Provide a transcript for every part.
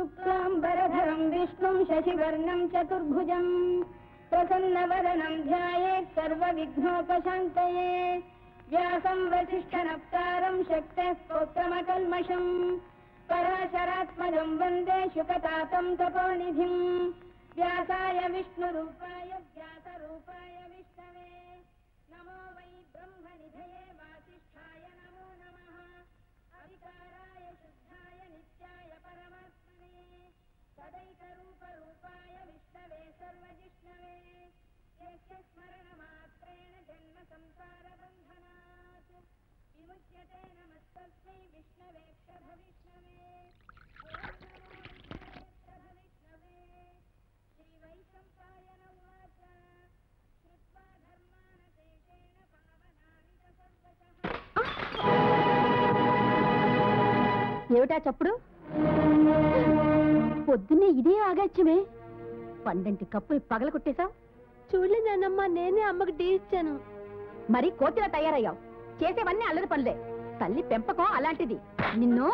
శుక్లాంబరధరం విష్ణుం శశివర్ణం చతుర్భుజం ప్రసన్నవదనం ధ్యాయేత్ సర్వవిఘ్నోపశాంతయే వ్యాసం వసిష్ఠనప్తారం శక్తः స్తోత్రమకల్మషం పరాశరాత్మజం వందే శుకతాతం తపోనిధిం వ్యాసాయ విష్ణురూపాయ వ్యాసరూపాయ విష్ణవే నమో వై బ్రహ్మనిధయే వాసిష్ఠాయ నమో నమః అవికారాయ శుద్ధాయ నిత్యాయ పరమాత్మనే సదైకరూపరూపాయ విష్ణవే సర్వజిష్ణవే యస్య స్మరణమాత్రేణ జన్మ సంసార బంధనాత్ విముచ్యతే నమస్తస్మై విష్ణవేక్షధ విష్ణవే ఓం నమో విష్ణవేక్షధ విష్ణవే శ్రీవైశంపాయన ఉవాచ కృత్వా ధర్మానశేషేణ పావనాని చ సర్వశః ఏమిటా చప్పుడు పొద్దున్నే ఇదే ఆగాచ్యమే పండంటి కప్పులు పగల కొట్టేశావు చూడలేదన్నమ్మా నేనే అమ్మకి టీ ఇచ్చాను మరి కోతిలా తయారయ్యావు చేసేవన్నీ అల్లరి పనులే తల్లి పెంపకం అలాంటిది నిన్ను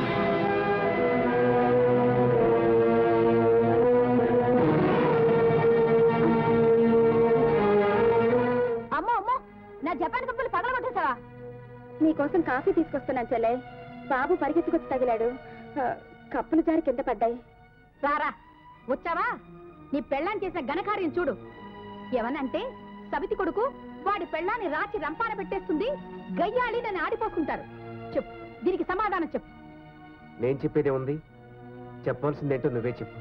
అమ్మో అమ్మో నా జపాన్ కప్పులు పగల కొట్టేశావా నీకోసం కాఫీ తీసుకొస్తున్నాను చెల్లె బాబు పరిగెత్తుకొచ్చి తగిలాడు ఆ, కప్పులు జారి కింద పడ్డాయి రారా వచ్చావా నీ పెళ్ళాన్ని చేసిన ఘనకార్యం చూడు ఏమనంటే సవితి కొడుకు వాడి పెళ్ళాన్ని రాచి రంపాన పెట్టేస్తుంది గయ్యాలి నన్ను ఆడిపోసుకుంటారు చెప్పు దీనికి సమాధానం చెప్పు నేను చెప్పేదే ఉంది చెప్పాల్సిందేంటో నువ్వే చెప్పు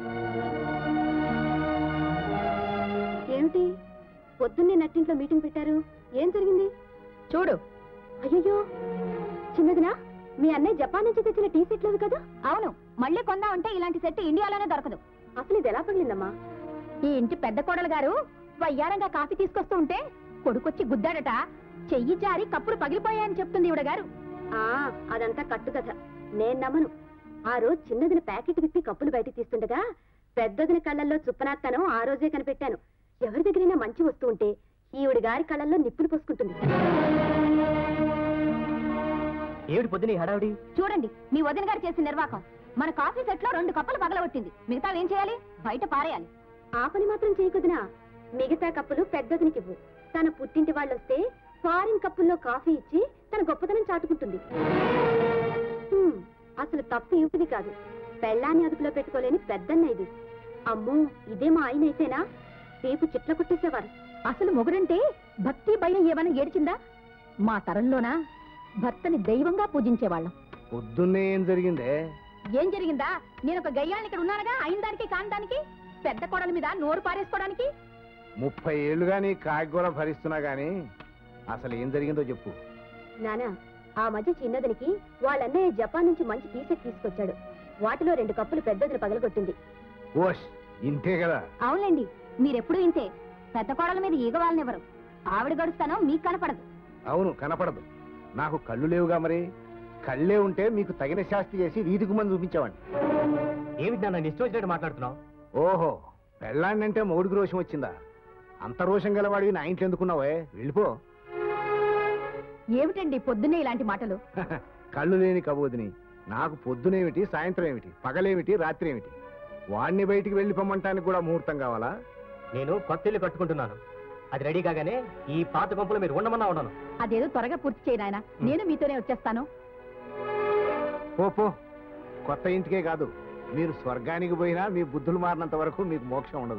ఏమిటి పొద్దున్నే నట్టింట్లో మీటింగ్ పెట్టారు ఏం జరిగింది చూడు అయ్యో చిన్నదినా మీ అన్నయ్య జపాన్ నుంచి తెచ్చిన టీ సెట్లు అవి కదా అవును మళ్ళీ కొందామంటే ఇలాంటి సెట్ ఇండియాలోనే దొరకదు అసలు ఇది ఎలా పగిలిందమ్మా ఈ ఇంటి పెద్ద కోడలు గారు వయ్యారంగా కాఫీ తీసుకొస్తూ ఉంటే కొడుకొచ్చి గుద్దాడట చెయ్యి జారి కప్పులు పగిలిపోయాయని చెప్తుంది ఈవిడ గారు అదంతా కట్టు కథ నేను నమ్మను ఆ రోజు చిన్నదిన ప్యాకెట్ విప్పి కప్పులు బయటికి తీస్తుండగా పెద్దదిన కళ్ళల్లో చుప్పనాత్తనం ఆ రోజే కనిపెట్టాను ఎవరి దగ్గరైనా మంచి వస్తూ ఉంటే ఈవిడి గారి కళ్ళల్లో నిప్పులు పోసుకుంటుంది ఏమిటి పొద్దున ఈ హడావిడి చూడండి మీ వదిన గారు చేసిన నిర్వాకం మన కాఫీ సెట్ లో రెండు కప్పులు పగలగొట్టింది మిగతా ఏం చేయాలి బయట పారేయాలి ఆ పని మాత్రం చేయకుదినా మిగతా కప్పులు పెద్దదినికి ఇవ్వు తన పుట్టింటి వాళ్ళు వస్తే ఫారిన్ కప్పుల్లో కాఫీ ఇచ్చి తన గొప్పతనం చాటుకుంటుంది హ్మ్, అసలు తప్పు ఇవిది కాదు పెళ్ళాన్ని అదుపులో పెట్టుకోలేని పెద్దన్న ఇది అమ్మో ఇదే మా ఆయన అయితేనా రేపు చిట్ల కొట్టేసేవారు అసలు మొగుడంటే భక్తి భయం ఏమైనా ఏడ్చిందా మా తరంలోనా భర్తని దైవంగా పూజించేవాళ్ళం పొద్దున్నే ఏం జరిగిందే ఏం జరిగిందా నేను ఒక గయ్యాన్ని ఇక్కడ ఉన్నానుగా అయిన దానికి కాని దానికి పెద్ద కోడల మీద నోరు పారేసుకోవడానికి ముప్పై ఏళ్ళుగా నీ కాయగూర భరిస్తున్నా గాని అసలు ఏం జరిగిందో చెప్పు నానా ఆ మధ్య చిన్నదనికి వాళ్ళన్నయ్య జపాన్ నుంచి మంచి టీషర్ట్ తీసుకొచ్చాడు వాటిలో రెండు కప్పులు పెద్దదిని పగలగొట్టింది ఓష్ ఇంతే కదా అవునండి మీరెప్పుడు ఇంతే పెద్ద కోడల మీద ఈగ వాళ్ళనివ్వరు ఆవిడ గడుస్తానో మీకు కనపడదు అవును కనపడదు నాకు కళ్ళు లేవుగా మరి కళ్ళే ఉంటే మీకు తగిన శాస్తి చేసి వీధికి మంది చూపించావండి ఏమిటి నాన్న ఇష్టం వచ్చినట్టు మాట్లాడుతున్నావు ఓహో పెళ్ళాన్నంటే మౌడికి రోషం వచ్చిందా అంత రోషం గలవాడివి నా ఇంట్లో ఎందుకున్నావే వెళ్ళిపో ఏమిటండి పొద్దున్నే ఇలాంటి మాటలు కళ్ళు లేని కబోదిని నాకు పొద్దునేమిటి సాయంత్రం ఏమిటి పగలేమిటి రాత్రి ఏమిటి వాణ్ణి బయటికి వెళ్ళి పొమ్మంటానికి కూడా ముహూర్తం కావాలా నేను కొత్త ఇల్లు కట్టుకుంటున్నాను అది రెడీ కాగానే ఈ పాత గుంపులో మీరు ఉండమన్నా ఉండను అదేదో త్వరగా పూర్తి చేయి నాయనా నేను మీతోనే వచ్చేస్తాను పో పో కొత్త ఇంటికే కాదు మీరు స్వర్గానికి పోయినా మీ బుద్ధులు మారినంత వరకు మీకు మోక్షం ఉండదు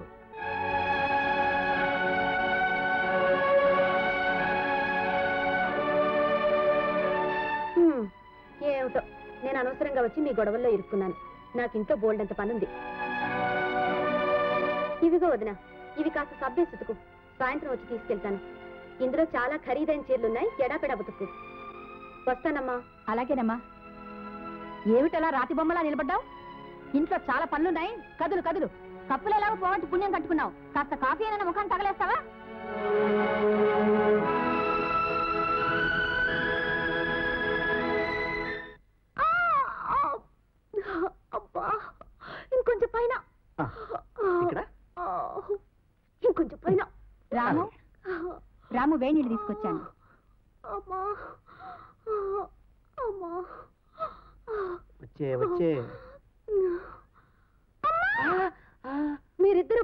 హ్మ్, ఏమిటో నేను అనవసరంగా వచ్చి మీ గొడవల్లో ఇరుక్కున్నాను నాకు ఇంట్లో బోల్డంత పనుంది ఇవిగో వదిన ఇవి కాస్త సబ్బే సుతుకు సాయంత్రం వచ్చి తీసుకెళ్తాను ఇందులో చాలా ఖరీదైన చీరలున్నాయి ఎడాపెడా బతుకు వస్తానమ్మా అలాగేనమ్మా ఏమిటలా రాతి బొమ్మలా నిలబడ్డావు ఇంట్లో చాలా పనులున్నాయి కదులు కదులు కప్పులు ఎలాగో పోగొట్టి పుణ్యం కట్టుకున్నావు కాస్త కాఫీ అయినా ముఖాన్ని తగలేస్తావా అబ్బా ఇంకొంచెం పైన ఇక్కడ? ఇంకొంచెం పైన రాము రాము వేడి నీళ్ళు తీసుకొచ్చాను అమ్మా అమ్మా వచ్చే వచ్చే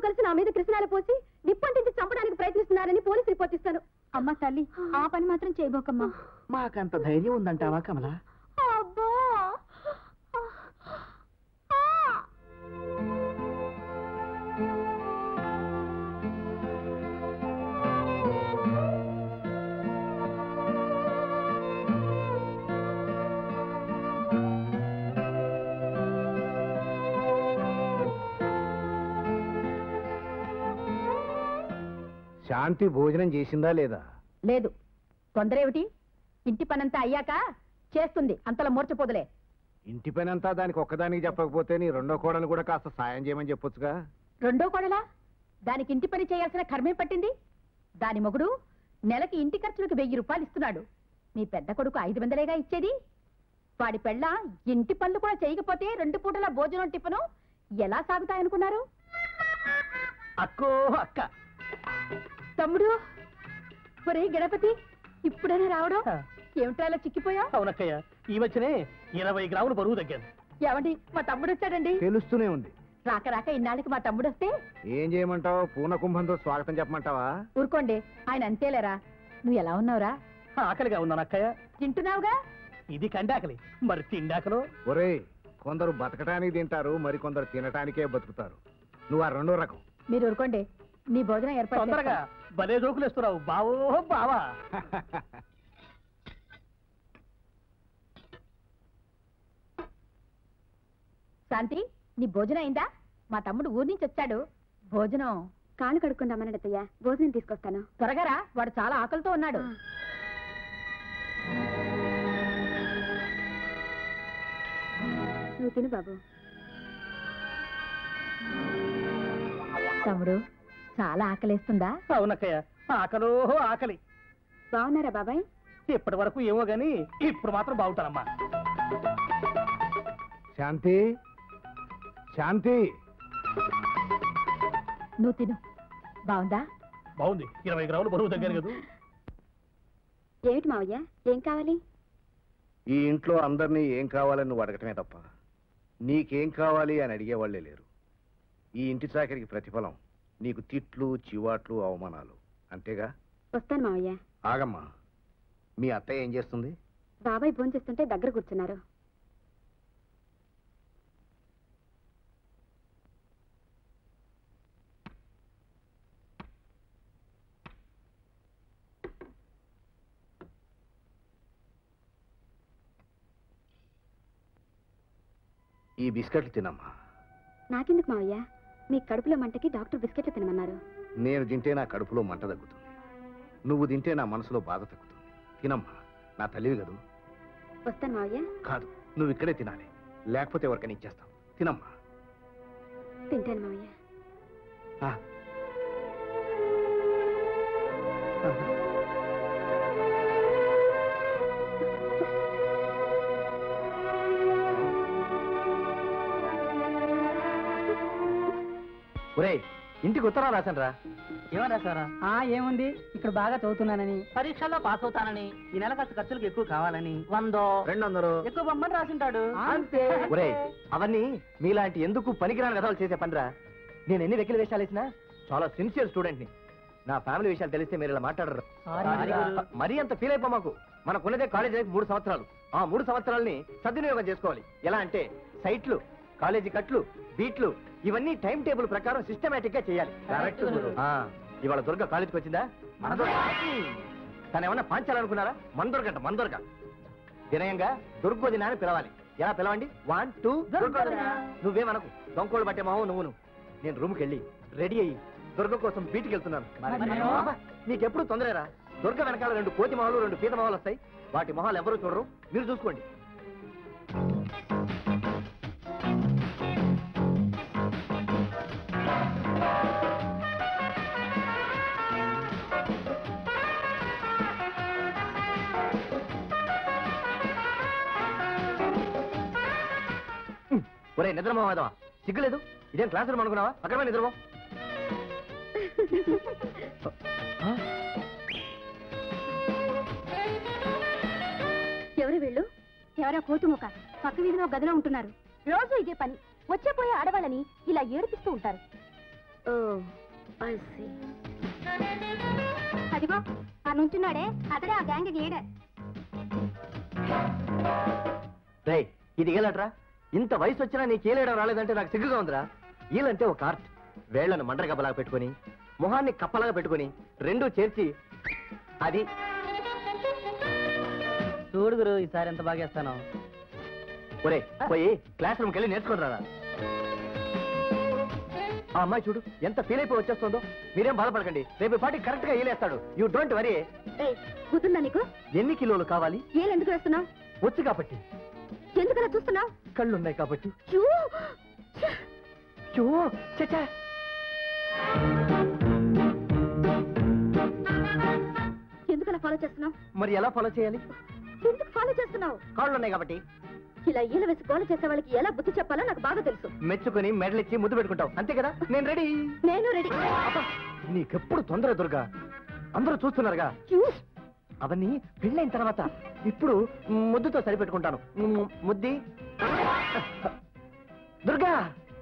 కలిసి నా మీద కృష్ణాలు పోసి నిప్పంటించి చంపడానికి ప్రయత్నిస్తున్నారని పోలీసు రిపోర్ట్ ఇస్తాను అమ్మ తల్లి ఆ పని మాత్రం చేయబోకమ్మా మాకంత ధైర్యం ఉందంటావా కమలా అబ్బా శాంతి భోజనం చేసిందా లేదా లేదు తొందర ఏమిటి ఇంటి పనంతా అయ్యాక చేస్తుంది అంతలా మూర్చపోదులే ఇంటి పనంతా దానికి ఒక్కదానికి చెప్పకపోతే నీ రెండో కోడలు కూడా కాస్త సాయం చేయమని చెప్పొచ్చుగా రెండో కోడలా దానికి ఇంటి పని చేయాల్సిన కర్మే పట్టింది దాని మొగుడు నెలకి ఇంటి ఖర్చులకు వెయ్యి రూపాయలు ఇస్తున్నాడు నీ పెద్ద కొడుకు ఐదు వందలేగా ఇచ్చేది వాడి పెళ్ళ ఇంటి పనులు కూడా చేయకపోతే రెండు పూటల భోజనం టిఫను ఎలా సాగుతాయనుకున్నారు అక్కో అక్క తమ్ముడు ఒరే గణపతి ఇప్పుడైనా రావడం ఏమిటో అలా చిక్కిపోయా అవునక్కయ్య ఈ మధ్యనే ఇరవై గ్రాములు బరువు తగ్గాను ఏమండి మా తమ్ముడు వచ్చాడండి తెలుస్తూనే ఉంది రాక రాక ఇన్నాళ్ళకి మా తమ్ముడు వస్తే ఏం చేయమంటావు పూర్ణ కుంభంతో స్వాగతం చెప్పమంటావా ఊరుకోండి ఆయన అంతేలేరా నువ్వు ఎలా ఉన్నావురా ఆకలిగా ఉన్నాను అక్కయ్య తింటున్నావుగా ఇది కండాకలి మరి తిండాకలో ఒరేయ్ కొందరు బతకటానికి తింటారు మరి కొందరు తినటానికే బతుకుతారు నువ్వు ఆ రెండో రకం మీరు ఊరుకోండి నీ భోజనం ఏర్పాటు తొందరగా చేస్తాను. భలే జోకులు ఇస్తున్నావు బావో బావా శాంతి నీ భోజనం అయిందా మా తమ్ముడు ఊరి నుంచి వచ్చాడు భోజనం కాళ్ళు కడుక్కుందామని అత్తయ్య భోజనం తీసుకొస్తాను త్వరగా రా వాడు చాలా ఆకలితో ఉన్నాడు నువ్వు తిను బాబు తమ్ముడు చాలా ఆకలేస్తుందా అవునక్కయ్య ఆకలో ఆకలి బాగున్నారా బాబాయ్ ఇప్పటి వరకు ఏమో గాని ఇప్పుడు మాత్రం బాగుంటానమ్మా శాంతి శాంతి నువ్వు తిను బాగుందా బాగుంది ఇరవై గ్రాములు బరువు తగ్గాను కదా ఏమిటి మావయ్య ఏం కావాలి ఈ ఇంట్లో అందరినీ ఏం కావాలని నువ్వు అడగటమే తప్ప నీకేం కావాలి అని అడిగేవాళ్లే లేరు ఈ ఇంటి చాకరికి ప్రతిఫలం నీకు తిట్లు చివాట్లు అవమానాలు అంతేగా వస్తాను మావయ్య ఆగమ్మా మీ అత్తయ్య ఏం చేస్తుంది బాబాయ్ భోంచేస్తుంటే దగ్గర కూర్చున్నారు ఈ బిస్కెట్లు తినమ్మా నాకెందుకు మావయ్య మీ కడుపులో మంటకి డాక్టర్ బిస్కెట్లు తినమన్నారు నేను తింటే నా కడుపులో మంట తగ్గుతుంది నువ్వు తింటే నా మనసులో బాధ తగ్గుతుంది తినమ్మా నా తల్లివి కదూ వస్తాను మావయ్య కాదు నువ్వు ఇక్కడే తినాలి లేకపోతే ఎవరికైనా ఇచ్చేస్తావు తినమ్మా తింటాను మావయ్య ఆ. ఒరేయ్ ఇంటికి ఉత్తరం రాశాను రా ఏమన్నా సారా ఆ ఏముంది ఇక్కడ బాగా చదువుతున్నానని పరీక్షల్లో పాస్ అవుతానని ఈ నెల ఖర్చు ఖర్చులకు ఎక్కువ కావాలని వందో రెండు వందలు ఎక్కువ బొమ్మని రాసింటాడు అంతే ఒరేయ్ అవన్నీ మీలాంటి ఎందుకు పనికిరాని విధాలు చేసే పనిరా నేను ఎన్ని వెకిలి వేషాలు వేసినా చాలా సిన్సియర్ స్టూడెంట్ ని నా ఫ్యామిలీ విషయాలు తెలిస్తే మీరు ఇలా మాట్లాడరు సారీ గురు. మరీ అంత ఫీల్ అయిపో మాకు మనకున్నదే కాలేజ్ లైఫ్ మూడు సంవత్సరాలు ఆ మూడు సంవత్సరాలని సద్వినియోగం చేసుకోవాలి ఎలా అంటే సైట్లు కాలేజీ కట్లు బీట్లు ఇవన్నీ టైం టేబుల్ ప్రకారం సిస్టమేటిక్ గా చేయాలి Correct గురు. ఆ, ఇవాళ దుర్గ కాలేజీకి వచ్చిందా మన దుర్గ తను ఏమన్నా పాంచాలనుకున్నారా మన దుర్గంట మన దుర్గ వినయంగా దుర్గోదిన అని పిలవాలి ఎలా పిలవండి వన్ టూ దుర్గోదిన. నువ్వేమనకు దొంకోళ్ళు పట్టే మొహం నువ్వు నేను రూమ్కి వెళ్ళి రెడీ అయ్యి దుర్గ కోసం బీట్కి వెళ్తున్నాను మరి అబ్బా, నీకెప్పుడు తొందరరా దుర్గ వెనకాల రెండు కోతి మొహాలు రెండు పీత మొహాలు వస్తాయి వాటి మొహాలు ఎవరు చూడరు మీరు చూసుకోండి ఒరే నిద్రమోహదవా సిగ్గులేదు ఇదేం క్లాస్ రూమ్ అనుకున్నావా అక్కడ పోయి నిద్రమో ఎవరు వీళ్ళు ఎవరా కోతుముఖ పక్క వీధిలో గదిలో ఉంటున్నారు రోజు ఇదే పని వచ్చే పోయే ఆడవాళ్ళని ఇలా ఏడిపిస్తూ ఉంటారు ఓ ఐ సీ అదిగో ఆ నుంచున్నాడే అతడే ఆ గ్యాంగ్ లీడర్ రే ఇది ఏలట్రా ఇంత వయసు వచ్చినా నీకు ఏలేయడం రాలేదంటే నాకు సిగ్గుగా ఉందిరా ఈలంటే ఒక ఆర్ట్ వేళ్లను మండర గబ్బలాగా పెట్టుకొని మొహాన్ని కప్పలాగా పెట్టుకొని రెండూ చేర్చి అది చూడు గురు ఈసారి ఎంత బాగా వేస్తాను ఒరే పోయి క్లాస్ రూమ్కి వెళ్ళి నేర్చుకుని రారా ఆ అమ్మాయి చూడు ఎంత ఫీల్ అయిపోయి వచ్చేస్తుందో మీరేం బాధపడకండి రేపు పాటి కరెక్ట్ గా ఏలేస్తాడు యూ డోంట్ వరీ ఏయ్ గుర్తుందా నీకు ఎన్ని కిలోలు కావాలి ఏలు ఎందుకు వేస్తున్నావు వచ్చు కాబట్టి ఎందుకలా చూస్తున్నావు కళ్ళున్నాయి కాబట్టి చూ చూ చచ్చా ఎందుకలా ఫాలో చేస్తున్నావు మరి ఎలా ఫాలో చేయాలి ఎందుకు ఫాలో చేస్తున్నావు కాళ్ళు ఉన్నాయి కాబట్టి ఇలా ఈల వేసి ఫాలో చేసే వాళ్ళకి ఎలా బుద్ధి చెప్పాలో నాకు బాగా తెలుసు మెచ్చుకొని మెడలిచ్చి ముద్దు పెట్టుకుంటావు అంతే కదా నేను రెడీ నేను రెడీ నీకెప్పుడు తొందర దుర్గా అందరూ చూస్తున్నారుగా అవన్నీ పెళ్ళైన తర్వాత ఇప్పుడు ముద్దుతో సరిపెట్టుకుంటాను ము- ముద్ది దుర్గా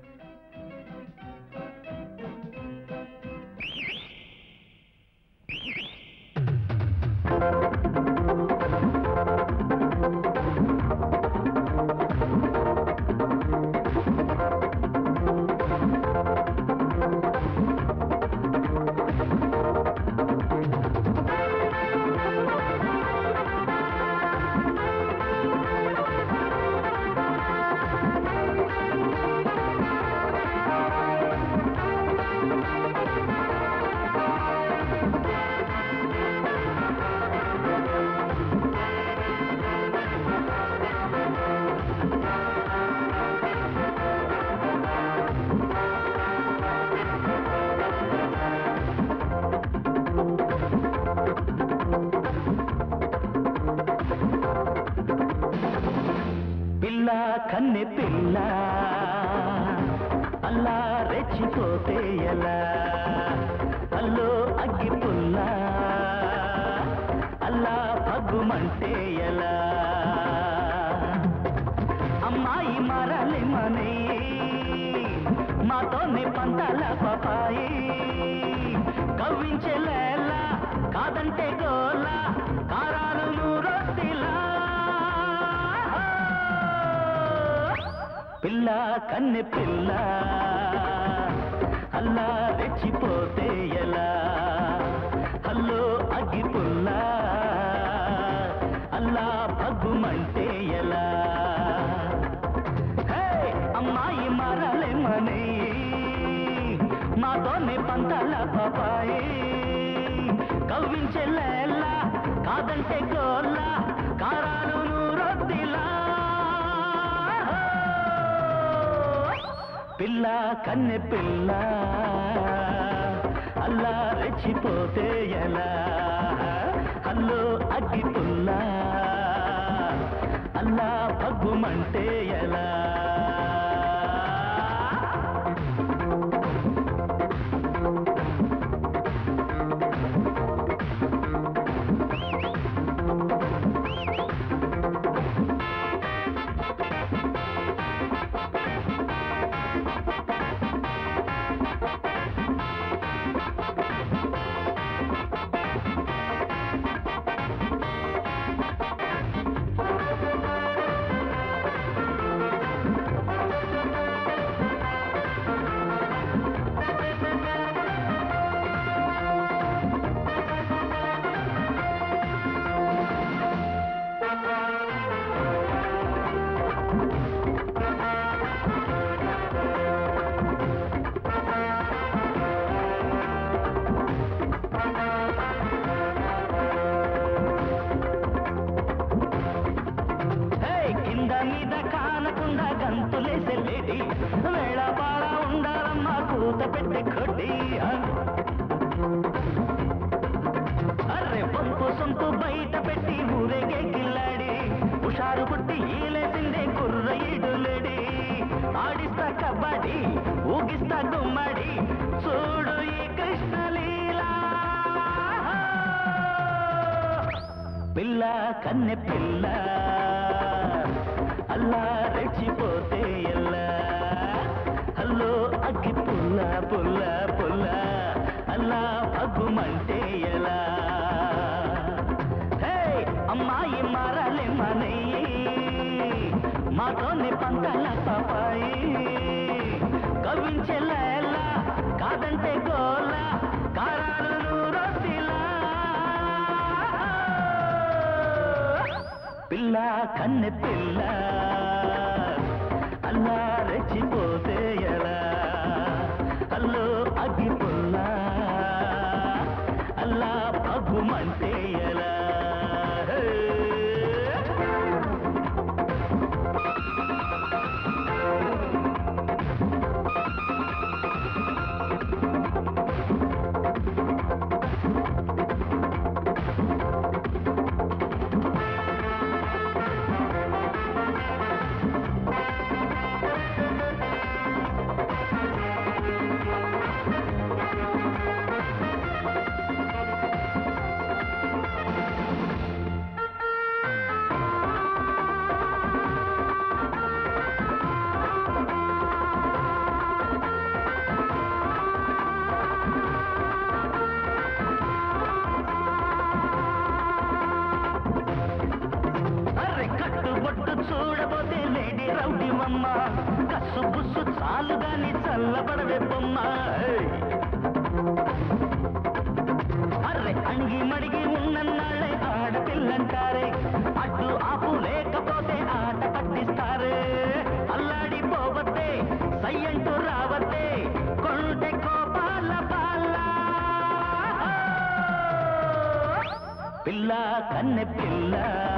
పిల్ల కన్నె పిల్ల అల్లా రెచ్చిపోతే ఎలా అల్లో అగ్గి పుల్ల అల్లా పగ్గుమంటే ఎలా అమ్మాయి మరలిమని మాతోనే పంటల పపాయి కవ్వించలేలా కాదంటే గోలా కారాలు నూరొత్తిలా పిల్ల కన్నె పిల్ల అల్లా రెచ్చిపోతే ఎలా హల్లో అగ్గి పుల్ల అల్లా పగ్గుమంటే ఎలా హే, అమ్మాయి మరలేమని మాతోనే పంటల పాపాయి కవ్వించెల్లా కాదంటే గోల్లా కారాలు నూరొద్దిలా పిల్ల కన్నె పిల్ల అల్లా రెచ్చిపోతే ఎలా హల్లో అగ్గి పుల్ల అల్లా పగ్గుమంటే ఎలా హే, కింద మీద కానకుండా గంతులేసే లేడి వేళ పాడ ఉండాలమ్మా కూత పెట్టే కొడ్డి అర్రె పంపు సొంపు బయట పెట్టి ఊరేగే కిల్లాడి హుషారు పుట్టి ఈలేసిందే కుర్ర ఈడులేడి ఆడిస్తా కబడ్డీ ఊగిస్తా గుమ్మడి చూడు ఈ కృష్ణలీలా పిల్ల కన్నె పిల్ల అల్లా రెచ్చిపోతే ఎల్లా హల్లో అగ్గి పుల్ల పుల్ల మాతోనే పంటల పాపాయి కవించే లేల కాదంటే గోల కారాలు నూరొట్టిలా పిల్ల కన్నె పిల్ల అల్లా రెచ్చిపోతే ఎలా అల్లో అగ్గి పుల్ల అల్లా పగ్గుమంటే ఎలా హే. అర్రె కట్టుబొట్టు చూడబోతే లేడీ రౌడీ మమ్మ కస్సు బుస్సు చాలు గాని చల్లబడవే బొమ్మ ఏయ్. అర్రె అణిగి మడిగి ఉన్నన్నాళ్ళే ఆడపిల్లంటారే అడ్డు ఆపు లేకపోతే ఆట పట్టిస్తారే అల్లాడి పోవద్దే సయ్యంటూ రావద్దే కొంటె కోపాల పాల పిల్ల కన్నె పిల్ల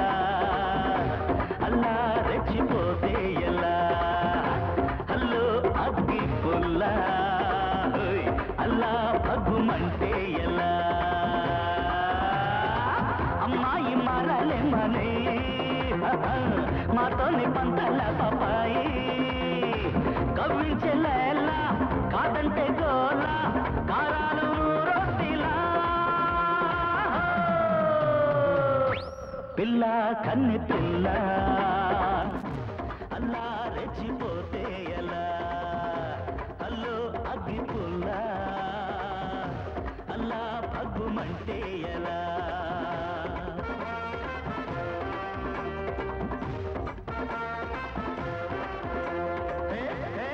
అల్లా రెచ్చిపోతే ఎలా హల్లో అగ్గి పుల్ల హోయ్, అల్లా భగ్గుమంటే ఎలా అమ్మాయి మారాలే మనే మాతోని పంతల పాపాయి కవ్వించెలా కాదంటే గోల కారాలు రొట్టిలా పిల్ల కన్నె పిల్ల అల్లా రెచ్చిపోతే ఎలా అల్లో అగ్గి పుల్ల అల్లా పగ్గుమంటే ఎలా హే, హే.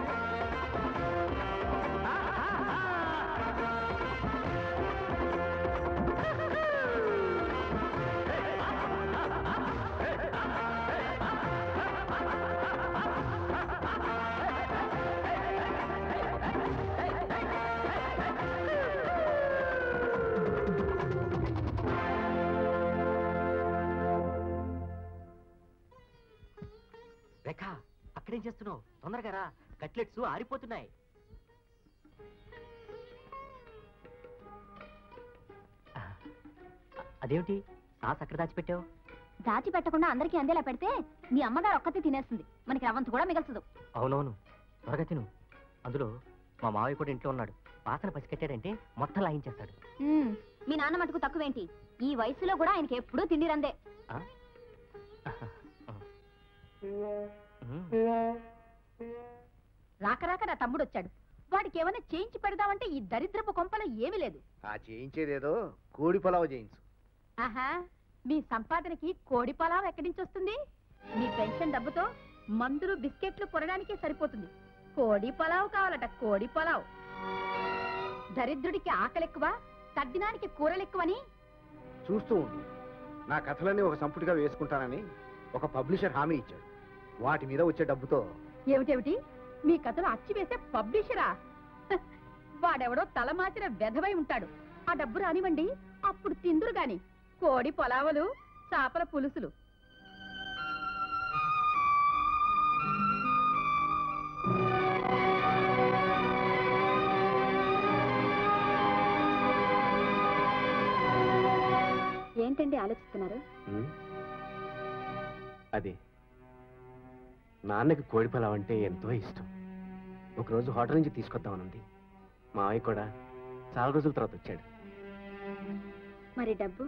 రేఖ అక్కడేం చేస్తున్నావు తొందరగా రా కట్లెట్స్ ఆరిపోతున్నాయి ఆ, అదేమిటి సాస్ అక్కడ దాచిపెట్టావు దాచిపెట్టకుండా అందరికీ అందేలా పెడితే మీ అమ్మగారు ఒక్కతే తినేస్తుంది మనకి రవ్వంత కూడా మిగల్చదు అవునవును త్వరగా తిను అందులో మా మావయ్య కూడా ఇంట్లో ఉన్నాడు వాసన పసికట్టాడంటే మొత్తం లాయించేస్తాడు మ్మ్. మీ నాన్న మటుకు తక్కువేంటి ఈ వయసులో కూడా ఆయనకి ఎప్పుడూ తిండి రందే ఆ? ఉమ్. రాక రాక నా తమ్ముడు వచ్చాడు వాడికి ఏమైనా చేయించి పెడదామంటే ఈ దరిద్రపు కొంపలో ఏమీ లేదు ఆ చేయించేదేదో కోడి పొలావ చేయించు ఆహా మీ సంపాదనకి కోడి పొలావ్ ఎక్కడి నుంచి వస్తుంది మీ పెన్షన్ డబ్బుతో మందులు బిస్కెట్లు కొనడానికే సరిపోతుంది కోడి పొలావ్ కావాలట కోడి పొలావ్ దరిద్రుడికి ఆకలెక్కువ తద్దినానికి కూరలెక్కువని చూస్తూ ఉండు నా కథలన్నీ ఒక సంపుటిగా వేసుకుంటానని ఒక పబ్లిషర్ హామీ ఇచ్చాడు వాటి మీద వచ్చే డబ్బుతో ఏమిటేమిటి మీ కథలు అచ్చి వేసే పబ్లిషరా హ, వాడెవడో తలమాచిన వెధవై ఉంటాడు ఆ డబ్బు రానివ్వండి అప్పుడు తిందురు గాని కోడి పొలావలు చాపల పులుసులు ఏంటండి ఆలోచిస్తున్నారు అది నాన్నకి కోడి పొలావ్ అంటే ఎంతో ఇష్టం ఒకరోజు హోటల్ నుంచి తీసుకొద్దామనుంది మా అయ్య కూడా చాలా రోజుల తర్వాత వచ్చాడు మరి డబ్బు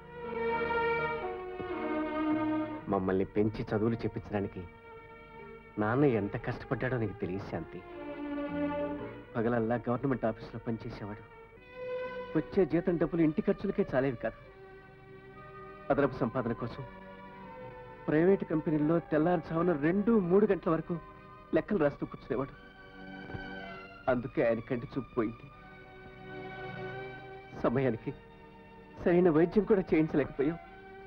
మమ్మల్ని పెంచి చదువులు చెప్పించడానికి నాన్న ఎంత కష్టపడ్డాడో నీకు తెలియదు శాంతి పగలల్లా గవర్నమెంట్ ఆఫీసులో పనిచేసేవాడు వచ్చే జీతం డబ్బులు ఇంటి ఖర్చులకే చాలేవి కాదు అదనపు సంపాదన కోసం ప్రైవేట్ కంపెనీల్లో తెల్లారుజామున రెండు మూడు గంటల వరకు లెక్కలు రాస్తూ కూర్చునేవాడు అందుకే ఆయన కంటి చూపు పోయింది సమయానికి సరైన వైద్యం కూడా చేయించలేకపోయాం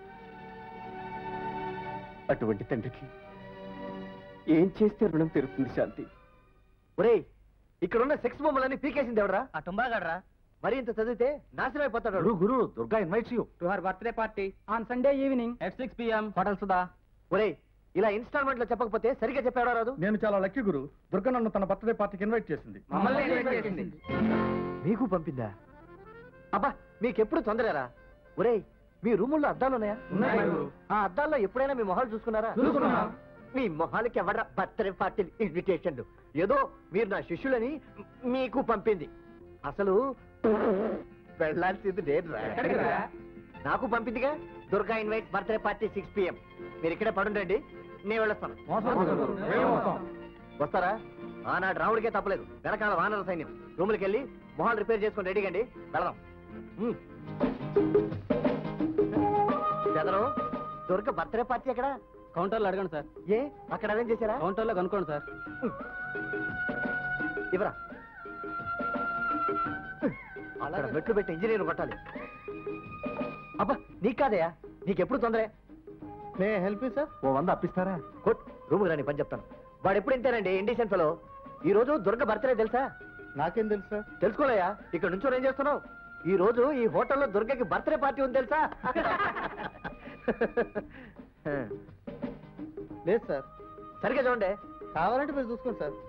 అటువంటి తండ్రికి ఏం చేస్తే రుణం పెరుగుతుంది శాంతి ఒరేయ్ ఇక్కడున్న సెక్స్ బొమ్మలన్నీ పీకేసింది ఎవడరా ఆ టుంబాగడ్రా మరి ఇంత చదివితే నాశనం అయిపోతాడు వాడు. Guru Durga invites you to her birthday party on Sunday evening at six PM hotel Sudha ఒరేయ్ ఇలా ఇన్స్టాల్మెంట్ లో చెప్పకపోతే సరిగ్గా చెప్పాడో రాదు నేను చాలా లక్కీ గురు దుర్గ నన్ను తన బర్త్డే పార్టీకి ఇన్వైట్ చేసింది మమ్మల్ని invite చేసింది. మీకు పంపిందా అబ్బా మీకెప్పుడు తొందరరా ఒరేయ్ మీ రూముల్లో అద్దాలు ఉన్నాయా ఉన్నాయి గురు. ఆ అద్దాల్లో ఎప్పుడైనా మీ మొహాలు చూసుకున్నారా చూసుకున్నాం. మీ మొహాలకి ఎవడ బర్త్డే పార్టీ ఇన్విటేషన్ ఏదో మీరు నా శిష్యులని మీకు పంపింది అసలు వెళ్ళాల్సింది నేను ఎక్కడికి రా? నాకు పంపిందిగా Durga invite birthday party six PM మీరు ఇక్కడే పడుండండి నేను వెళ్ళొస్తాను వస్తారా ఆనాడు రాముడికే తప్పలేదు వెనకాల వానర సైన్యం రూములకి వెళ్ళి మొహాలు రిపేర్ చేసుకొని రెడీగా అండి వెళదాం ఉమ్. చదరు దుర్గ బర్త్డే పార్టీ ఎక్కడ కౌంటర్లో అడగండి సార్ ఏ అక్కడ అరేంజ్ చేశారా కౌంటర్లో కనుక్కోండి సార్ ఇవరా అక్కడ మెట్లు పెట్టి ఇంజనీర్ కొట్టాలి అబ్బా నీకు కాదయా నీకెప్పుడు తొందరే మే హెల్ప్ సార్ ఓ వంద అప్పిస్తారా కొట్ రూమ్ రాని పని చెప్తాను వాడు ఎప్పుడు ఇంతేనండి ఇండిషన్ ఫెలో ఈ రోజు దుర్గ బర్త్డే తెలుసా నాకేం తెలుసు సార్ తెలుసుకోలేయా ఇక్కడ నుంచి ఏం చేస్తున్నావు ఈ రోజు ఈ హోటల్లో దుర్గకి బర్త్డే పార్టీ ఉంది తెలుసా లేదు సార్ సరిగ్గా చూడండి కావాలంటే మీరు చూసుకోండి sir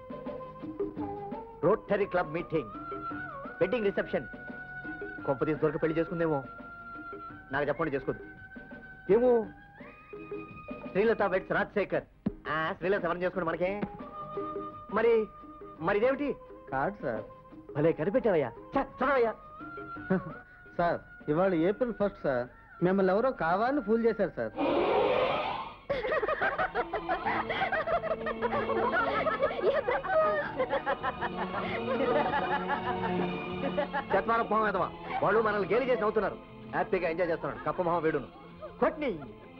rotary club meeting wedding reception కొంపతీసి దొరక పెళ్లి చేసుకుందేమో నాకు చెప్పండి చేసుకోదు ఏమో శ్రీలత వెడ్స్ రాజశేఖర్ ఆ, శ్రీలత ఎవరిని చేసుకోండి మనకే మరి మరి ఇదేమిటి కాదు సార్ భలే కనిపెట్టావయ్యా ఛ, చదవయ్యా సార్ ఇవాళ ఏప్రిల్ ఫస్ట్ సార్ మిమ్మల్ని ఎవరో కావాలని ఫూల్ చేశారు సార్ చెత్వాల మొహం ఎదవా వాళ్ళు మనల్ని గేలి చేసి నవ్వుతున్నారు హ్యాపీగా ఎంజాయ్ చేస్తున్నాడు కప్ప మొహం వేడును కొట్ని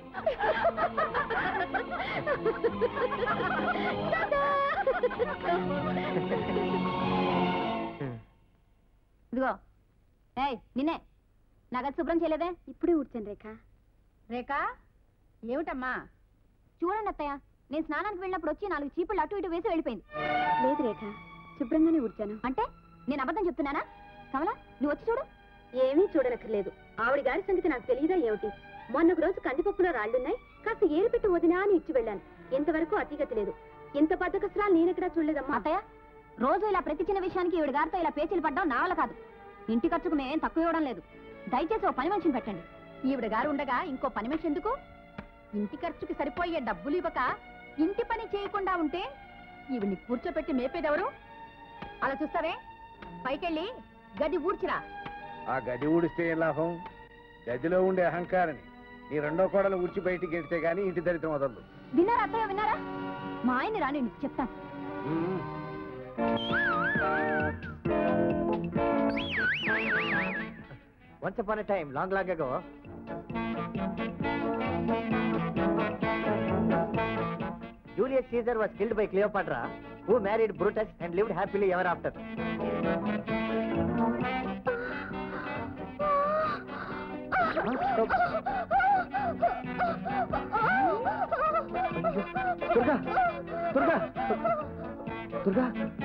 ఇదిగో ఏయ్ నిన్నే నగదు శుభ్రం చేయలేదే ఇప్పుడే ఊడ్చాను రేఖ రేఖ ఏమిటమ్మా చూడండి అత్తయ్య నేను స్నానానికి వెళ్ళినప్పుడు వచ్చి నాలుగు చీపుళ్ళు అటు ఇటు వేసి వెళ్ళిపోయింది లేదు రేఖ శుభ్రంగానే ఊడ్చాను అంటే నేను అబద్ధం చెప్తున్నానా కమలా నువ్వు వచ్చి చూడు ఏమీ చూడనక్కర్లేదు ఆవిడ గారి సంగతి నాకు తెలియదా ఏమిటి మొన్న ఒక రోజు కందిపప్పులో రాళ్లున్నాయి కాస్త ఏరు పెట్టి వదినా అని ఇచ్చి వెళ్ళాను ఇంతవరకు అతిగతి లేదు ఇంత బద్దకసరాలు నేనెక్కడా చూడలేదమ్మా అత్తయ్య రోజు ఇలా ప్రతి చిన్న విషయానికి ఈవిడ గారితో ఇలా పేచీలు పడ్డం నా వల్ల కాదు ఇంటి ఖర్చుకు మేమేం తక్కువ ఇవ్వడం లేదు దయచేసి ఓ పని మనిషిని పెట్టండి ఈవిడ గారు ఉండగా ఇంకో పని మనిషి ఎందుకు ఇంటి ఖర్చుకి సరిపోయే డబ్బులు ఇవ్వక ఇంటి పని చేయకుండా ఉంటే ఈవిడ్ని కూర్చోపెట్టి మేపేదెవరు అలా చూస్తావే పైకెళ్ళి గది ఊడ్చిరా ఆ గది ఊడిస్తే ఏం లాభం గదిలో ఉండే అహంకారని నీ రెండో కోడలు ఊడ్చి బయటికి ఎడితే గానీ ఇంటి దరిద్రం వదలదు విన్నారా అత్తయ్య విన్నారా మా ఆయన్ని రాని చెప్తాను once upon a time long long ago Julius Caesar was killed by Cleopatra, who married Brutus and lived happily ever after. Durga Durga Durga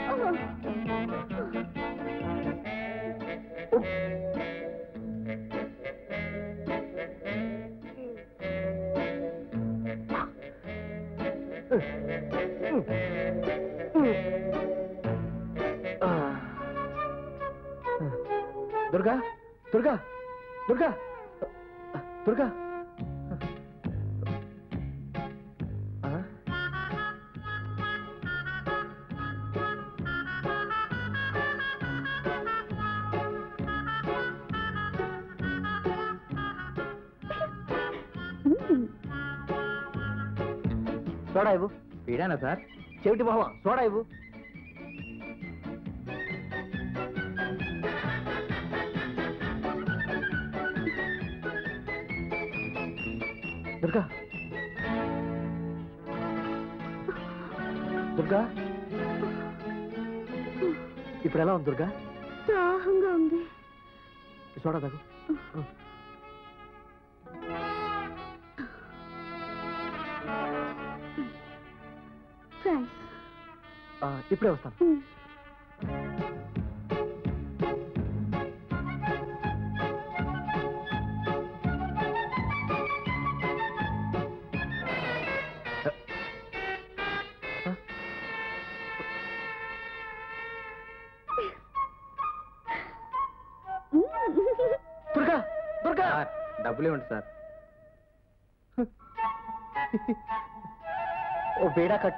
Durga Durga Durga Durga ఆ? సోడా ఇవ్వు వీడానా సార్ చెవిటి మొహమ సోడా ఇవ్వు దుర్గా దుర్గా ఇప్పుడు ఎలా ఉంది దుర్గా దాహంగా ఉంది చూడ తాగు థ్యాంక్స్ ఆ, ఇప్పుడే వస్తాను దుర్గా దుర్గా డబ్బులు ఇవ్వండి సార్ ఓ బేడా కట్టు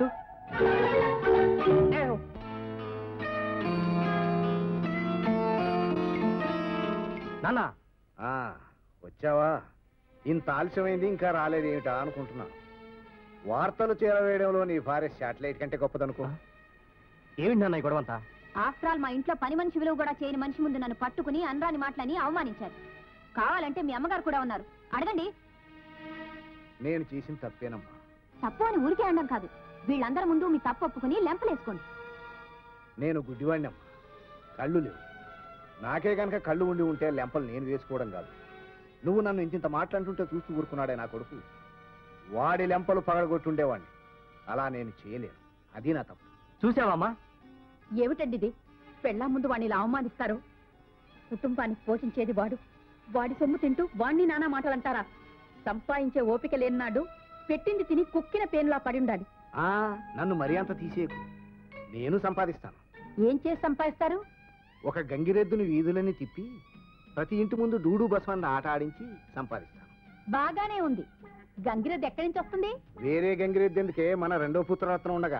నాన్న ఆ, వచ్చావా ఇంత ఆలస్యమైంది ఇంకా రాలేదేమిటా అనుకుంటున్నా వార్తలు చేరవేయడంలో నీ భార్య శాటిలైట్ కంటే గొప్పదనుకో ఏమిటి నాన్న ఈ గొడవంతా ఆఫ్టర్ ఆల్ మా ఇంట్లో పని మనిషి విలువ కూడా చేయని మనిషి ముందు నన్ను పట్టుకుని అనరాని మాటలని అవమానించారు కావాలంటే మీ అమ్మగారు కూడా ఉన్నారు అడగండి నేను చేసిన తప్పేనమ్మా తప్పు అని ఊరికే అనడం కాదు వీళ్ళందరి ముందు మీ తప్పు ఒప్పుకుని లెంపలేసుకోండి నేను గుడ్డివాడినమ్మా కళ్ళు లేవు నాకే కనుక కళ్ళు ఉండి ఉంటే లెంపలు నేను వేసుకోవడం కాదు నువ్వు నన్ను ఇంత మాట్లాడుతుంటే చూస్తూ ఊరుకున్నాడే నా కొడుకు వాడి లెంపలు పగలగొట్టుండేవాడిని అలా నేను చేయలేను అది నా తప్పు చూసావమ్మా ఏమిటండి ఇది పెళ్ళా ముందు వాడిని ఇలా అవమానిస్తారు కుటుంబానికి పోషించేది వాడు వాడి సొమ్ము తింటూ వాణ్ణి నానా మాటలంటారా సంపాదించే ఓపిక లేనినాడు పెట్టింది తిని కుక్కిన పేనులా పడి ఉండాలి ఆ, నన్ను మరీ అంత తీసేయకు నేను సంపాదిస్తాను ఏం చేసి సంపాదిస్తారు ఒక గంగిరెద్దుని వీధులని తిప్పి ప్రతి ఇంటి ముందు డూడు బసవన్న ఆట ఆడించి సంపాదిస్తాను బాగానే ఉంది గంగిరెద్దు ఎక్కడి నుంచి వస్తుంది వేరే గంగిరెద్దు ఎందుకే మన రెండో పుత్రరత్నం ఉండగా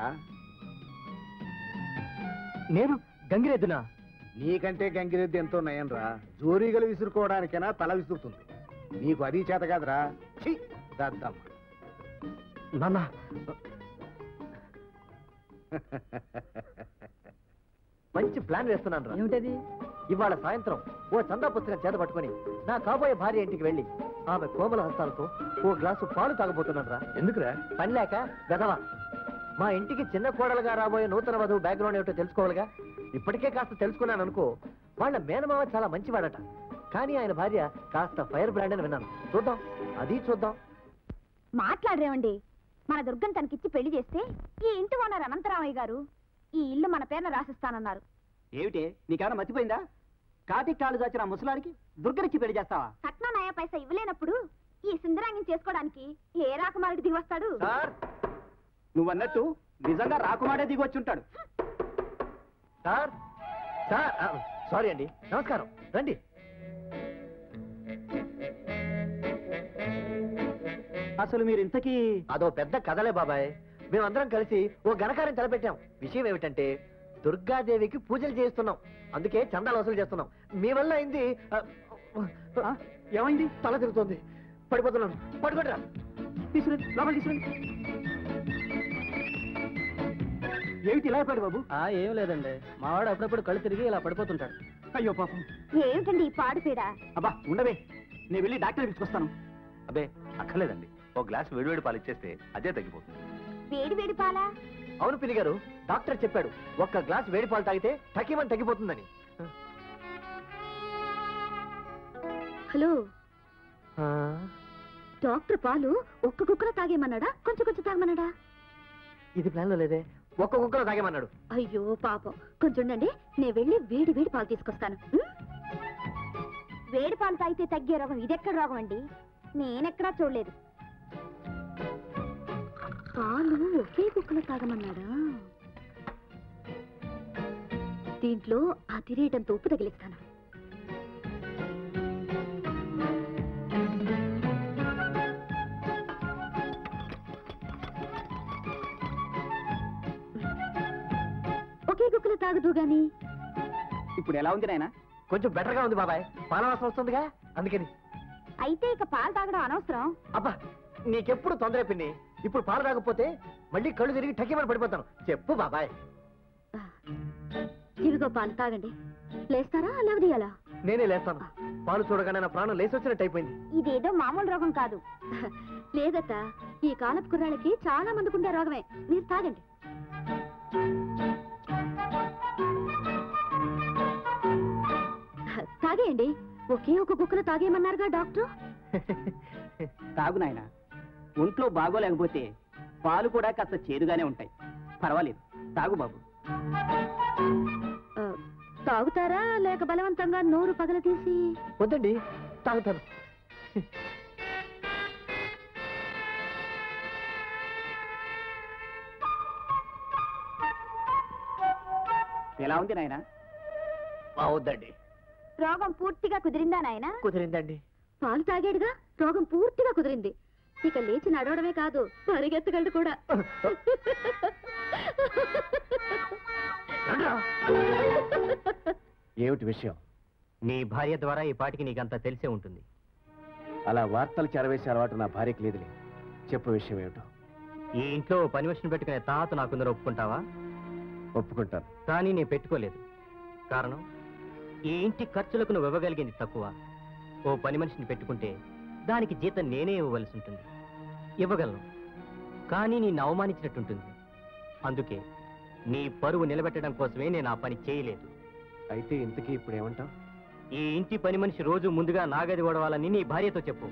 నేను గంగిరెద్దునా నీకంటే గంగిరెద్దు ఎంతో నయం రా జోరీగలు విసురుకోవడానికైనా తల విసురుతుంది నీకు అది చేత కాదురా ఛీ దద్దమ్మ నాన్న మంచి ప్లాన్ వేస్తున్నాను రా ఏమిటది ఇవాళ సాయంత్రం ఓ చందా పుస్తకం చేత పట్టుకొని నా కాబోయే భార్య ఇంటికి వెళ్ళి ఆమె కోమల హస్తాలతో ఓ గ్లాసు పాలు తాగబోతున్నాను రా ఎందుకురా పని లేక గదవా మా ఇంటికి చిన్న కోడలుగా రాబోయే నూతన వధువు బ్యాక్గ్రౌండ్ ఏమిటో తెలుసుకోవాలిగా ఇప్పటికే కాస్త తెలుసుకున్నాను అనుకో వాళ్ళ మేనమామ చాలా మంచివాడట కానీ ఆయన భార్య కాస్త ఫైర్ బ్రాండ్ అని విన్నాను చూద్దాం అది చూద్దాం మాట్లాడరేమండి మన దుర్గం తనకిచ్చి పెళ్లి చేస్తే ఈ ఇంటి ఓనర్ అనంతరామయ్య గారు ఈ ఇల్లు మన పేరున రాసిస్తానన్నారు ఏమిటి నీకేమైనా మర్చిపోయిందా కాటికి కాళ్ళు దాచిన ఆ ముసలాడికి దుర్గనిచ్చి పెళ్లి చేస్తావా కట్నం నయా పైసా ఇవ్వలేనప్పుడు ఈ సుందరాంగిని చేసుకోవడానికి ఏ రాకుమారుడు దిగి వస్తాడు సార్ నువ్వన్నట్టు నిజంగా రాకుమాడే దిగి వచ్చి ఉంటాడు సార్ సార్ ఆ, సారీ అండి నమస్కారం రండి అసలు మీరు ఇంతకీ అదో పెద్ద కథలే బాబాయ్ మేమందరం కలిసి ఓ ఘనకార్యం తలపెట్టాం విషయం ఏమిటంటే దుర్గాదేవికి పూజలు చేస్తున్నాం అందుకే చందాలు వసూలు చేస్తున్నాం మీ వల్ల అయింది ఆ, ఆ, ఏమైంది తల తిరుగుతోంది పడిపోతున్నాను పడుకోట్రా తీసుకురండి లోపల తీసుకురండి ఏమిటి ఇలా అయిపోయాడు బాబు ఏం లేదండి మావాడు అప్పుడప్పుడు కళ్ళు తిరిగి ఇలా పడిపోతుంటాడు అయ్యో పాపం ఏమిటండి ఈ పాడు పీడ అబ్బా ఉండవే నేను వెళ్ళి డాక్టర్ పిలుచుకొస్తాను అబ్బే అక్కర్లేదండి ఒక గ్లాస్ వేడివేడి పాలు ఇచ్చేస్తే అదే తగ్గిపోతుంది వేడి వేడి పాలా అవును పిల్లి గారు డాక్టర్ చెప్పాడు ఒక్క గ్లాస్ వేడి పాలు తాగితే తగ్గిమని తగ్గిపోతుందని హలో ఆ, డాక్టర్ పాలు ఒక్క కుక్కర తాగేమన్నాడా కొంచెం కొంచెం తాగమన్నాడా ఇది ప్లాన్ లో లేదే ఒక్క కుక్కలో తాగేమన్నాడు అయ్యో పాపం కొంచెం ఉండండి నేను వెళ్ళి వేడి వేడి పాలు తీసుకొస్తాను ఉం? వేడి పాలు తాగితే తగ్గే రోగం ఇదెక్కడ రోగం అండి నేనెక్కడా చూడలేదు పాలు ఒకే కుక్కలో తాగమన్నాడా దీంట్లో అతిరేటంత ఉప్పు తగిలిస్తాను ఒకే కుక్కలో తాగుతూ గాని ఇప్పుడు ఎలా ఉంది నాయనా కొంచెం బెటర్ గా ఉంది బాబాయ్ పాలవాసన వస్తుందిగా అందుకని అయితే ఇక పాలు తాగడం అనవసరం అబ్బా నీకెప్పుడు తొందర పిన్ని ఇప్పుడు పాలు తాగకపోతే మళ్ళీ కళ్ళు తిరిగి టక్కిమని పడిపోతాను చెప్పు బాబాయ్ ఇవిగో పాలు తాగండి లేస్తారా లేవదీయాలా నేనే లేస్తాను పాలు చూడగానే నా ప్రాణం లేచి వచ్చినట్టు అయిపోయింది ఇదేదో మామూలు రోగం కాదు లేదట ఈ కాలపు కుర్రాళ్ళకి చాలా మందికి ఉండే రోగమే మీరు తాగండి తాగేయండి ఒకే ఒక కుక్కను తాగేయమన్నారుగా డాక్టర్ తాగు నాయన ఒంట్లో బాగోలేకపోతే పాలు కూడా కాస్త చేదుగానే ఉంటాయి పర్వాలేదు తాగు బాబు ఆ, తాగుతారా లేక బలవంతంగా నోరు పగల తీసి వద్దండి తాగుతాను ఎలా ఉంది నాయన వద్దండి రోగం పూర్తిగా కుదిరిందా నాయనా కుదిరిందండి పాలు తాగాడుగా రోగం పూర్తిగా కుదిరింది ఇక లేచి నడవడమే కాదు పరిగెత్తగలడు కూడా ఏమిటి విషయం నీ భార్య ద్వారా ఈ పాటికి నీకంతా తెలిసే ఉంటుంది అలా వార్తలు చెరవేసే అలవాటు నా భార్యకి లేదులే చెప్పు విషయం ఏమిటో ఈ ఇంట్లో ఓ పని మనిషిని పెట్టుకునే తాత నాకుందరూ ఒప్పుకుంటావా ఒప్పుకుంటాను కానీ నేను పెట్టుకోలేదు కారణం ఈ ఇంటి ఖర్చులకు నువ్వు ఇవ్వగలిగింది తక్కువ ఓ పని మనిషిని పెట్టుకుంటే దానికి జీతం నేనే ఇవ్వవలసి ఉంటుంది ఇవ్వగలను కానీ నేను అవమానించినట్టుంటుంది అందుకే నీ పరువు నిలబెట్టడం కోసమే నేను ఆ పని చేయలేదు అయితే ఇంతకీ ఇప్పుడు ఏమంటావు ఈ ఇంటి పని మనిషి రోజు ముందుగా నాగది ఓడవాలని నీ భార్యతో చెప్పు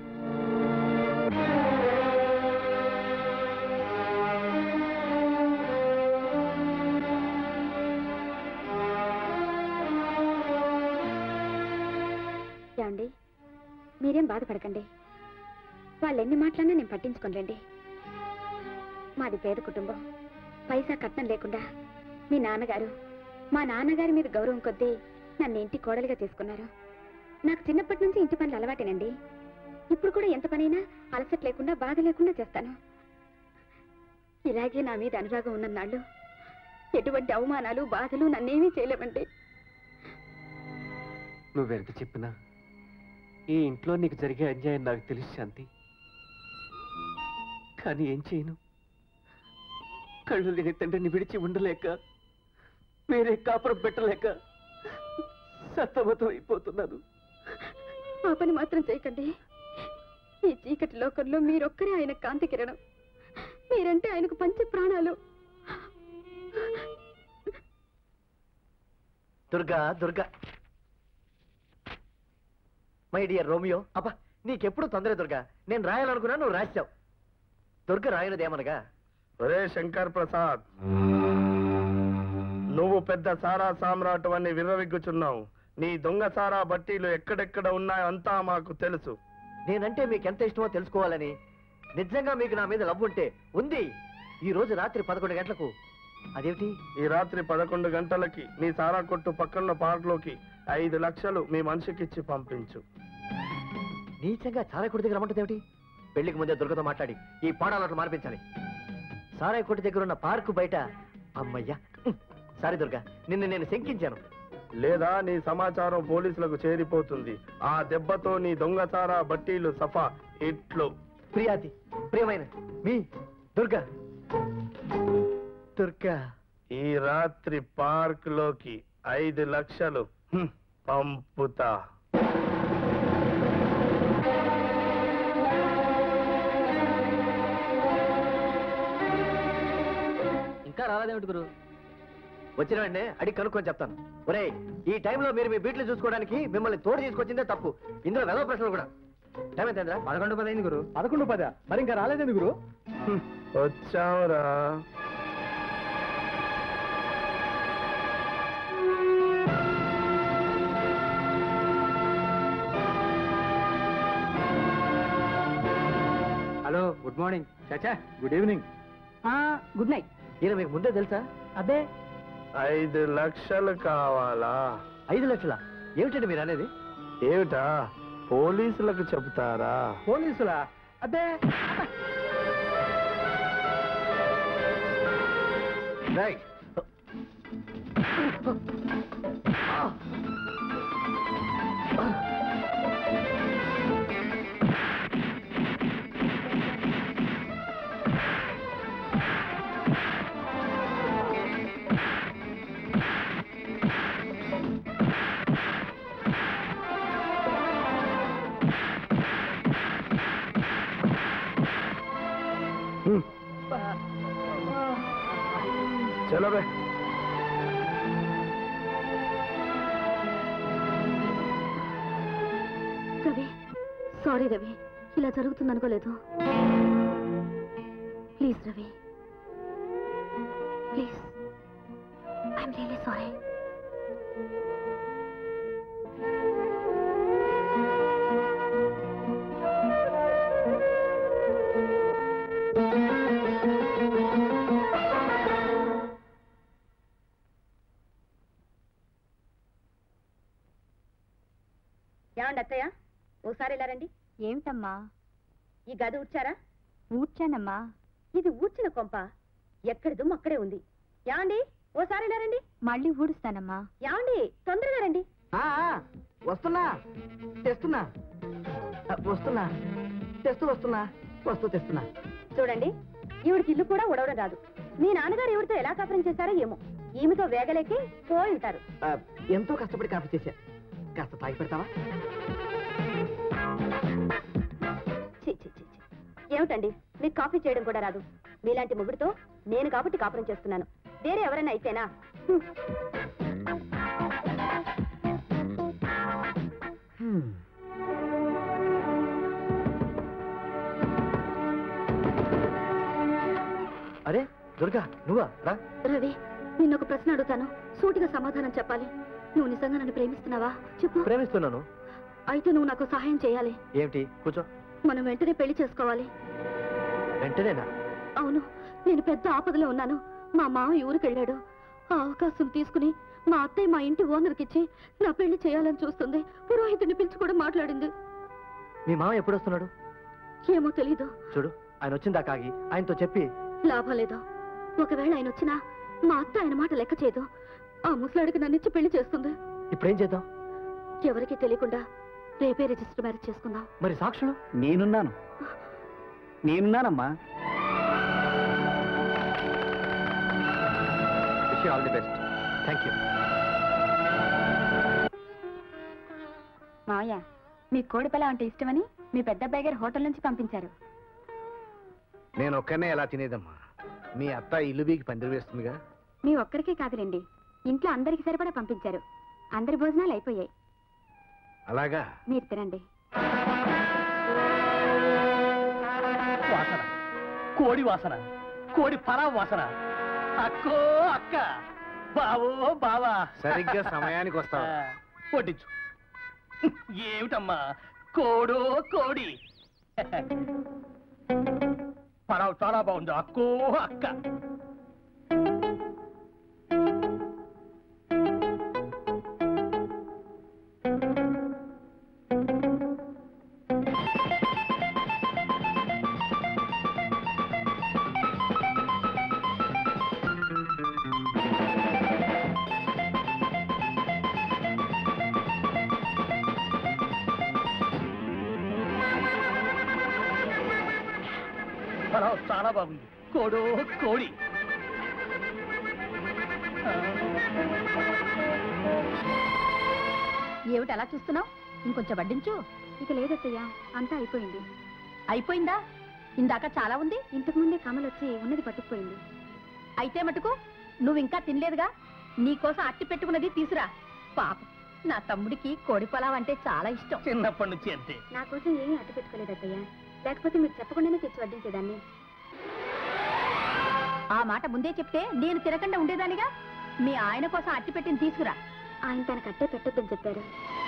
ఏమండి మీరేం బాధపడకండి వాళ్ళు ఎన్ని మాటలన్నా నేను పట్టించుకోలేండి మాది పేద కుటుంబం పైసా కట్నం లేకుండా మీ నాన్నగారు మా నాన్నగారి మీద గౌరవం కొద్దీ నన్ను ఇంటి కోడలిగా తీసుకున్నారు నాకు చిన్నప్పటి నుంచి ఇంటి పనులు అలవాటేనండి ఇప్పుడు కూడా ఎంత పనైనా అలసట లేకుండా బాధ లేకుండా చేస్తాను ఇలాగే నా మీద అనురాగం ఉన్ననాళ్ళు ఎటువంటి అవమానాలు బాధలు నన్నేమీ చేయలేవండి నువ్వెంత చెప్పినా ఈ ఇంట్లో నీకు జరిగే అన్యాయం నాకు తెలుసు శాంతి కానీ ఏం చేయను కళ్ళు లేని తండ్రిని విడిచి ఉండలేక వేరే కాపురం పెట్టలేక సతమతం అయిపోతున్నాను ఆ పని మాత్రం చేయకండి ఈ చీకటి లోకంలో మీరొక్కరే ఆయన కాంతి కిరణం మీరంటే ఆయనకు పంచ ప్రాణాలు Durga Durga my dear Romeo అబ్బా నీకెప్పుడు తొందర దుర్గా నేను రాయాలనుకున్నా నువ్వు రాశావు దుర్గ రాయనదేమనగా ఒరే శంకర్ ప్రసాద్ నువ్వు పెద్ద సారా సామ్రాట్ అని విర్రవిగ్గుచున్నావు నీ దొంగ సారా బట్టీలు ఎక్కడెక్కడ ఉన్నాయో అంతా మాకు తెలుసు నేనంటే మీకు ఎంత ఇష్టమో తెలుసుకోవాలని నిజంగా మీకు నా మీద లవ్ ఉంటే ఉంది ఈ రోజు రాత్రి పదకొండు గంటలకు అదేమిటి ఈ రాత్రి పదకొండు గంటలకి నీ సారా కొట్టు పక్కన్న పార్క్లోకి ఐదు లక్షలు మీ మనిషికిచ్చి పంపించు నీచంగా సారాయి కొట్టు దగ్గర రమ్మంటుంది ఏమిటి పెళ్లికి ముందే దుర్గతో మాట్లాడి ఈ పాడాలట్లు మార్పించాలి సారాయి కొట్టు దగ్గర ఉన్న పార్కు బయట అమ్మయ్యా సారీ దుర్గా నిన్ను నేను శంకించాను లేదా నీ సమాచారం పోలీసులకు చేరిపోతుంది ఆ దెబ్బతో నీ దొంగ సారా బట్టీలు సఫా ఇట్లు ప్రియాతి ప్రియమైన మీ దుర్గా దుర్గా ఈ రాత్రి పార్క్ లోకి ఐదు లక్షలు హ్మ్, పంపుతా ఇంకా రాలేదేమిటి గురు వచ్చిన వెంటనే అడిగి కనుక్కొని చెప్తాను ఒరేయ్ ఈ టైంలో మీరు మీ బీట్లు చూసుకోవడానికి మిమ్మల్ని తోడు తీసుకొచ్చిందే తప్పు ఇందులో వెదవ ప్రశ్నలు కూడా టైం ఎంతేంద్రా పదకొండు పది అయింది గురు పదకొండు పదా మరి ఇంకా రాలేదండి గురు వచ్చావురా హలో గుడ్ మార్నింగ్ చాచా గుడ్ ఈవినింగ్ గుడ్ నైట్ ఈయన మీకు ముందే తెలుసా అదే ఐదు లక్షలు కావాలా ఐదు లక్షల ఏమిటండి మీరు అనేది ఏమిటా పోలీసులకు చెబుతారా పోలీసులా అదే రైట్ చలో బే సారీ రవి ఇలా జరుగుతుంది అనుకోలేదు please Ravi please I'm really sorry ఏమండి అత్తయ్య ఓసారి ఇలా రండి ఏమిటమ్మా ఈ గది ఊడ్చారా ఊడ్చానమ్మా ఇది ఊడ్చిన కొంప ఎక్కడి దుమ్ము అక్కడే ఉంది యాండి ఓసారి ఇలా రండి మళ్ళీ ఊడుస్తానమ్మా యాండి తొందరగా రండి ఆ, ఆ, వస్తున్నా తెస్తున్నా ఆ, వస్తున్నా తెస్తూ వస్తున్నా వస్తూ తెస్తున్నా చూడండి ఈవిడికి ఇల్లు కూడా ఉడవడం రాదు మీ నాన్నగారు ఈవిడితో ఎలా కాపురం చేశారో ఏమో ఈమెతో వేగలేకి పోయి ఉంటారు ఆ, ఎంతో కష్టపడి కాఫీ చేశా కాస్త తాగి పెడతావా ఛీ, ఛీ, ఛీ, ఛీ. ఏమిటండి మీకు కాఫీ చేయడం కూడా రాదు మీలాంటి ముగ్గురితో నేను కాబట్టి కాపురం చేస్తున్నాను వేరే ఎవరైనా అయితేనా హ్మ్. హ్మ్. అరే దుర్గా నువ్వా రా రవి నిన్న ఒక ప్రశ్న అడుగుతాను సూటిగా సమాధానం చెప్పాలి నువ్వు నిజంగా నన్ను ప్రేమిస్తున్నావా చెప్పు ప్రేమిస్తున్నాను అయితే నువ్వు నాకు సహాయం చేయాలి ఏమిటి కూర్చో మనం వెంటనే పెళ్లి చేసుకోవాలి వెంటనేనా అవును నేను పెద్ద ఆపదలో ఉన్నాను మా మామ ఊరికి వెళ్ళాడు ఆ అవకాశం తీసుకుని మా అత్తయ్య మా ఇంటి ఓనర్కి ఇచ్చి నా పెళ్లి చేయాలని చూస్తుంది పురోహితుని పిలిచి కూడా మాట్లాడింది మీ మామ ఎప్పుడు వస్తున్నాడు ఏమో తెలీదు చూడు ఆయన వచ్చిందాకా ఆగి ఆయనతో చెప్పి లాభం లేదు ఒకవేళ ఆయన వచ్చినా మా అత్త ఆయన మాట లెక్క చేయదు ఆ ముసలాడికి నన్ను ఇచ్చి పెళ్లి చేస్తుంది ఇప్పుడేం చేద్దాం ఎవరికీ తెలియకుండా రేపే రిజిస్టర్ మ్యారేజ్ చేసుకుందాం మరి సాక్షులు నేనున్నాను నేనున్నానమ్మా wish all the best thank you మావయ్య మీ కోడి పిల్ల అంటే ఇష్టమని మీ పెద్ద అబ్బాయి గారు హోటల్ నుంచి పంపించారు నేను ఒక్కనే ఎలా తినేదమ్మా మీ అత్త ఇల్లు బీకి పందిరి వేస్తుందిగా మీ ఒక్కరికే కాదులేండి ఇంట్లో అందరికి సరిపడా పంపించారు అందరి భోజనాలు అయిపోయాయి అలాగా మీరు తినండి వాసన కోడి వాసన కోడి పరా వాసన అక్కో అక్క బావో బావా సరిగ్గా సమయానికి వస్తావు ఆ, వడ్డించు ఏమిటమ్మా కోడో కోడి పరావు చాలా బాగుంది అక్కో అక్క పరావు చాలా బాగుంది కోడో కోడి ఏమిటి అలా చూస్తున్నావు ఇంకొంచెం వడ్డించు ఇక లేదత్తయ్య అంతా అయిపోయింది అయిపోయిందా ఇందాక చాలా ఉంది ఇంతకు ముందే కమల్ వచ్చి ఉన్నది పట్టుకుపోయింది అయితే మటుకు నువ్వు ఇంకా తినలేదుగా నీకోసం అట్టి పెట్టుకున్నది తీసురా పాప నా తమ్ముడికి కోడి పొలావ్ అంటే చాలా ఇష్టం చిన్నప్పటి నుంచి అంతే నా కోసం ఏమీ అడ్డు పెట్టుకోలేదు అత్తయ్య లేకపోతే మీరు చెప్పకుండానే తెచ్చి వడ్డించేదాన్ని ఆ మాట ముందే చెప్తే నేను తినకుండా ఉండేదానిగా మీ ఆయన కోసం అట్టి పెట్టిన తీసుకురా ఆయన తన కట్టే పెట్టొద్దని చెప్పారు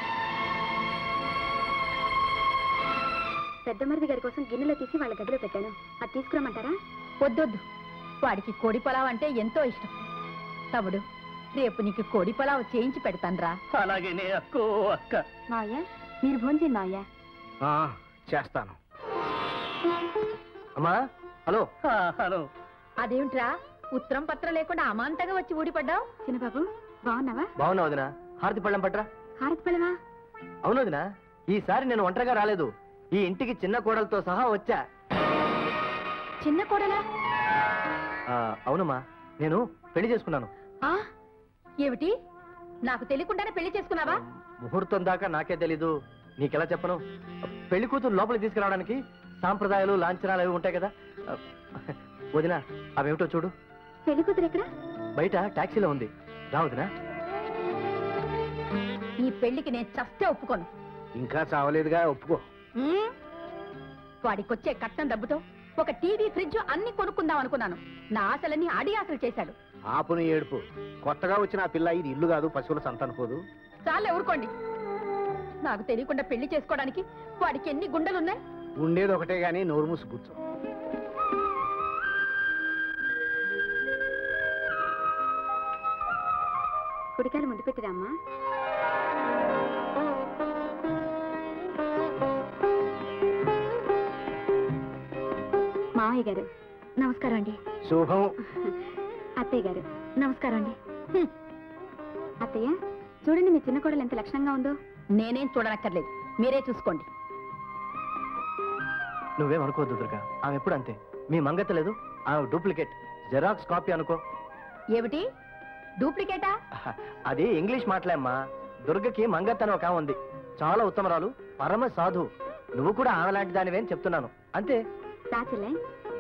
పెద్ద మరిది గారి కోసం గిన్నెలో తీసి వాళ్ళ గదిలో పెట్టాను అది తీసుకురమ్మంటారా వద్దొద్దు వాడికి కోడి పొలావ్ అంటే ఎంతో ఇష్టం తమ్ముడు రేపు నీకు కోడి పొలావ్ చేయించి పెడతాన్రా అలాగేనే అక్కో అక్క మావయ్య మీరు భోంచేయండి మావయ్య ఆ, చేస్తాను అమ్మా హలో ఆ, హలో అదేమిట్రా ఉత్తరం పత్రం లేకుండా అమాంతంగా వచ్చి ఊడిపడ్డావు చిన్నబాబు బాగున్నావా బాగున్నా వదినా హారతి పళ్ళం పట్రా హారతి పడవా అవును వదినా ఈసారి నేను ఒంటరిగా రాలేదు ఈ ఇంటికి చిన్న కోడలతో సహా వచ్చా చిన్న కోడలా ఆ, అవునమ్మా నేను పెళ్లి చేసుకున్నాను ఆ ఏమిటి నాకు తెలియకుండానే పెళ్లి చేసుకున్నావా ముహూర్తం దాకా నాకే తెలీదు నీకెలా చెప్పను పెళ్లి కూతురు లోపలికి తీసుకురావడానికి సాంప్రదాయాలు లాంఛనాలు అవి ఉంటాయి కదా వదినా అవేమిటో చూడు పెళ్లి కూతురు ఎక్కడ బయట టాక్సీలో ఉంది రా వదినా ఈ పెళ్లికి నేను చస్తే ఒప్పుకోను ఇంకా చావలేదుగా ఒప్పుకో ఉమ్, వాడికొచ్చే కట్నం డబ్బుతో ఒక టీవీ ఫ్రిడ్జ్ అన్ని కొనుక్కుందాం అనుకున్నాను నా ఆశలన్నీ అడి ఆశలు చేశాడు ఆపుని ఏడుపు కొత్తగా వచ్చిన ఆ పిల్ల ఇది ఇల్లు కాదు పశువుల సంత అనుకోదు చాలే ఊరుకోండి నాకు తెలియకుండా పెళ్లి చేసుకోవడానికి వాడికి ఎన్ని గుండెలున్నాయి ఉండేది ఒకటే గానీ నోరు మూసి కూర్చో కుడికాయలు ముందు పెట్టిరామ్మా మావయ్య గారు నమస్కారం అండి శుభం అత్తయ్య గారు నమస్కారం అండి హ్మ్. అత్తయ్య చూడండి మీ చిన్న కోడలు ఎంత లక్షణంగా ఉందో నేనేం చూడనక్కర్లేదు మీరే చూసుకోండి నువ్వేం అనుకోవద్దు దుర్గా ఆమె ఎప్పుడు అంతే మీ మంగత లేదు ఆమె డూప్లికేట్ జెరాక్స్ కాపీ అనుకో ఏమిటి డూప్లికేటా అది ఇంగ్లీష్ మాటలేమ్మా దుర్గకి మంగత్ అని ఒక ఆమె ఉంది చాలా ఉత్తమరాలు పరమ సాధు నువ్వు కూడా ఆమె లాంటి దానివే అని చెప్తున్నాను అంతే రాచలే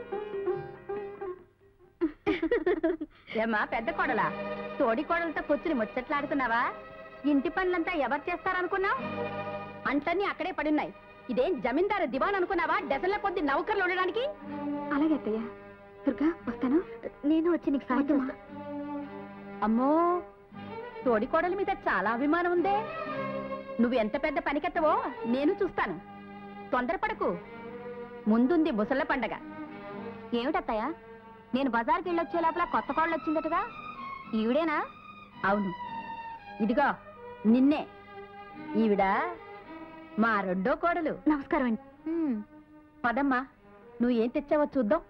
ఏమా పెద్ద కోడలా తోడి కోడలతో కూర్చుని ముచ్చట్లాడుతున్నావా ఇంటి పనులంతా ఎవరు చేస్తారనుకున్నావు అంటన్నీ అక్కడే పడున్నాయి ఇదేం జమీందారు దివాన్ అనుకున్నావా డజన్ల కొద్ది నౌకర్లు ఉండడానికి అలాగే అత్తయ్య దుర్గా వస్తాను నేను వచ్చి నీకు సాయం చేస్తా అమ్మో తోడి కోడల మీద చాలా అభిమానం ఉందే నువ్వు ఎంత పెద్ద పనికెత్తవో నేను చూస్తాను తొందరపడకు ముందుంది ముసళ్ళ పండగ ఏమిటత్తయ్య నేను బజార్కి వెళ్ళొచ్చే లోపల కొత్త కోళ్ళు వచ్చిందటగా ఈవిడేనా అవును ఇదిగో నిన్నే ఈవిడ మా రెండో కోడలు నమస్కారం అండి హ్మ్, పదమ్మా నువ్వు ఏం తెచ్చావో చూద్దాం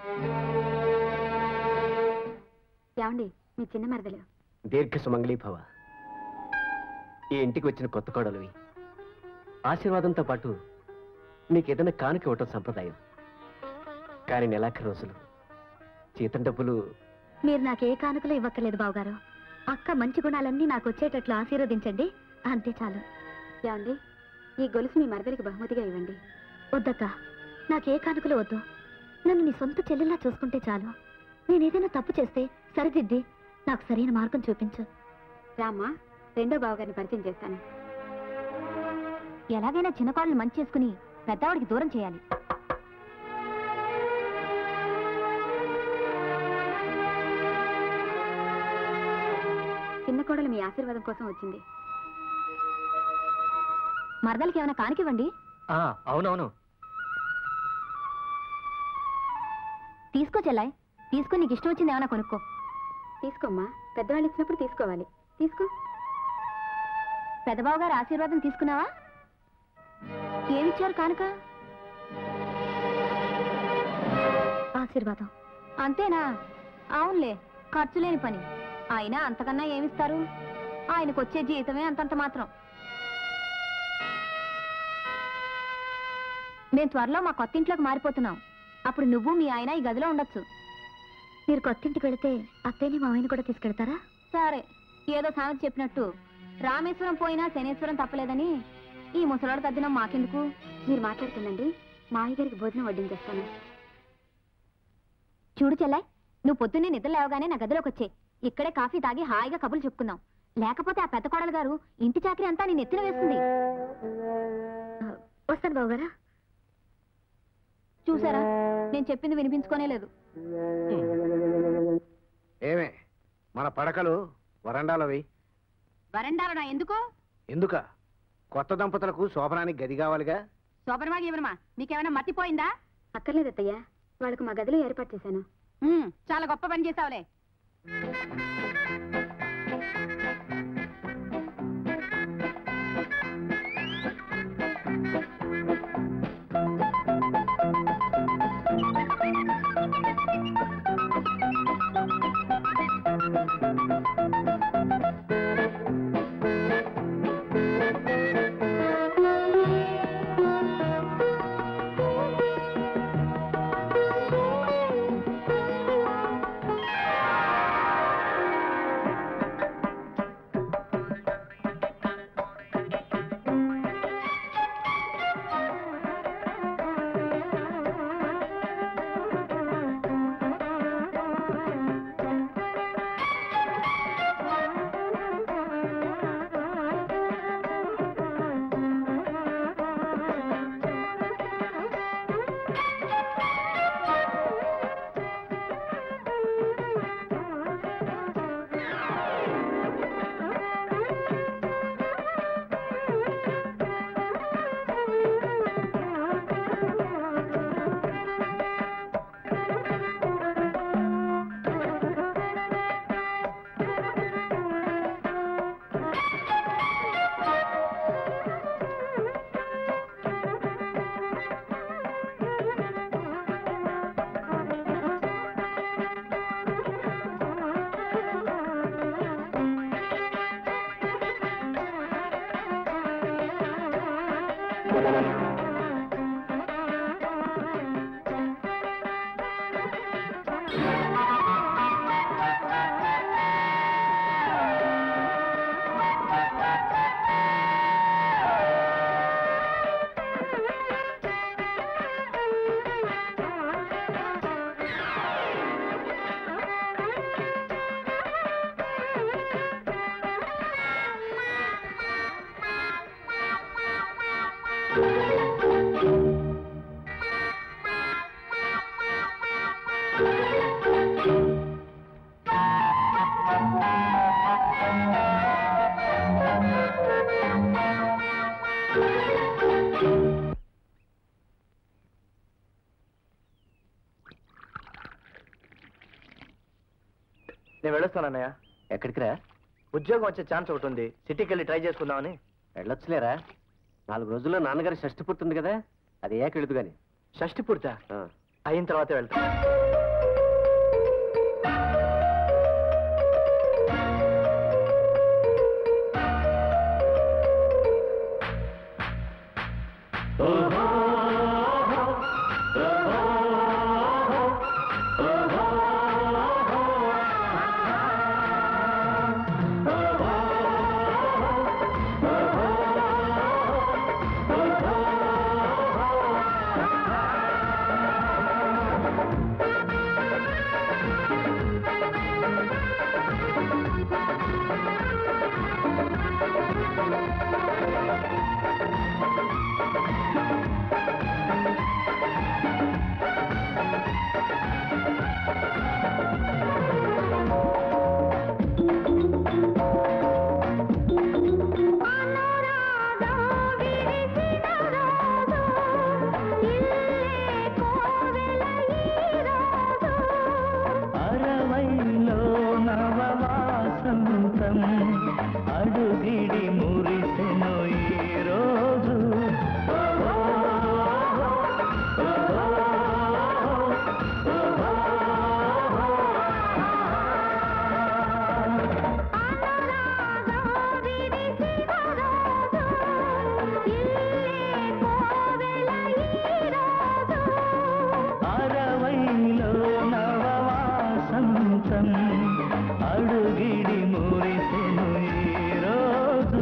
ఏమండి మీ చిన్న మరదలు దీర్ఘ సుమంగళీ భవ ఈ ఇంటికి వచ్చిన కొత్త కోడలివి ఆశీర్వాదంతో పాటు నీకు ఏదైనా కానుక ఇవ్వటం సంప్రదాయం కానీ నెలాఖరు రోజులు జీతం డబ్బులు మీరు నాకే కానుకలు ఇవ్వక్కర్లేదు బావగారు అక్క మంచి గుణాలన్నీ నాకు వచ్చేటట్లు ఆశీర్వదించండి అంతే చాలు ఏమండి ఈ గొలుసు మీ మరదలికి బహుమతిగా ఇవ్వండి వద్దక్క నాకే కానుకలు వద్దు నన్ను నీ సొంత చెల్లెల్లా చూసుకుంటే చాలు నేనేదైనా తప్పు చేస్తే సరిదిద్ది నాకు సరైన మార్గం చూపించు రామ్మా రెండో బావగారిని పరిచయం చేస్తాను ఎలాగైనా చిన్న కోడలు మంచి చేసుకుని పెద్దవాడికి దూరం చేయాలి చిన్న కోడలు మీ ఆశీర్వాదం కోసం వచ్చింది మరదలకి ఏమైనా కానికివ్వండి ఆ, అవునవును తీసుకో చెల్లాయ్ తీసుకుని నీకు ఇష్టం వచ్చింది ఏమైనా కొనుక్కో తీసుకోమ్మా పెద్దవాళ్ళు ఇచ్చినప్పుడు తీసుకోవాలి తీసుకో పెద్దబాబు గారు ఆశీర్వాదం తీసుకున్నావా ఏమిచ్చారు కానుక ఆశీర్వాదం అంతేనా అవునులే ఖర్చు లేని పని అయినా అంతకన్నా ఏమిస్తారు ఆయనకు వచ్చే జీతమే అంతంత మాత్రం మేము త్వరలో మా కొత్త ఇంట్లోకి మారిపోతున్నాం అప్పుడు నువ్వు మీ ఆయన ఈ గదిలో ఉండొచ్చు మీరు కొత్త ఇంటికి వెళితే అత్తయ్యని మావయ్యని కూడా తీసుకెళ్తారా సరే ఏదో సామెత చెప్పినట్టు రామేశ్వరం పోయినా శనేశ్వరం తప్పలేదని ఈ ముసలాడు తద్దినం మాకెందుకు మీరు మాట్లాడుతుందండి మావయ్య గారికి భోజనం వడ్డించేస్తాను చూడు చెల్లాయ్ నువ్వు పొద్దున్నే నిద్ర లేవగానే నా గదిలోకి వచ్చే ఇక్కడే కాఫీ తాగి హాయిగా కబుర్లు చెప్పుకుందాం లేకపోతే ఆ పెద్ద కోడలు గారు ఇంటి చాకరీ అంతా నేను ఎత్తిన వేస్తుంది వస్తాను బావగారా చూసారా నేను చెప్పింది వినిపించుకోనే లేదు ఏమే మన పడకలు వరండాలవి వరండాలో నా ఎందుకు ఎందుక కొత్త దంపతులకు శోభనానికి గది కావాలిగా శోభనమాగి ఇవ్వనమా మీకేమైనా మర్తిపోయిందా అక్కర్లేదు అత్తయ్య వాళ్ళకు మా గదిలో ఏర్పాటు చేశాను ఉమ్, చాలా గొప్ప పని చేసావులే నేను వెళ్ళొస్తాను అన్నయ్య ఎక్కడికి రా ఉద్యోగం వచ్చే ఛాన్స్ ఒకటి ఉంది సిటీకి వెళ్ళి ట్రై చేసుకుందామని వెళ్ళొచ్చులేరా నాలుగు రోజుల్లో నాన్నగారి షష్టి పుట్టింది కదా అది ఏక వెళుదు గాని షష్టి పూర్తా అయిన తర్వాతే వెళ్తా అరవైలో నవవాసంతం అడుగిడి మురిసెను ఈ రోజు అరవైలో నవవాసంతం అడుగిడి మురిసెను ఈ రోజు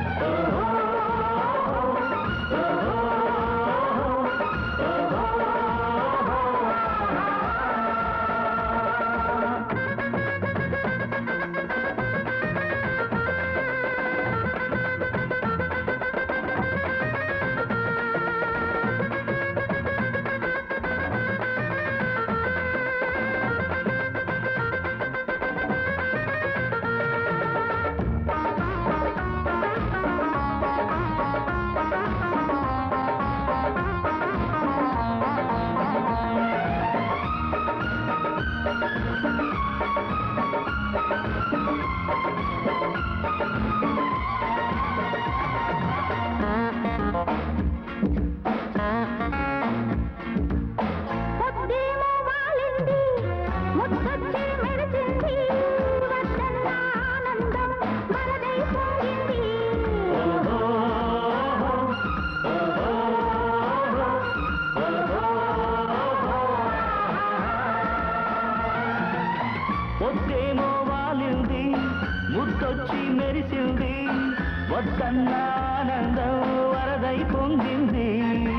పొద్దేమో వాలింది ముద్దొచ్చి మెరిసింది వద్దన్న ఆనందం వరదై పొంగింది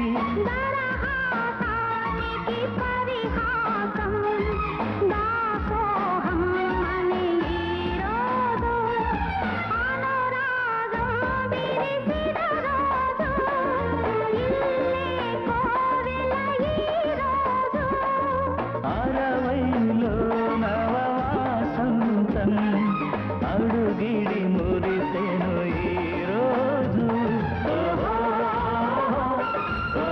అరవైలో నవవాసంతం అడుగిడి మురిసెను ఈ రోజు ఓహో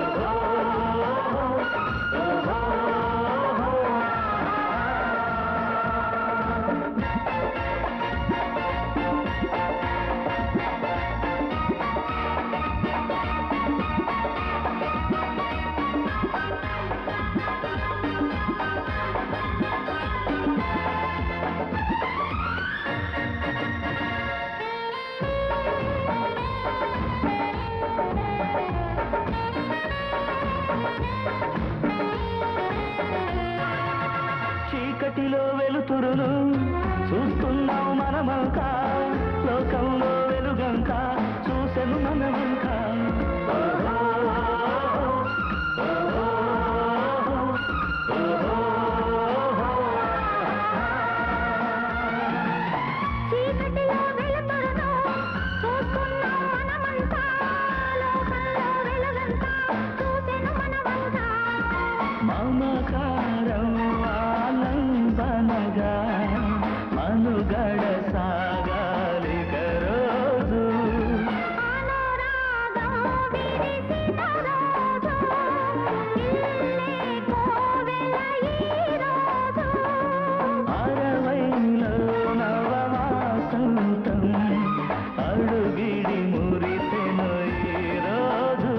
చూస్తున్నాం మనమంతా లోకంలో వెలుగంక చూసెను మనమంక చీకటిలో వెలుతురును చూస్తున్నాం మనమంతా లోకంలో వెలుగంతా చూసెను మనమంతా మమకారం ఆలంబనగా మనుగడ సాగాలిక రోజు అనురాగం విరిసిన రోజు ఇల్లే కోవెల ఈ రోజు అరవైలో నవవాసంతం అడుగిడి మురిసెను ఈ రోజు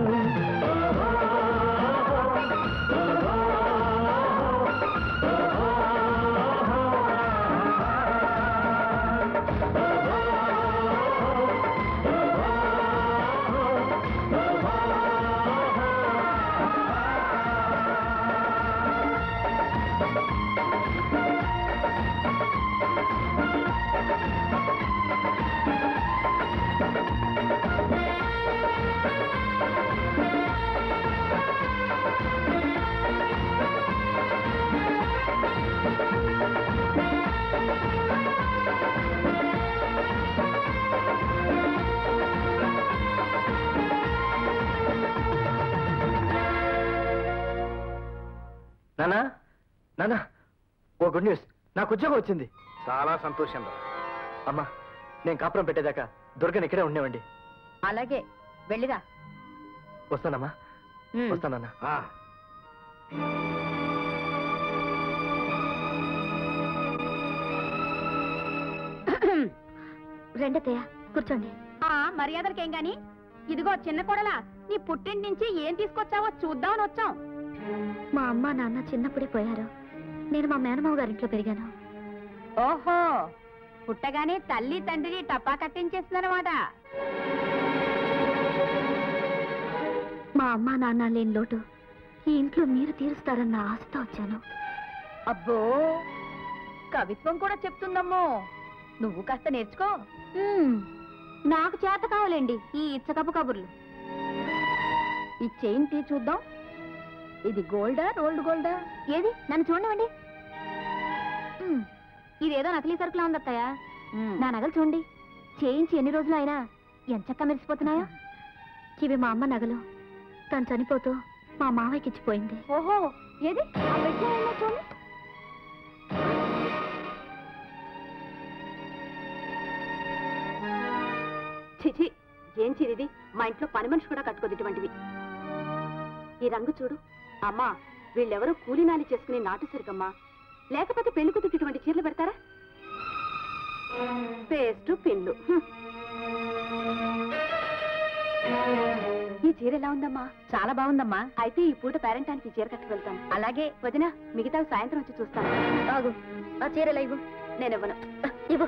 నానా నానా ఓ గుడ్ న్యూస్ నాకు ఉద్యోగం వచ్చింది చాలా సంతోషం రా అమ్మా నేను కాపురం పెట్టేదాకా దుర్గని ఇక్కడే ఉండేవండి అలాగే వెళ్ళిరా వస్తానమ్మా ఉమ్. వస్తానన్నా ఆ, రెండతయ్య కూర్చోండి ఆ మర్యాదలకేం గాని ఇదిగో చిన్న కొడలా నీ పుట్టింటి నుంచి ఏం తీసుకొచ్చావో చూద్దామని వచ్చాం మా అమ్మ నాన్న చిన్నప్పుడే పోయారు నేను మా మేనమావ గారింట్లో పెరిగాను ఓహో పుట్టగానే తల్లి తండ్రిని టపా కట్టించేస్తున్నారన్నమాట మా అమ్మ నాన్న లేని లోటు ఈ ఇంట్లో మీరు తీరుస్తారన్న ఆశతో వచ్చాను అబ్బో కవిత్వం కూడా చెప్తుందమ్మో నువ్వు కాస్త నేర్చుకో మ్మ్. నాకు చేత కావాలండి ఈ ఇచ్చకపు కబుర్లు ఈ చైన్ తీ చూద్దాం ఇది గోల్డా రోల్డ్ గోల్డా ఏది నన్ను చూడండి మ్మ్. ఇదేదో నకిలీ సరుకులా ఉంది అత్తయ్య నా నగలు చూడండి చేయించి ఎన్ని రోజులు అయినా ఎంచక్క మెరిసిపోతున్నాయో ఇవి మా అమ్మ నగలు తను చనిపోతూ మా మావయ్యకి ఇచ్చిపోయింది ఓహో ఏది ఆ పెట్టె ఏమో చూడు చిచి ఏం చిరిది మా ఇంట్లో పని మనిషి కూడా కట్టుకోదు ఇటువంటివి ఈ రంగు చూడు అమ్మా వీళ్ళెవరో కూలినాలి చేసుకునే నాటు సరికమ్మా లేకపోతే పెళ్లి కూతురికి ఇటువంటి చీరలు పెడతారా పేస్టు పిన్లు హ్మ్. ఈ చీర ఎలా ఉందమ్మా చాలా బాగుందమ్మా అయితే ఈ పూట పేరెంటానికి ఈ చీర కట్టుకు వెళ్తాను అలాగే వదిన మిగతా సాయంత్రం వచ్చి చూస్తాను ఆగు ఆ చీర ఎలా ఇవ్వు నేను ఇవ్వను ఇవ్వు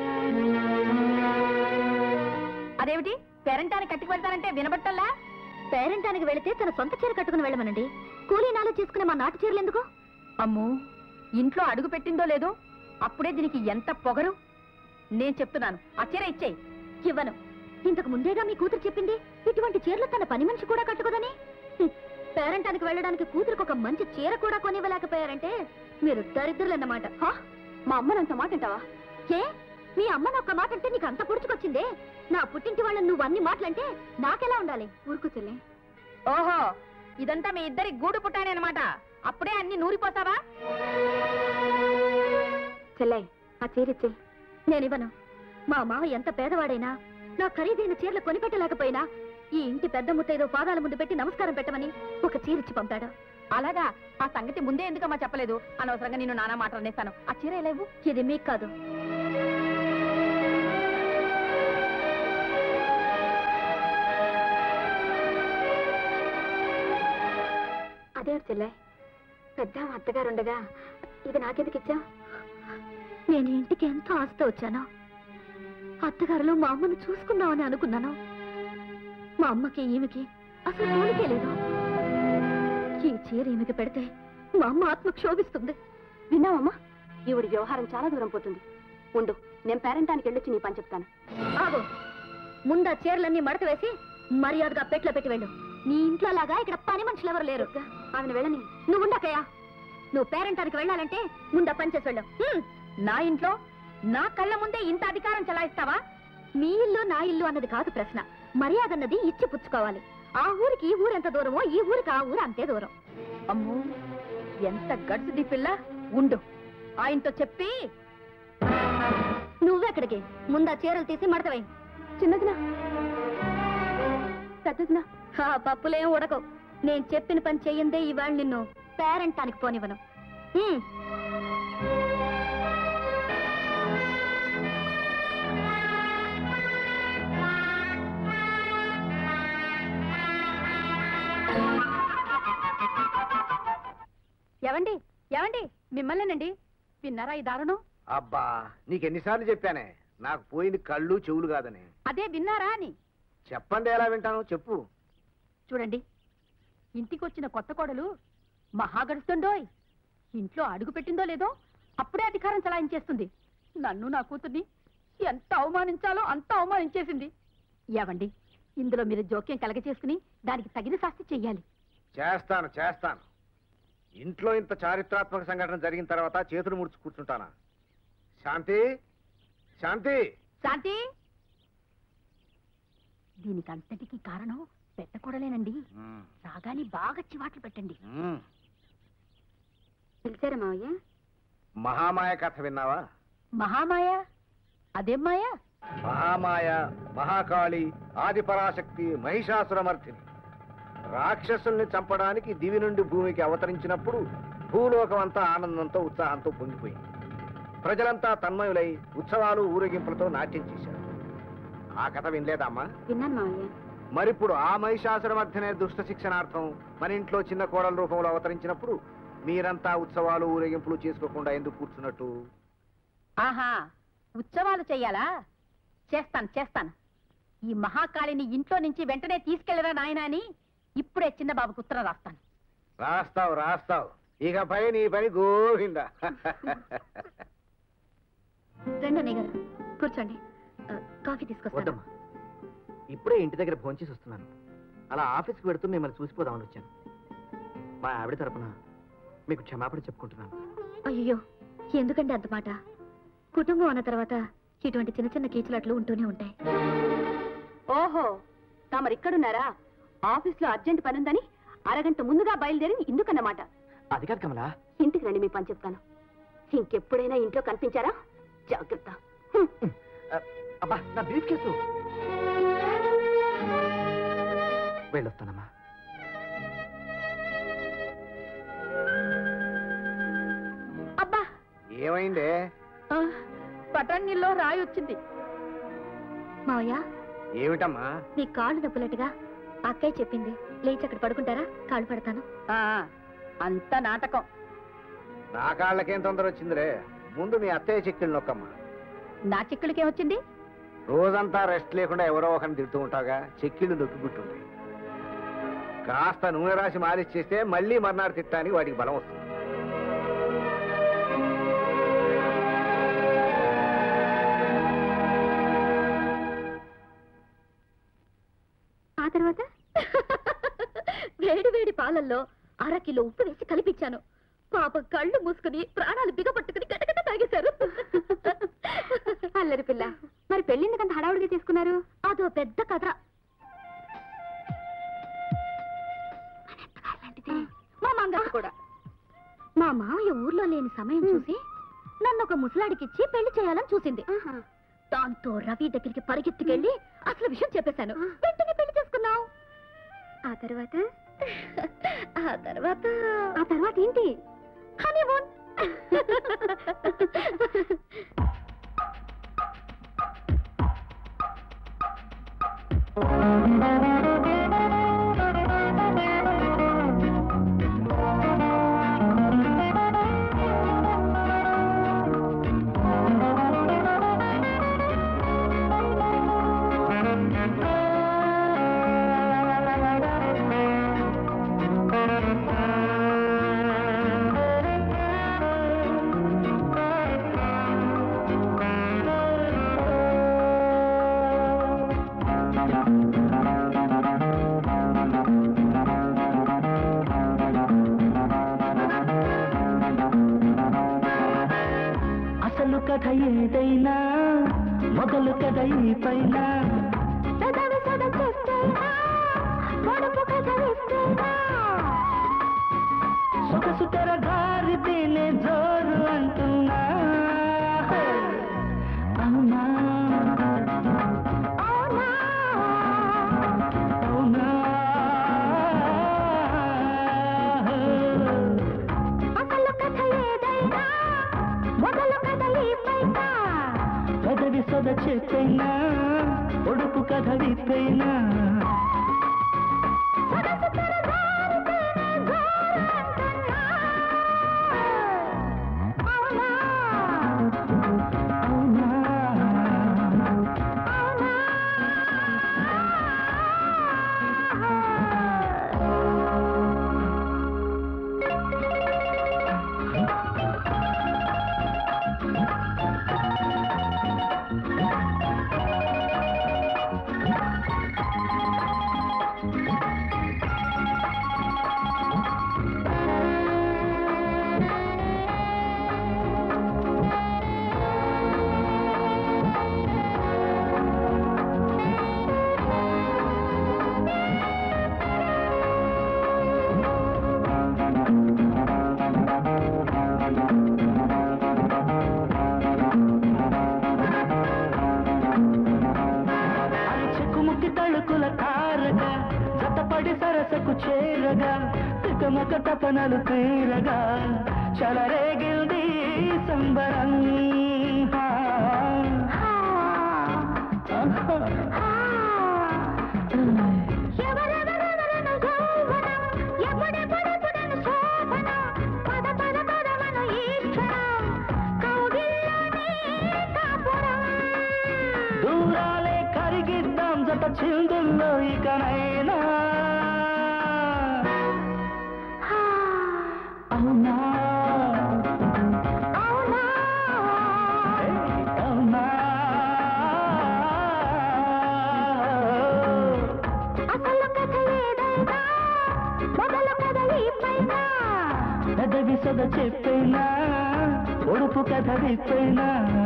అదేమిటి పెరంటాన్ని కట్టుకు వెళ్తానంటే వినబట్టల్లా పేరెంటానికి వెళితే తన సొంత చీర కట్టుకుని వెళ్ళమనండి కూలీనాలు చేసుకునే మా నాటు చీరలు ఎందుకు అమ్మో ఇంట్లో అడుగు పెట్టిందో లేదో అప్పుడే దీనికి ఎంత పొగరు నేను చెప్తున్నాను ఆ చీర ఇచ్చేయి ఇవ్వను ఇంతకు ముందేగా మీ కూతురు చెప్పింది ఇటువంటి చీరలు తన పని మనిషి కూడా కట్టుకోదని హ్మ్. పేరెంటానికి వెళ్ళడానికి కూతురికి ఒక మంచి చీర కూడా కొనివ్వలేకపోయారంటే మీరు దరిద్రులన్నమాట హా? మా అమ్మనంత మాట అంటావా ఏ మీ అమ్మని ఒక్క మాట అంటే నీకు అంత పుడుచుకొచ్చిందే నా పుట్టింటి వాళ్ళని నువ్వు అన్ని మాటలంటే నాకెలా ఉండాలి ఊరుకు చెల్లి ఓహో ఇదంతా మీ ఇద్దరి గూడు పుట్టానే అనమాట అప్పుడే అన్ని నూరిపోతావా చెల్లై ఆ చీరిచ్చే నేనివ్వను మా మావ ఎంత పేదవాడైనా నా ఖరీదైన చీరలు కొనిపెట్టలేకపోయినా ఈ ఇంటి పెద్ద ముత్తైదో పాదాల ముందు పెట్టి నమస్కారం పెట్టమని ఒక చీరిచ్చి పంపాడు అలాగా ఆ సంగతి ముందే ఎందుకమ్మా చెప్పలేదు అనవసరంగా నేను నానా మాట అనేస్తాను ఆ చీర ఎలా ఇవ్వు ఇది మీకు కాదు అదే చెల్లె పెద్ద అత్తగారుండగా ఇది నాకెందుకు ఇచ్చా నేను ఇంటికి ఎంతో ఆశతో వచ్చాను అత్తగారులో మా అమ్మను చూసుకుందామని అనుకున్నాను మా అమ్మకి ఈమెకి అసలు పోలికే లేదు ఈ చీర ఈమెకి పెడితే మా అమ్మ ఆత్మ క్షోభిస్తుంది విన్నావమ్మా ఈవిడి వ్యవహారం చాలా దూరం పోతుంది ఉండు నేను పేరెంటానికి వెళ్ళొచ్చి నీ పని చెప్తాను ఆగు ముందా చీరలన్నీ మడత వేసి మర్యాదగా పెట్లో పెట్టి వెళ్ళు నీ ఇంట్లో లాగా ఇక్కడ పని మనుషులు ఎవరు లేరు ఆమెను వెళ్ళని నువ్వు ఉండకయ్యా నువ్వు పేరెంటానికి వెళ్ళాలంటే ముందా పని చేసి వెళ్ళు హ్మ్. నా ఇంట్లో నా కళ్ళ ముందే ఇంత అధికారం చలాయిస్తావా మీ ఇల్లు నా ఇల్లు అన్నది కాదు ప్రశ్న మర్యాద అన్నది ఇచ్చి పుచ్చుకోవాలి ఆ ఊరికి ఈ ఊరు ఎంత దూరమో ఈ ఊరికి ఆ ఊరు అంతే దూరం అమ్మో ఎంత గడుసుది పిల్ల ఉండు ఆయనతో చెప్పి నువ్వెక్కడికి ముందా చీరలు తీసి మడతవై చిన్నదినా పెద్దదినా ఆ పప్పులేం ఉడకవు నేను చెప్పిన పని చెయ్యందే ఇవాళ నిన్ను పేరెంటానికి పోనివ్వను హ్మ్. ఎవండి ఎవండి మిమ్మల్నేనండి విన్నారా ఈ దారుణం అబ్బా నీకెన్నిసార్లు చెప్పానే నాకు పోయింది కళ్ళు చెవులు కాదని అదే విన్నారా అని చెప్పండి ఎలా వింటాను చెప్పు చూడండి ఇంటికి వచ్చిన కొత్త కోడలు మహా గడుస్తుండోయ్ ఇంట్లో అడుగు పెట్టిందో లేదో అప్పుడే అధికారం చలాయించేస్తుంది నన్ను నా కూతుర్ని ఎంత అవమానించాలో అంత అవమానించేసింది ఏవండి ఇందులో మీరు జోక్యం కలగచేసుకుని దానికి తగిన శాస్తి చెయ్యాలి చేస్తాను చేస్తాను ఇంట్లో ఇంత చారిత్రాత్మక సంఘటన జరిగిన తర్వాత చేతులు ముడుచు కూర్చుంటానా శాంతి శాంతి శాంతి దీనికి అంతటికి కారణం పెట్టకూడలేనండి మ్మ్. రాగాని బాగా చివాట్లు పెట్టండి మ్మ్. పిలిచారా మావయ్య మహామాయ కథ విన్నావా మహామాయ అదేం మాయ మహామాయ మహాకాళి ఆదిపరాశక్తి మహిషాసురమర్ధిని రాక్షసుల్ని చంపడానికి దివి నుండి భూమికి అవతరించినప్పుడు భూలోకం అంతా ఆనందంతో ఉత్సాహంతో పొంగిపోయింది ప్రజలంతా తన్మయులై ఉత్సవాలు ఊరేగింపులతో నాట్యం చేశారు ఆ కథ వినలేదమ్మా విన్నాను మావయ్య మరిప్పుడు ఆ మహిషాసురమర్ధినే దుష్ట శిక్షణార్థం మన ఇంట్లో చిన్న కోడల రూపంలో అవతరించినప్పుడు మీరంతా ఉత్సవాలు ఊరేగింపులు చేసుకోకుండా ఎందుకు కూర్చున్నట్టు ఆహా ఉత్సవాలు చెయ్యాలా చేస్తాను చేస్తాను ఈ మహాకాళిని ఇంట్లో నుంచి వెంటనే తీసుకెళ్లరా నాయనా అని ఇప్పుడే చిన్న బాబుకు ఉత్తరం రాస్తాను రాస్తావు రాస్తావు ఇకపై నీ పని గోవిందా రండి అన్నయ్య గారు కూర్చోండి ఆ, కాఫీ తీసుకొస్తాను వద్దమ్మా ఇప్పుడే ఇంటి దగ్గర భోంచేసి వస్తున్నాను అలా ఆఫీస్కి పెడుతూ మిమ్మల్ని చూసిపోదామని వచ్చాను మా ఆవిడ తరపున మీకు క్షమాపణ చెప్పుకుంటున్నాను అయ్యో ఎందుకండి అంత మాట కుటుంబం అన్న తర్వాత ఇటువంటి చిన్న చిన్న కీచులాట్లు ఉంటూనే ఉంటాయి ఓహో తమరు ఇక్కడున్నారా ఆఫీస్ లో అర్జెంట్ పని ఉందని అరగంట ముందుగా బయలుదేరి ఇందుకన్నమాట అది కాదు కమలా ఇంటికి రండి మీ పని చెప్తాను ఇంకెప్పుడైనా ఇంట్లో కనిపించారా జాగ్రత్త హ్మ్. అబ్బా నా బ్రీఫ్ కేసు వెళ్ళొస్తానమ్మా అబ్బా ఏమైందే ఆ, పటాన్నిలో రాయి వచ్చింది మావయ్య ఏమిటమ్మా మీ కాళ్ళు నొప్పులట్టుగా అక్కయ్య చెప్పింది లేచి అక్కడ పడుకుంటారా కాళ్ళు పడతాను అంత నాటకం నా కాళ్ళకేం తొందర వచ్చిందిరే ముందు మీ అత్తయ్య చిక్కులు నొక్కమ్మా నా చిక్కులకేమొచ్చింది రోజంతా రెస్ట్ లేకుండా ఎవరో ఒకరిని తిడుతూ ఉంటాగా చెక్కిళ్ళు నొక్కిబుట్టుంటాయి కాస్త నూనె రాసి మాలిష్ చేస్తే మళ్ళీ మర్నాడు తిట్టడానికి వాటికి బలం వస్తుంది ఆ తర్వాత వేడి వేడి పాలల్లో అర కిలో ఉప్పు వేసి కలిపించాను పాప కళ్ళు మూసుకుని ప్రాణాలు బిగపట్టుకుని గటగట తాగేశారు అల్లరి పిల్ల మరి పెళ్ళిందుకంత హడావుడిగా చేసుకున్నారు అదో పెద్ద కథ మా మంగళ కూడా మా మామయ్య ఊర్లో లేని సమయం చూసి నన్ను ఒక ముసలాడికిచ్చి పెళ్లి చేయాలని చూసింది దాంతో రవి దగ్గరికి పరిగెత్తుకెళ్ళి అసలు విషయం చెప్పేశాను వెంటనే పెళ్లి చేసుకున్నావు ఆ తర్వాత ఆ తర్వాత ఆ తర్వాత ఏంటి హనీమూన్ కథ ఏదైనా మొదలు కథ ఈ పైన పెదవి సొద చెప్తేనా పొడుపు కథ విస్తేనా సొగసు తెర దారితేనే జోరు అంటున్నా అవునా అవునా అవునా అసలు కథ ఏదైనా మొదలు కథ ఈ పైన పెదవి సొద చెప్పైనా ఒడుపు కథ విప్పైనా సొగసు తెర దారితేనే జోరు అంటున్నా అవునా అవునా అది చెక్కుముక్కి తళుకుల తారగా జతపడి సరసకు చేరగా తికమక తపనలు తీరగా చలరేగిల్ది సంబరం హా. ఆహా. ఎవరెవరెవరను యౌవనం, ఎప్పుడెప్పుడెప్పుడను శోభనం, పద పద పదమను ఈక్షణం, కౌగిల్లోనే కాపురం. దూరాలే కరిగిద్దాం జత చిందుల్లో ఇకనైనా అవునా అవునా అవునా అసలు కథ ఏదైనా మొదలు కథ ఈ పైన పెదవి సొద చెప్పైనా ఒడుపు కథ విప్పైనా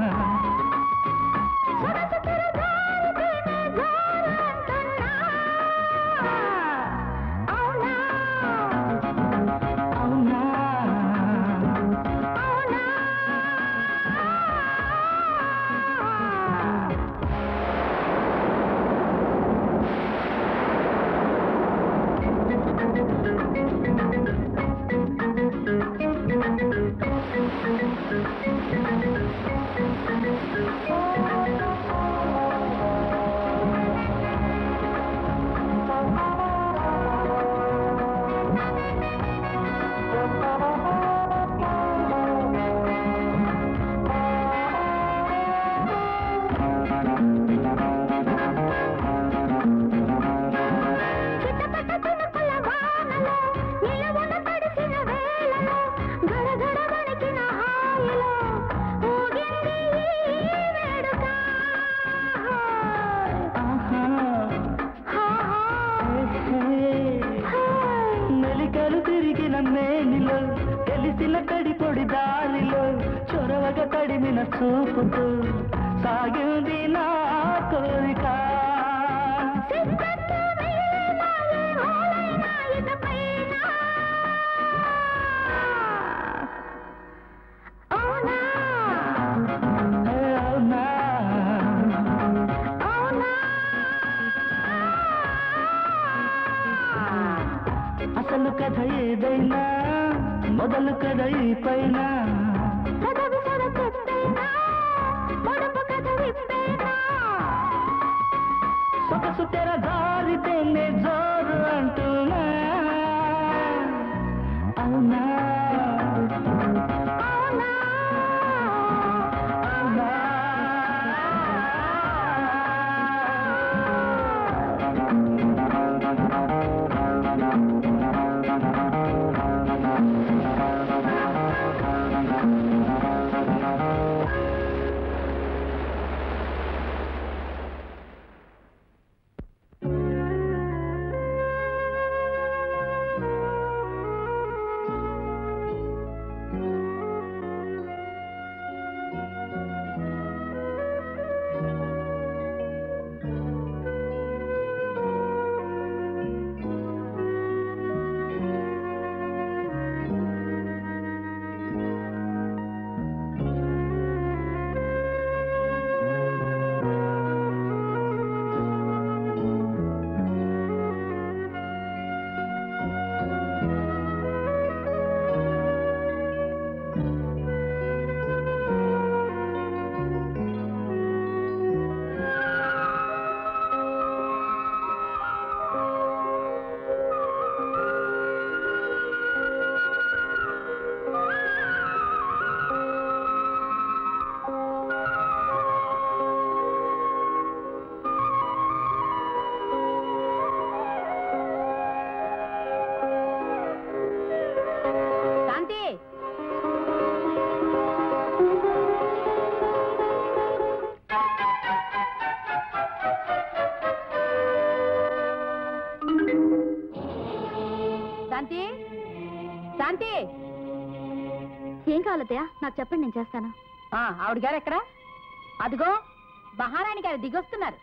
సొగసు తెర దారితేనే జోరు అంటున్నా. అవునా అవునా అవునా చిట్టపట్ట చినుకుల వానలో నిలువున తడిసిన వేళలో గడగడ వణికిన హాయిలో ఊగింది ఈ వేడుక ఆహా హాయ్ మెలికలు తిరిగిన మేనిలో తెలిసిన తడి పొడి దారిలో చొరవగా తడిమిన చూపుతూ సాగింది నా కోరిక సిద్ధంగా వేలాయే ఓలైనా ఇకపైన. అవునా ఏ అవునా అవునా అసలు కథ ఏదైనా మొదలు కథ ఈ పైన పెదవి సొద చెప్పేనా పొడుపు కథ విప్పేనా సొగసు తెర దారితేనే జోరు అంటున్నా అవునా అవునా అవునా ఆ శాంతి ఏం కావాలతయ్య నాకు చెప్పండి నేను చేస్తాను ఆ, ఆవిడ గారు ఎక్కడ అదిగో మహారాణి గారు దిగొస్తున్నారు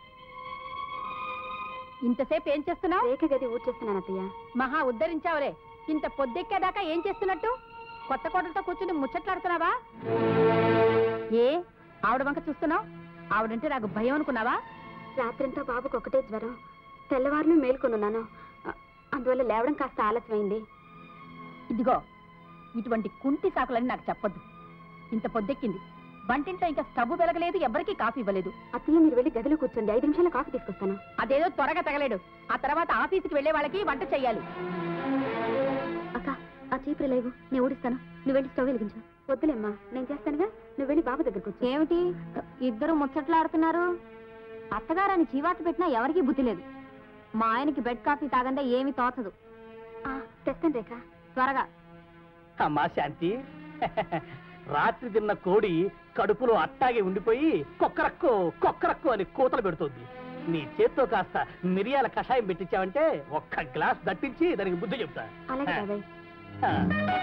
ఇంతసేపు ఏం చేస్తున్నావు రేఖ గది ఊడ్చేస్తున్నాను అత్తయ్య మహా ఉద్ధరించావులే ఇంత పొద్దెక్కేదాకా ఏం చేస్తున్నట్టు కొత్త కోటలతో కూర్చుని ముచ్చట్లాడుతున్నావా ఏ ఆవిడ వంక చూస్తున్నావు ఆవిడంటే నాకు భయం అనుకున్నావా రాత్రంతా బాబుకు ఒకటే జ్వరం తెల్లవారులు మేల్కొనున్నాను అ- అందువల్ల లేవడం కాస్త ఆలస్యమైంది ఇదిగో ఇటువంటి కుంటి సాకులని నాకు చెప్పొద్దు ఇంత పొద్దెక్కింది వంటింట్లో ఇంకా స్టవ్ వెలగలేదు ఎవరికీ కాఫీ ఇవ్వలేదు అత్తయ్య మీరు వెళ్ళి గదిలో కూర్చోండి ఐదు నిమిషాల కాఫీ తీసుకొస్తాను అదేదో త్వరగా తగలేడు ఆ తర్వాత ఆఫీస్కి వెళ్లే వాళ్ళకి వంట చెయ్యాలి అక్క ఆ చీపురు లేవు నేను ఊడిస్తాను నువ్వు వెళ్ళి స్టవ్ వెలిగించు వద్దులేమ్మా నేను చేస్తానుగా నువ్వు వెళ్ళి బాబు దగ్గర కూర్చో ఏమిటి ఇద్దరు ముచ్చట్లాడుతున్నారు అత్తగారని చీవాట్లు పెట్టినా ఎవరికీ బుద్ధి లేదు మా ఆయనకి బెడ్ కాఫీ తాగందే ఏమీ తోచదు ఆ, తెస్తాను రేఖ త్వరగా అమ్మా శాంతి రాత్రి తిన్న కోడి కడుపులో అట్టాగే ఉండిపోయి కొక్కరక్కు కొక్కరక్కు అని కూతలు పెడుతోంది నీ చేత్తో కాస్త మిరియాల కషాయం పెట్టించావంటే ఒక్క గ్లాస్ దట్టించి దానికి బుద్ధి చెప్తా అలాగే బాబాయ్ ఆ.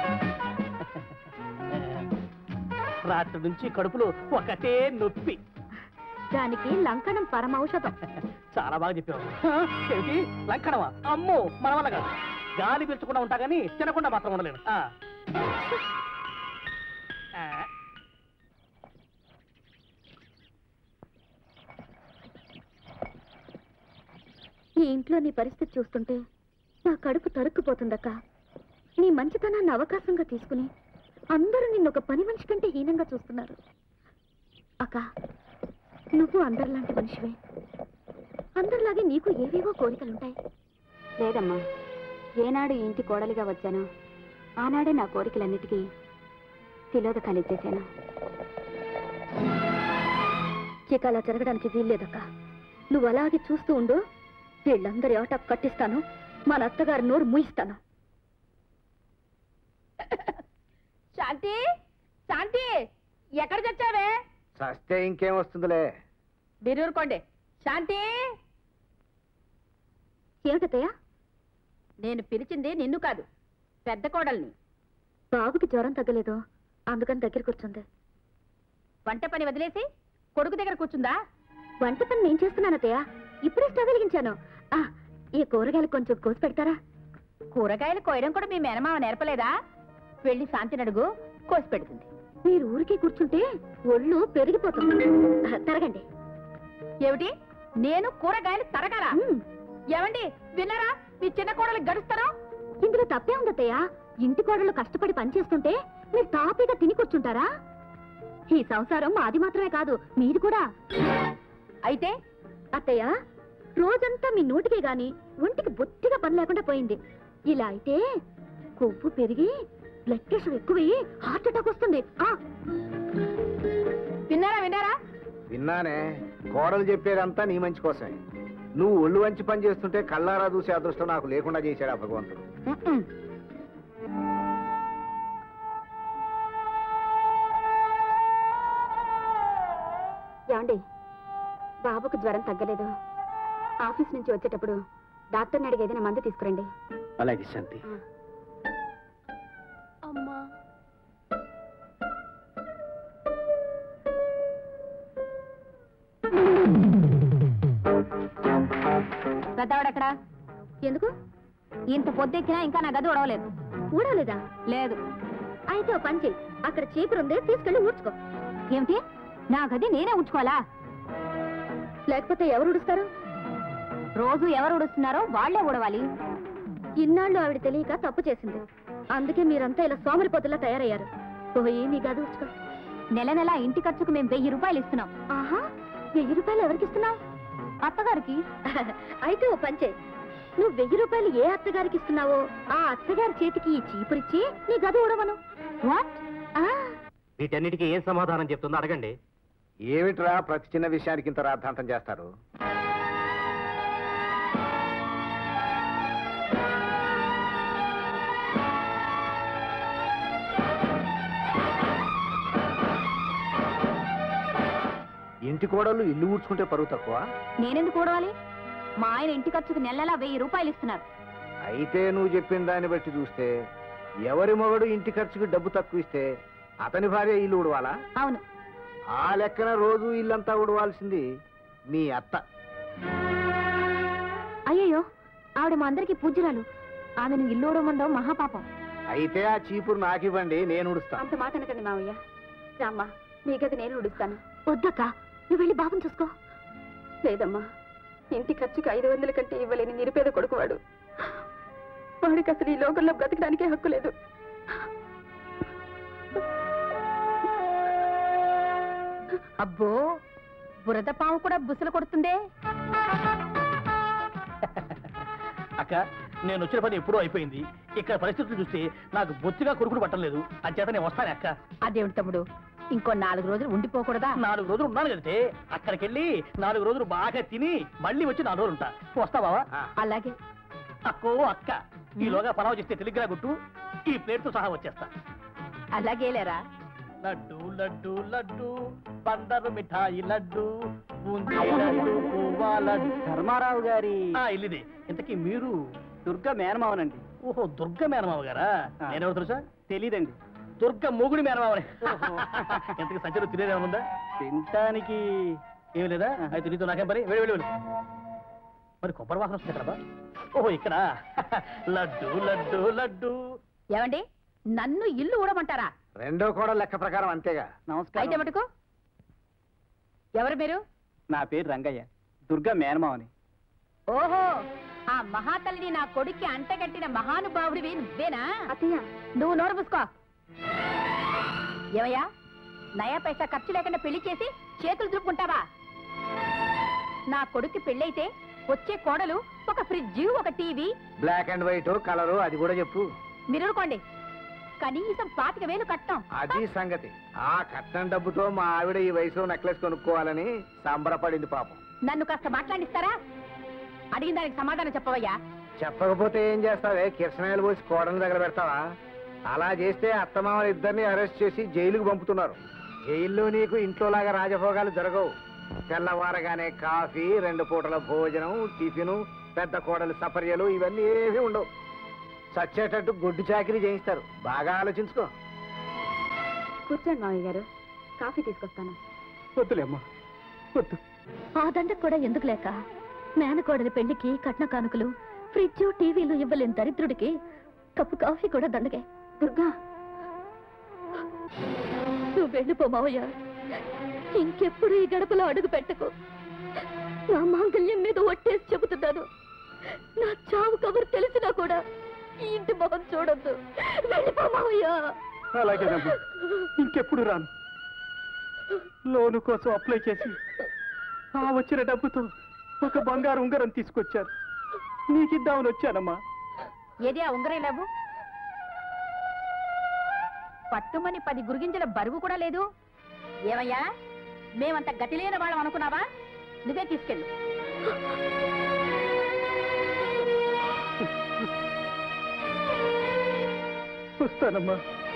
రాత్రి నుంచి కడుపులో ఒకటే నొప్పి దానికి లంకణం పరమౌషధం చాలా బాగా చెప్పావు ఆ, ఏమిటి లంకడమా అమ్మో మన వల్ల కాదు గాలి పీల్చకుండా ఉంటా కానీ తినకుండా మాత్రం ఉండలేను ఆ. ఆ. ఈ ఇంట్లో నీ పరిస్థితి చూస్తుంటే నా కడుపు తరుక్కుపోతుందక్క నీ మంచితనాన్ని అవకాశంగా తీసుకుని అందరూ నిన్ను ఒక పని మనిషి కంటే హీనంగా చూస్తున్నారు అక్క నువ్వు అందరిలాంటి మనిషివే అందరిలాగే నీకు ఏవేవో కోరికలుంటాయి లేదమ్మా ఏనాడు ఈ ఇంటి కోడలిగా వచ్చానో ఆనాడే నా కోరికలన్నిటికీ తిలోదకాలు ఇచ్చేశాను ఇక అలా జరగడానికి వీల్లేదక్క నువ్వు అలాగే చూస్తూ ఉండు వీళ్ళందరి ఆట కట్టిస్తాను మన అత్తగారి నోరు మూయిస్తాను శాంతి శాంతి ఎక్కడ చచ్చావే చస్తే ఇంకేం వస్తుందిలే బిరూరుకోండి శాంతి ఏమిటత్తయ్య నేను పిలిచింది నిన్ను కాదు పెద్ద కోడల్ని బాబుకి జ్వరం తగ్గలేదు అందుకని దగ్గర కూర్చుంది వంట పని వదిలేసి కొడుకు దగ్గర కూర్చుందా వంట పని నేను చేస్తున్నాను అత్తయ్య ఇప్పుడే స్టవ్ వెలిగించాను ఆ, ఈ కూరగాయలు కొంచెం కోసి పెడతారా కూరగాయలు కోయడం కూడా మీ మేనమామ నేర్పలేదా వెళ్ళి శాంతిని అడుగు కోసి పెడుతుంది మీరు ఊరికే కూర్చుంటే ఒళ్ళు పెరిగిపోతుంది ఆ, తరగండి ఏమిటి నేను కూరగాయలు తరగాలా మ్మ్. ఏమండి విన్నారా మీ చిన్న కోడలు గడుస్తారా ఇందులో తప్పే ఉంది అత్తయ్య ఇంటి కోడలు కష్టపడి పనిచేస్తుంటే మీరు తాపీగా తిని కూర్చుంటారా ఈ సంసారం మాది మాత్రమే కాదు మీది కూడా అయితే అత్తయ్య రోజంతా మీ నోటికే గాని ఒంటికి బొత్తిగా పని లేకుండా పోయింది ఇలా అయితే కొవ్వు పెరిగి బ్లడ్ ప్రెషర్ ఎక్కువయ్యి హార్ట్ అటాక్ వస్తుంది ఆ విన్నారా విన్నారా విన్నానే కోడలు చెప్పేదంతా నీ మంచి కోసమే నువ్వు ఒళ్ళు వంచి పని చేస్తుంటే కళ్ళారా చూసే అదృష్టం నాకు లేకుండా చేశాడు ఆ భగవంతుడు మ్మ్. ఏమండి బాబుకు జ్వరం తగ్గలేదు ఆఫీస్ నుంచి వచ్చేటప్పుడు డాక్టర్ని అడిగి ఏదైనా మందు తీసుకురండి అలాగే శాంతి అమ్మా పెద్దవాడెక్కడ ఎందుకు ఇంత పొద్దెక్కినా ఇంకా నా గది ఉడవలేదు ఊడలేదా లేదు అయితే ఓ పని చెయ్యి అక్కడ చీపురు ఉంది తీసుకెళ్ళి ఊడ్చుకో ఏమిటి నా గది నేనే ఉంచుకోవాలా లేకపోతే ఎవరు ఉడుస్తారు రోజు ఎవరు ఉడుస్తున్నారో వాళ్లే ఉడవాలి ఇన్నాళ్ళు ఆవిడ తెలియక తప్పు చేసింది అందుకే మీరంతా ఇలా సోమరిపోతులా తయారయ్యారు పోయి నీ గది ఊడ్చుకో నెల నెల ఇంటి ఖర్చుకు మేము వెయ్యి రూపాయలు ఇస్తున్నాం ఆహా వెయ్యి రూపాయలు ఎవరికి ఇస్తున్నావు అత్తగారికి అయితే ఓ పని చెయ్యి నువ్వు వెయ్యి రూపాయలు ఏ అత్తగారికి ఇస్తున్నావో ఆ అత్తగారి చేతికి ఈ చీపురిచ్చి నీ గది ఊడవను వాట్ ఆ, వీటన్నిటికీ ఏం సమాధానం చెప్తుందో అడగండి ఏమిట్రా ప్రతి చిన్న విషయానికి ఇంత రాద్ధాంతం చేస్తారు ఇంటి కోడళ్ళు ఇల్లు ఊడ్చుకుంటే పరువు తక్కువ నేనెందుకు కూడవాలి మా ఆయన ఇంటి ఖర్చుకు నెల నెలా వెయ్యి రూపాయలు ఇస్తున్నారు అయితే నువ్వు చెప్పిన దాన్ని బట్టి చూస్తే ఎవరి మొగడు ఇంటి ఖర్చుకి డబ్బు తక్కువ ఇస్తే అతని భార్య ఇల్లు ఉడవాలా అవును ఆ లెక్కన రోజు ఇల్లంతా ఉడవాల్సింది మీ అత్త అయ్యయ్యో ఆవిడ మా అందరికి పూజ్యురాలు ఆమెను ఇల్లు ఊడమండవు మహాపాపం అయితే ఆ చీపురు నాకివ్వండి నేను ఉడుస్తా అంత మాట అనకండి మావయ్య రామ్మా మీ గది నేను ఉడుస్తాను వద్దక్క నువ్వు వెళ్ళి బాబుని చూసుకో లేదమ్మా ఇంటి ఖర్చుకి ఐదు వందల కంటే ఇవ్వలేని నిరుపేద కొడుకువాడు వాడికి అసలు ఈ లోకంలో బ్రతకడానికే హక్కు లేదు అబ్బో బురద పాము కూడా బుసలు కొడుతుందే అక్క నేను వచ్చిన పని ఎప్పుడూ అయిపోయింది ఇక్కడ పరిస్థితులు చూస్తే నాకు బొత్తిగా కొడుకుడు పట్టలేదు అంచేత నేను వస్తాను అక్క అదేమిటి తమ్ముడు ఇంకో నాలుగు రోజులు ఉండిపోకూడదా నాలుగు రోజులు ఉన్నాను కదంటే అక్కడికి వెళ్ళి నాలుగు రోజులు బాగా తిని మళ్ళీ వచ్చి నాలుగు రోజులు ఉంటా వస్తా బావా అలాగే అక్కో అక్క ఈలోగా పలావ్ చేస్తే తెలిగ్గా గుట్టు ఈ ప్లేట్తో సహా వచ్చేస్తా అలాగేలేరా లడ్డు లడ్డు లడ్డు బందరు మిఠాయి లడ్డు బూందీ లడ్డు పువ్వా లడ్డు ధర్మారావు గారి ఆ ఇల్లుదే ఇంతకీ మీరు దుర్గా మేనమావనండి ఓహో దుర్గ మేనమావ గారా ఆ. నేనెవరు తెలుసా తెలీదండి దుర్గ మొగుడి మేనమావనే ఇంతకీ సంచలు తినేదేమైనా ఉందా తినటానికి ఏమి లేదా అయితే నీతో నాకేం పని వెళ్ళి వెళ్ళి వెళ్ళి మరి కొబ్బరి వాసన వస్తుంది ఇక్కడ ఓహో ఇక్కడ లడ్డు లడ్డు లడ్డు ఏమండి నన్ను ఇల్లు ఊడమంటారా రెండో కూడా లెక్క ప్రకారం అంతేగా అయితే నమస్కారం మటుకు ఎవరు మీరు నా పేరు రంగయ్య దుర్గా మేనమావని ఓహో ఆ మహాతల్లిని నా కొడుక్కి అంటగట్టిన మహానుభావుడివి నువ్వేనా అత్తయ్య నువ్వు నోరు పుసుకో ఏమయ్యా నయా పైసా ఖర్చు లేకుండా పెళ్లి చేసి చేతులు దులుపుకుంటావా నా కొడుక్కి పెళ్ళైతే వచ్చే కోడలు ఒక ఫ్రిడ్జ్ ఒక TV black and white colour అది కూడా చెప్పు మీరు ఊరుకోండి కనీసం పాతిక వేలు కట్టాం అది సంగతి ఆ కట్నం డబ్బుతో మా ఆవిడ ఈ వయసులో నెక్లెస్ కొనుక్కోవాలని సంబరపడింది పాపం నన్ను కాస్త మాట్లాడిస్తారా అడిగిన దానికి సమాధానం చెప్పవయ్యా చెప్పకపోతే ఏం చేస్తావే కిరసనాయలు పోసి కోడని దగ్గర పెడతావా అలా చేస్తే అత్తమామ ఇద్దరిని అరెస్ట్ చేసి జైలుకు పంపుతున్నారు జైల్లో నీకు ఇంట్లోలాగా రాజభోగాలు జరగవు తెల్లవారగానే కాఫీ రెండు పూటల భోజనం టిఫిను పెద్ద కోడలు సపర్యలు ఇవన్నీ ఏమీ ఉండవు చచ్చేటట్టు గొడ్డు చాకిరీ చేయిస్తారు బాగా ఆలోచించుకో కూర్చోండి మావయ్య గారు కాఫీ తీసుకొస్తాను వద్దులేమ్మా వద్దు ఆ దండ కూడా ఎందుకు లేక మేనకోడలి పెళ్లికి కట్న కానుకలు ఫ్రిడ్జ్ టీవీలు ఇవ్వలేని దరిద్రుడికి కప్పు కాఫీ కూడా దండగే దుర్గా నువ్వు వెళ్ళిపో మావయ్య ఇంకెప్పుడు ఈ గడపలో అడుగు పెట్టకు నా మాంగల్యం మీద ఒట్టేసి చెబుతున్నాను నా చావు కబురు తెలిసినా కూడా ఈ ఇంటి మొహం చూడొద్దు వెళ్ళిపో మావయ్య అలాగేనమ్మా ఇంకెప్పుడు రాను లోను కోసం అప్లై చేసి ఆ వచ్చిన డబ్బుతో ఒక బంగారు ఉంగరం తీసుకొచ్చాను నీకిద్దామని వచ్చానమ్మా ఏది ఆ ఉంగరం లేవు పట్టుమని పది గురిగింజల బరువు కూడా లేదు ఏమయ్యా మేమంత గతి లేని వాళ్ళం అనుకున్నావా నువ్వే తీసుకెళ్ళు వస్తానమ్మా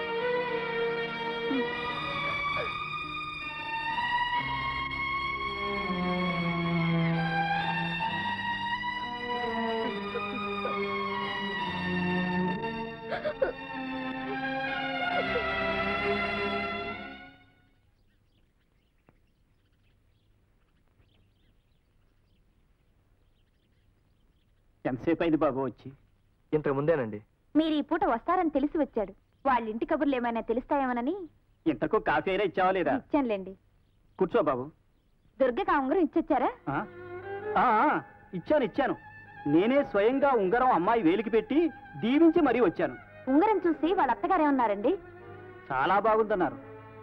ఎంతసేపు అయింది బాబు వచ్చి ఇంతకు ముందేనండి మీరు ఈ పూట వస్తారని తెలిసి వచ్చాడు వాళ్ళ ఇంటి కబుర్లు ఏమైనా తెలుస్తాయేమోనని ఇంతకు కాఫీ అయినా ఇచ్చావా లేదా ఇచ్చానులేండి కూర్చో బాబు దుర్గకి ఆ ఉంగరం ఇచ్చొచ్చారా ఆ? ఆ, ఆ, ఇచ్చాను ఇచ్చాను నేనే స్వయంగా ఉంగరం అమ్మాయి వేలికి పెట్టి దీవించి మరీ వచ్చాను ఉంగరం చూసి వాళ్ళ అత్తగారు ఏమన్నారండి చాలా బాగుందన్నారు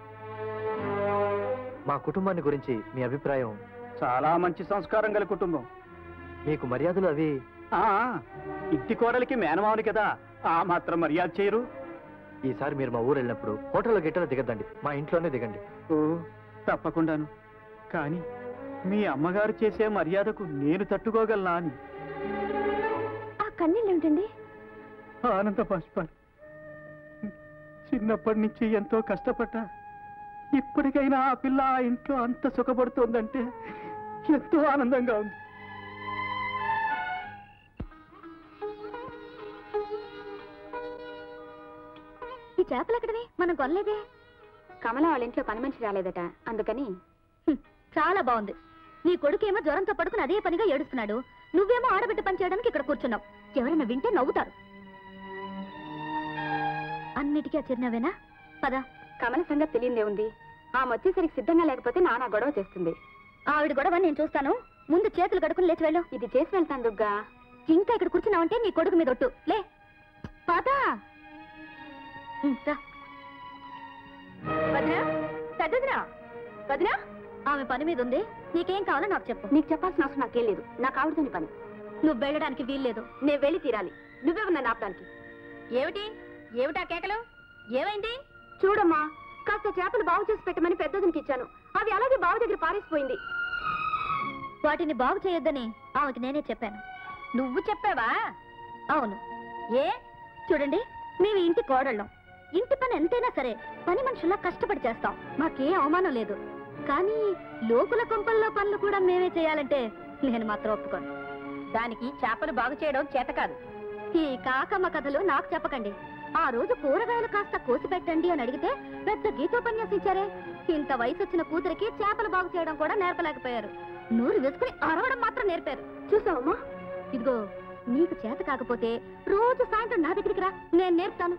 మా కుటుంబాన్ని గురించి మీ అభిప్రాయం చాలా మంచి సంస్కారం గల కుటుంబం మీకు మర్యాదలు అవి ఆ ఇంటి కోడలికి మేనమావుని కదా ఆ మాత్రం మర్యాద చేయరు ఈసారి మీరు మా ఊరు వెళ్ళినప్పుడు హోటల్లో గిట్టలో దిగద్దండి మా ఇంట్లోనే దిగండి ఓ తప్పకుండాను కానీ మీ అమ్మగారు చేసే మర్యాదకు నేను తట్టుకోగలనా అని ఆ కన్నీళ్ళు ఏమిటండి ఆనంద బాష్పాలు చిన్నప్పటి నుంచి ఎంతో కష్టపడ్డా ఇప్పటికైనా ఆ పిల్ల ఆ ఇంట్లో అంత సుఖపడుతోందంటే ఎంతో ఆనందంగా ఉంది చేపలు ఎక్కడవి మనం కొనలేదే కమల వాళ్ళ ఇంట్లో పని మనిషి రాలేదట అందుకని చాలా బాగుంది నీ కొడుకేమో జ్వరంతో పడుకుని అదే పనిగా ఏడుస్తున్నాడు నువ్వేమో ఆడబిడ్డ పని చేయడానికి ఇక్కడ కూర్చున్నావు ఎవరైనా వింటే నవ్వుతారు అన్నిటికీ ఆ చిరునవ్వేనా పద కమల సంగతి తెలియదే ఉంది ఆ వచ్చేసరికి సిద్ధంగా లేకపోతే నానా గొడవ చేస్తుంది ఆవిడ గొడవ నేను చూస్తాను ముందు చేతులు కడుకుని లేచి వెళ్ళు ఇది చేసి వెళ్తాను దుర్గా ఇంకా ఇక్కడ కూర్చున్నావంటే నీ కొడుకు మీద ఒట్టు లే పదా వదినా పెద్దదినా వదినా ఆమె పని మీద ఉంది నీకేం కావాలో నాకు చెప్పు నీకు చెప్పాల్సిన అవసరం నాకేం లేదు నాకు ఆవిడతోని పని నువ్వు వెళ్ళడానికి వీల్లేదు నేను వెళ్ళి తీరాలి నువ్వెవరు నన్ను ఆపడానికి ఏమిటి ఏమిటా కేకలు ఏమైంది చూడమ్మా కాస్త చేపలు బాగు చేసి పెట్టమని పెద్దదినికి ఇచ్చాను అవి అలాగే బావు దగ్గర పారేసిపోయింది వాటిని బాగు చేయొద్దని ఆమెకి నేనే చెప్పాను నువ్వు చెప్పావా అవును ఏ చూడండి మేము ఇంటి కోడళ్ళం ఇంటి పని ఎంతైనా సరే పని మనుషుల్లా కష్టపడి చేస్తాం మాకే అవమానం లేదు కానీ లోకుల కొంపల్లో పనులు కూడా మేమే చేయాలంటే నేను మాత్రం ఒప్పుకోను దానికి చేపలు బాగు చేయడం చేత కాదు ఈ కాకమ్మ కథలు నాకు చెప్పకండి ఆ రోజు కూరగాయలు కాస్త కోసి పెట్టండి అని అడిగితే పెద్ద గీతోపన్యాసం ఇచ్చారే ఇంత వయసు వచ్చిన కూతురికి చేపలు బాగు చేయడం కూడా నేర్పలేకపోయారు నూరు వేసుకుని అరవడం మాత్రం నేర్పారు చూసావమ్మా ఇదిగో నీకు చేత కాకపోతే రోజు సాయంత్రం నా దగ్గరికి రా నేను నేర్పుతాను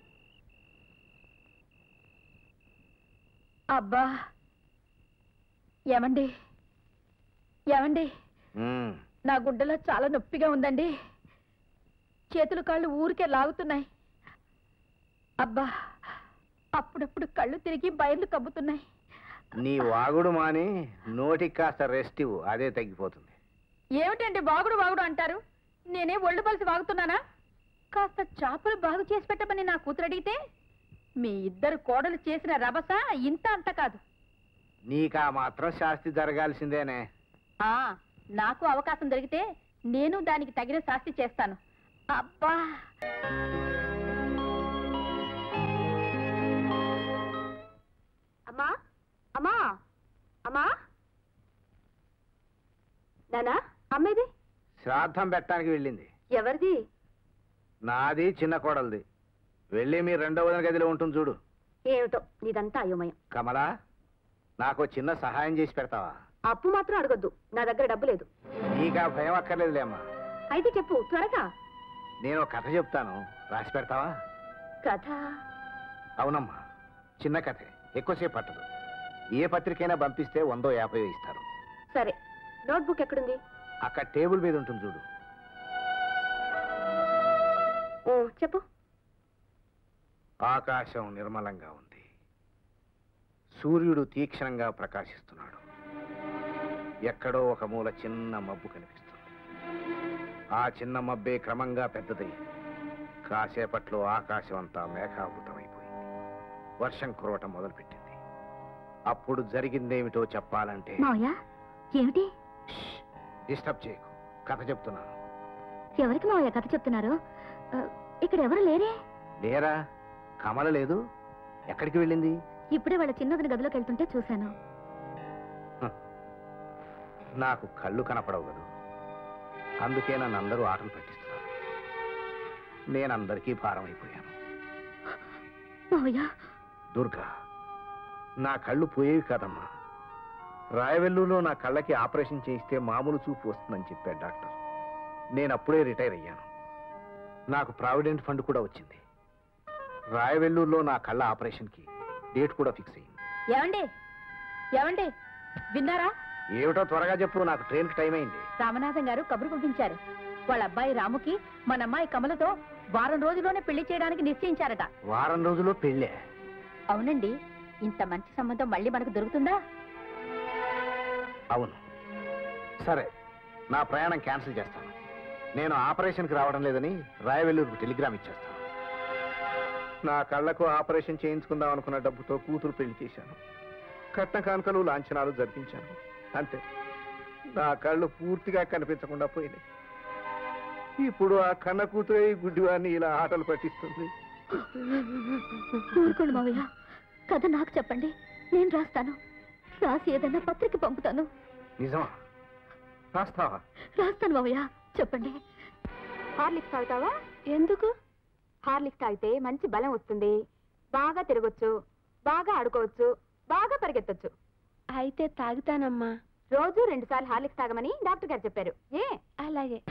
అబ్బా ఏమండి ఏమండి ఉమ్, నా గుండెలో చాలా నొప్పిగా ఉందండి చేతులు కాళ్ళు ఊరికే లాగుతున్నాయి అబ్బా అప్పుడప్పుడు కళ్ళు తిరిగి బయర్లు కబ్బుతున్నాయి నీ వాగుడు మాని నోటికి కాస్త రెస్ట్ ఇవ్వు అదే తగ్గిపోతుంది ఏమిటండి బాగుడు బాగుడు అంటారు నేనే ఒళ్ళు పలిసి వాగుతున్నానా కాస్త చేపలు బాగు చేసి పెట్టమని నా కూతురు అడిగితే మీ ఇద్దరు కోడలు చేసిన రభస ఇంత అంత కాదు నీకా మాత్రం శాస్తి జరగాల్సిందేనే ఆ నాకు అవకాశం దొరికితే నేను దానికి తగిన శాస్తి చేస్తాను అబ్బా అమ్మా అమ్మా అమ్మా నానా అమ్మేది శ్రాద్ధం పెట్టడానికి వెళ్ళింది ఎవరిది నాది చిన్న కోడలిది వెళ్ళి మీ రెండో వదిన గదిలో ఉంటుంది చూడు ఏమిటో నీదంతా అయోమయం కమలా నాకు చిన్న సహాయం చేసి పెడతావా అప్పు మాత్రం అడగొద్దు నా దగ్గర డబ్బు లేదు నీకా భయం అక్కర్లేదులేమ్మా అయితే చెప్పు త్వరగా నేను ఒక కథ చెప్తాను రాసి పెడతావా కథ అవునమ్మా చిన్న కథే ఎక్కువసేపు పట్టదు ఏ పత్రికైనా పంపిస్తే వందో యాభై ఇస్తారు సరే నోట్బుక్ ఎక్కడుంది అక్కడ టేబుల్ మీద ఉంటుంది చూడు ఓ చెప్పు ఆకాశం నిర్మలంగా ఉంది సూర్యుడు తీక్షణంగా ప్రకాశిస్తున్నాడు ఎక్కడో ఒక మూల చిన్న మబ్బు కనిపిస్తుంది ఆ చిన్న మబ్బే క్రమంగా పెద్దదై కాసేపట్లో ఆకాశం అంతా మేఘావృతమైపోయింది వర్షం కురవటం మొదలుపెట్టింది అప్పుడు జరిగిందేమిటో చెప్పాలంటే మావయ్య ఏమిటి డిస్టర్బ్ చేయకు కథ చెప్తున్నాను ఎవరికి మావయ్య కథ చెప్తున్నారు ఆ, ఇక్కడ ఎవరు లేరే లేరా కమల లేదు ఎక్కడికి వెళ్ళింది ఇప్పుడే వాళ్ళ చిన్నదిని గదిలోకి వెళ్తుంటే చూశాను నాకు కళ్ళు కనపడవు కదూ అందుకే నన్ను అందరూ ఆటలు పట్టిస్తున్నారు నేను అందరికీ భారం అయిపోయాను మావయ్య దుర్గా నా కళ్ళు పోయేవి కదమ్మా రాయవెల్లూరులో నా కళ్ళకి ఆపరేషన్ చేయిస్తే మామూలు చూపు వస్తుందని చెప్పాడు డాక్టర్ నేను అప్పుడే రిటైర్ అయ్యాను నాకు ప్రావిడెంట్ ఫండ్ కూడా వచ్చింది రాయవెల్లూరులో నా కళ్ళ ఆపరేషన్కి డేట్ కూడా ఫిక్స్ అయింది ఏమండి ఏమండి విన్నారా ఏమిటో త్వరగా చెప్పు నాకు ట్రైన్కి టైం అయింది రామనాథం గారు కబురు పంపించారు వాళ్ళ అబ్బాయి రాముకి మన అమ్మాయి కమలతో వారం రోజుల్లోనే పెళ్లి చేయడానికి నిశ్చయించారట వారం రోజుల్లో పెళ్ళే అవునండి ఇంత మంచి సంబంధం మళ్ళీ మనకు దొరుకుతుందా అవును సరే నా ప్రయాణం క్యాన్సిల్ చేస్తాను నేను ఆపరేషన్కి రావడం లేదని రాయవెల్లూరుకు టెలిగ్రామ్ ఇచ్చేస్తాను నా కళ్ళకు ఆపరేషన్ చేయించుకుందాం అనుకున్న డబ్బుతో కూతురు పెళ్లి చేశాను కట్న కానుకలు లాంఛనాలు జరిపించాను అంతే నా కళ్ళు పూర్తిగా కనిపించకుండా పోయినాయి ఇప్పుడు ఆ కన్న కూతురే ఈ గుడ్డివాడిని ఇలా ఆటలు పట్టిస్తుంది ఊరుకోండి మావయ్య కథ నాకు చెప్పండి నేను రాస్తాను రాసి ఏదైనా పత్రిక పంపుతాను నిజమా రాస్తావా రాస్తాను మావయ్య చెప్పండి హార్లిక్స్ తాగుతావా ఎందుకు హార్లిక్స్ తాగితే మంచి బలం వస్తుంది బాగా తిరగొచ్చు బాగా ఆడుకోవచ్చు బాగా పరిగెత్తొచ్చు అయితే తాగుతానమ్మా రోజు రెండు సార్లు హార్లిక్స్ తాగమని డాక్టర్ గారు చెప్పారు ఏ అలాగే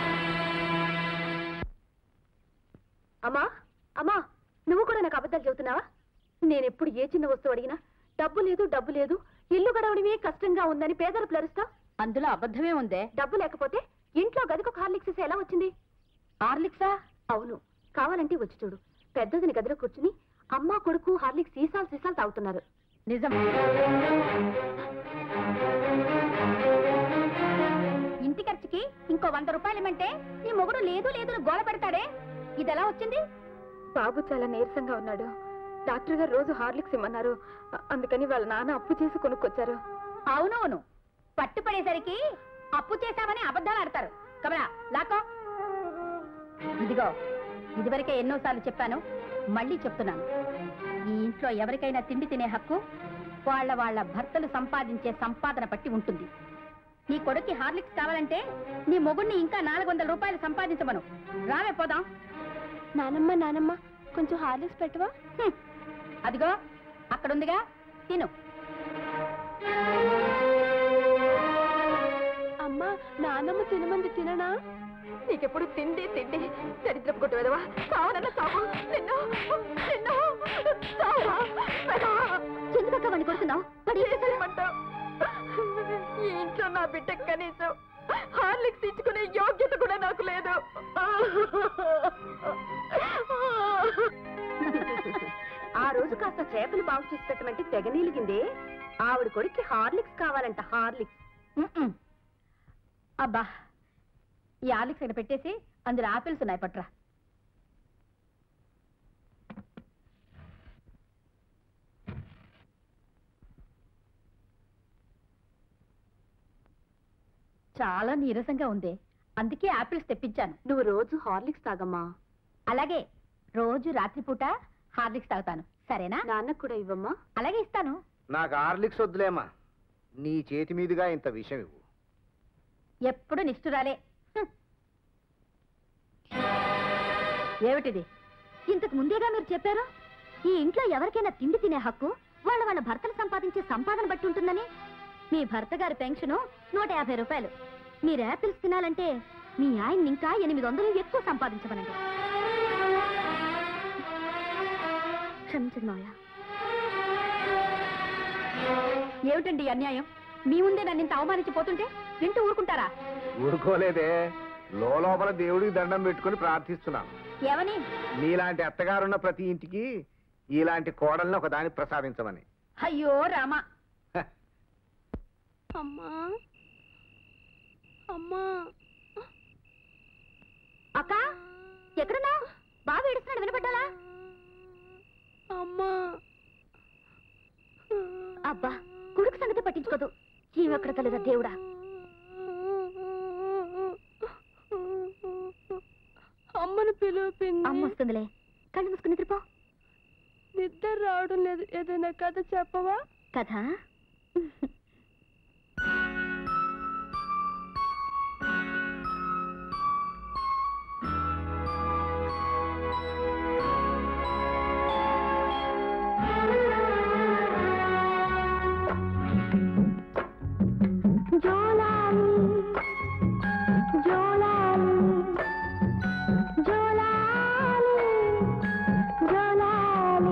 అమ్మా అమ్మా నువ్వు కూడా నాకు అబద్ధాలు చెబుతున్నావా నేను ఎప్పుడు ఏ చిన్న వస్తువు అడిగినా డబ్బు లేదు డబ్బు లేదు ఇల్లు గడవడమే కష్టంగా ఉందని పేదలు ప్లరుస్తా అందులో అబద్ధమే ఉందే డబ్బు లేకపోతే ఇంట్లో గదికి ఒక హార్లిక్స్ ఇస్తే ఎలా వచ్చింది హార్లిక్సా అవును కావాలంటే వచ్చి చూడు పెద్దదిని గదిలో కూర్చుని అమ్మ కొడుకు హార్లిక్స్ సీసాలు సీసాలు తాగుతున్నారు నిజం ఇంటి ఖర్చుకి ఇంకో వంద రూపాయలు ఇమ్మంటే నీ మొగుడు లేదు లేదు అని గోల పెడతాడే ఇది ఎలా వచ్చింది బాబు చాలా నీరసంగా ఉన్నాడు డాక్టర్ గారు రోజు హార్లిక్స్ ఇమ్మన్నారు అ- అందుకని వాళ్ళ నాన్న అప్పు చేసి కొనుక్కొచ్చారు అవునవును పట్టుపడేసరికి అప్పు చేశామని అబద్ధాలు ఆడతారు కమలా లాకో ఇదిగో ఇదివరకే ఎన్నోసార్లు చెప్పాను మళ్ళీ చెప్తున్నాను ఈ ఇంట్లో ఎవరికైనా తిండి తినే హక్కు వాళ్ళ వాళ్ళ భర్తలు సంపాదించే సంపాదన బట్టి ఉంటుంది నీ కొడుక్కి హార్లిక్స్ కావాలంటే నీ మొగుడిని ఇంకా నాలుగు వందల రూపాయలు సంపాదించమను రావే పోదాం నానమ్మ నానమ్మ కొంచెం హార్లిక్స్ పెట్టవా హ్మ్. అదిగో అక్కడుందిగా తిను అమ్మా నానమ్మ తినమంది తిననా నీకెప్పుడు తిండి తిండి దరిద్రపు కొట్టు వెదవా కావాలన్నా చావు నిన్ను నిన్ను చావా ఎందుకక్క వాడిని కొడుతున్నావు పడి ఈ ఇంట్లో నా బిడ్డ కనీసం హార్లిక్స్ ఇచ్చుకునే యోగ్యత కూడా నాకు లేదు ఆ రోజు కాస్త చేపలు బాగు చేసి పెట్టమంటే తెగ నీలిగిందే ఆవిడ కొడుక్కి హార్లిక్స్ కావాలంట హార్లిక్స్ మ్మ్. అబ్బా ఈ ఆలిక్స్ ఇక్కడ పెట్టేసి అందులో ఆపిల్స్ ఉన్నాయి పట్రా చాలా నీరసంగా ఉంది అందుకే ఆపిల్స్ తెప్పించాను నువ్వు రోజు హార్లిక్స్ తాగమ్మా అలాగే రోజు రాత్రిపూట హార్లిక్స్ తాగుతాను సరేనా నాన్నకు కూడా ఇవ్వమ్మా అలాగే ఇస్తాను నాకు హార్లిక్స్ వద్దులేమ్మా నీ చేతి మీదుగా ఇంత విషయం ఇవ్వు ఎప్పుడు నిష్ఠురాలే హ్మ్. ఏమిటిది ఇంతకు ముందేగా మీరు చెప్పారు ఈ ఇంట్లో ఎవరికైనా తిండి తినే హక్కు వాళ్ళ వాళ్ళ భర్తలు సంపాదించే సంపాదన బట్టి ఉంటుందని మీ భర్త గారి పెన్షను నూట యాభై రూపాయలు మీరు యాపిల్స్ తినాలంటే మీ ఆయన ఇంకా ఎనిమిది వందలు ఎక్కువ సంపాదించమనండి క్షమించండి మావయ్య ఏమిటండి ఈ అన్యాయం మీ ముందే నన్ను ఇంత అవమానించిపోతుంటే వింటూ ఊరుకుంటారా ఊరుకోలేదే లోపల దేవుడికి దండం పెట్టుకుని ప్రార్థిస్తున్నాను ఏమని నీలాంటి అత్తగారున్న ప్రతి ఇంటికి ఇలాంటి కోడల్ని ఒక దాన్ని ప్రసాదించమని అయ్యో రామా హ. అమ్మా అమ్మా అక్క ఎక్కడున్నా బాబు ఏడుస్తున్నాడు వినపడ్డాలా అమ్మా అబ్బా కొడుకు సంగతి పట్టించుకోదు జీవెక్కడ తల్లిరా దేవుడా అమ్మను పిలుపింది అమ్మ వస్తుందిలే కళ్ళు మూసుకుని నిద్రపో నిద్ర రావడం లేదు ఏదైనా కథ చెప్పవా కథ జోలాలి జోలాలి జోలాలి జోలాలి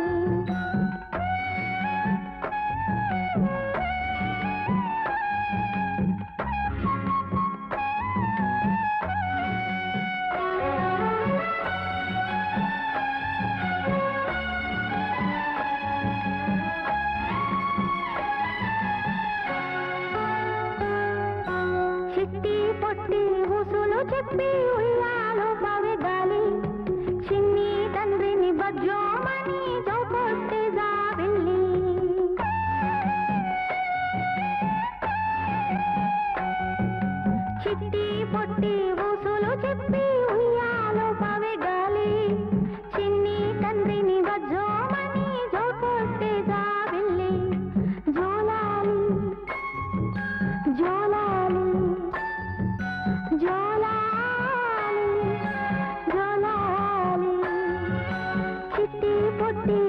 చిట్టి పొట్టి ఊసులు చెప్పి ఉయ్యాలో పవే గాలి చిన్ని తండ్రిని బజ్జోమని చౌకొట్టి జాబిల్లి చిట్టి పొట్టి ఊసులు చెప్పి ఉయ్యాలో పవే గాలి చిన్ని తండ్రిని బజ్జోమని చౌకొట్టి జాబిల్లి జోలాలి జోలాలి జోలాలి జోలాలి చిట్టి పొట్టి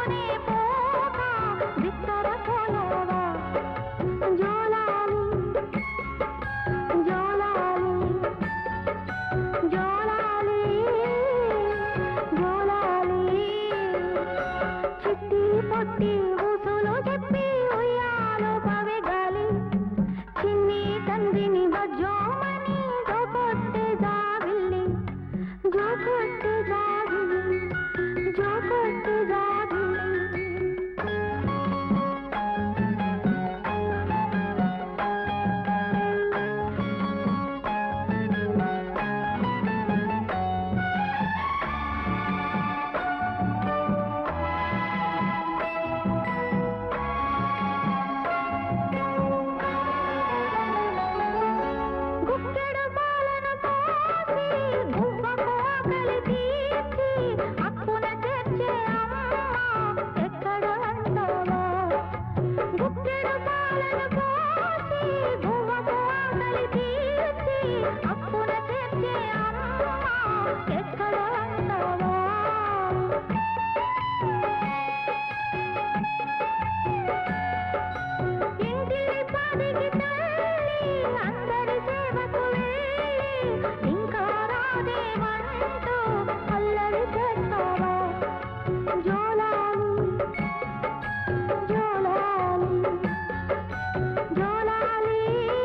జోలతోనే పోక బిత్తర పోయావా జోలాలి జోలాలి జోలాలి జోలాలి చిట్టి పొట్టి ఊసులు చెప్పి ఉయ్యాలో పవెగాలి చిన్ని తండ్రిని బజ్జోమని జోకొట్టే జాబిల్లి జోకొట్టే జాబిల్లి జోకొట్టే జాబిల్లి గుక్కెడు పాలను పోసి గువ్వకు ఆకలి తీర్చి అప్పున తెచ్చే అమ్మ ఎక్కడ అంటావా గుక్కెడు పాలను పోసి గువ్వకు ఆకలి తీర్చి అప్పున తెచ్చే అమ్మ ఎక్కడ అంటావా ఇంటిని పాదికి తల్లి అందరి సేవకు వెళ్ళి ఇంకా రాదేవంటూ అల్లరి చేస్తావా జోలాలి జోలాలి జోలాలి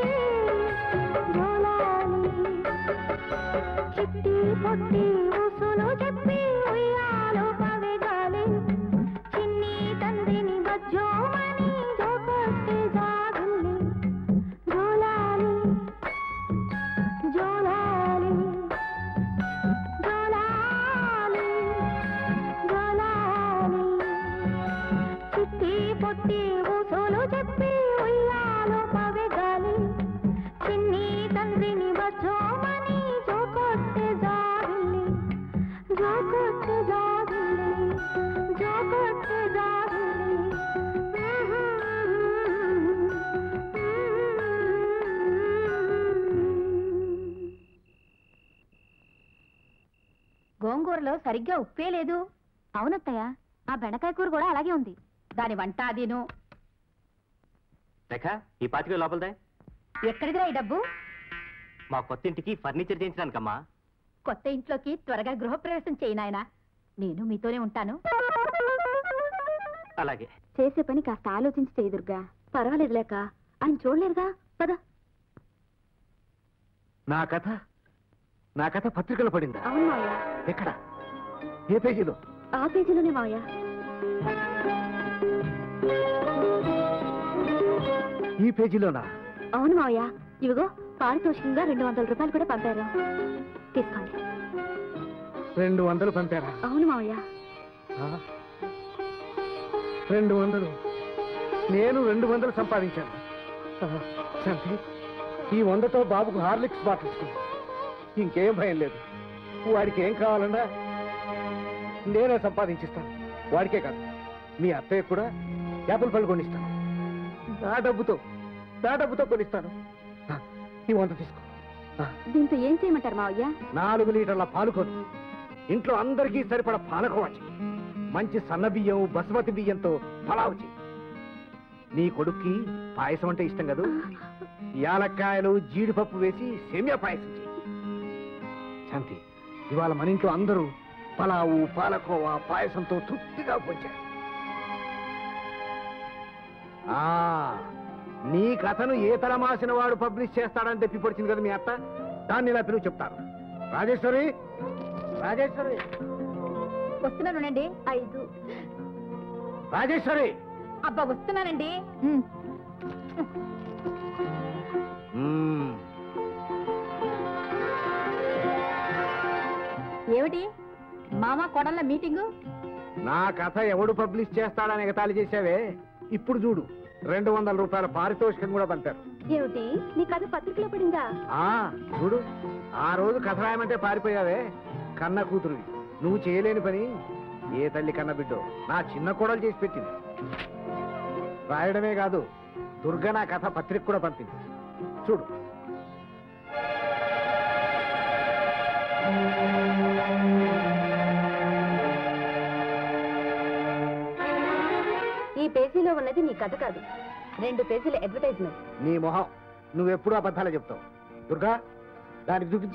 జోలాలి చిట్టి పొట్టి ఊసులు చెప్పి ఉయ్యాలో పవెగాలి చిన్ని తండ్రిని బజ్జోమని జోకొట్టి జాబిల్లి జోలాలి జోలాలి జోలాలి జోలాలి చిట్టి పొట్టి ఊసులు చెప్పి ఉయ్యాలో పవెగాలి చిన్ని తండ్రిని బజ్జోమని జోకొట్టి జాబిల్లి జోకొట్టి జాబిల్లి జోకొట్టి జాబిల్లి గోంగూరలో సరిగ్గా ఉప్పే లేదు అవునత్తయ్య ఆ బెండకాయ కూర కూడా అలాగే ఉంది దాని వంట అదిను రేఖ ఈ పాతిక లోపలదే ఎక్కడిదిరా ఈ డబ్బు మా కొత్త ఇంటికి ఫర్నిచర్ చేయించడానికమ్మా కొత్త ఇంట్లోకి త్వరగా గృహప్రవేశం చేయి నాయనా నేను మీతోనే ఉంటాను అలాగే చేసే పని కాస్త ఆలోచించి చేయి దుర్గా పర్వాలేదు లేక ఆయన చూడలేరుగా పద నా కథ నా కథ పత్రికలో పడిందా అవును మావయ్య ఎక్కడ ఏ పేజీలో ఆ పేజీలోనే మావయ్య ఈ పేజీలోనా అవును మావయ్య ఇవిగో పారితోషికంగా రెండు వందల రూపాయలు కూడా పంపారు తీసుకోండి రెండు వందలు పంపారా అవును మావయ్య ఆ? రెండు వందలు నేను రెండు వందలు సంపాదించాను ఆ, శాంతి ఈ వందతో బాబుకు హార్లిక్స్ బాటిల్ ఇస్తుంది ఇంకేం భయం లేదు వాడికి ఏం కావాలన్నా నేనే సంపాదించిస్తాను వాడికే కాదు మీ అత్తయ్య కూడా యాపిల్ పళ్ళు కొనిస్తాను నా డబ్బుతో నా డబ్బుతో కొనిస్తాను ఆ, ఈ వంద తీసుకో ఆ, దీంతో ఏం చేయమంటారు మావయ్య నాలుగు లీటర్ల పాలు కొని ఇంట్లో అందరికీ సరిపడ పాలకోవా చెయ్యి మంచి సన్న బియ్యం బసుమతి బియ్యంతో పలావు చెయ్యి నీ కొడుక్కి పాయసం అంటే ఇష్టం కదూ యాలక్కాయలు జీడిపప్పు వేసి సేమియా పాయసం చెయ్యి శాంతి ఇవాళ మన ఇంట్లో అందరూ పలావు పాలకోవా పాయసంతో తృప్తిగా పొంచారు ఆ నీ కథను ఏ తలమాసిన వాడు పబ్లిష్ చేస్తాడని తెప్పిపడిచింది కదా మీ అత్త దాన్ని ఇలా పిలువు చెప్తాను రాజేశ్వరి రాజేశ్వరి వస్తున్నానండి ఐదు రాజేశ్వరి అబ్బా వస్తున్నానండి మ్మ్. ఏమిటి మామ కొడళ్ళ మీటింగు నా కథ ఎవడు పబ్లిష్ చేస్తాడని ఎగతాళి చేసావే ఇప్పుడు చూడు రెండు వందల రూపాయల పారితోషికం కూడా పంపారు ఏమిటి నీ కథ పత్రికలో పడిందా ఆ చూడు ఆ రోజు కథ రాయమంటే పారిపోయావే కన్న కూతురువి నువ్వు చేయలేని పని ఏ తల్లి కన్న బిడ్డో నా చిన్న కోడలు చేసి పెట్టింది రాయడమే కాదు దుర్గ నా కథ పత్రిక కూడా పంపింది చూడు ఈ పేజీలో ఉన్నది నీ కథ కాదు రెండు పేజీల అడ్వర్టైజ్మెంట్ నీ మొహం నువ్వెప్పుడు అబద్ధాలే చెప్తావు దుర్గా దానికి చూపించు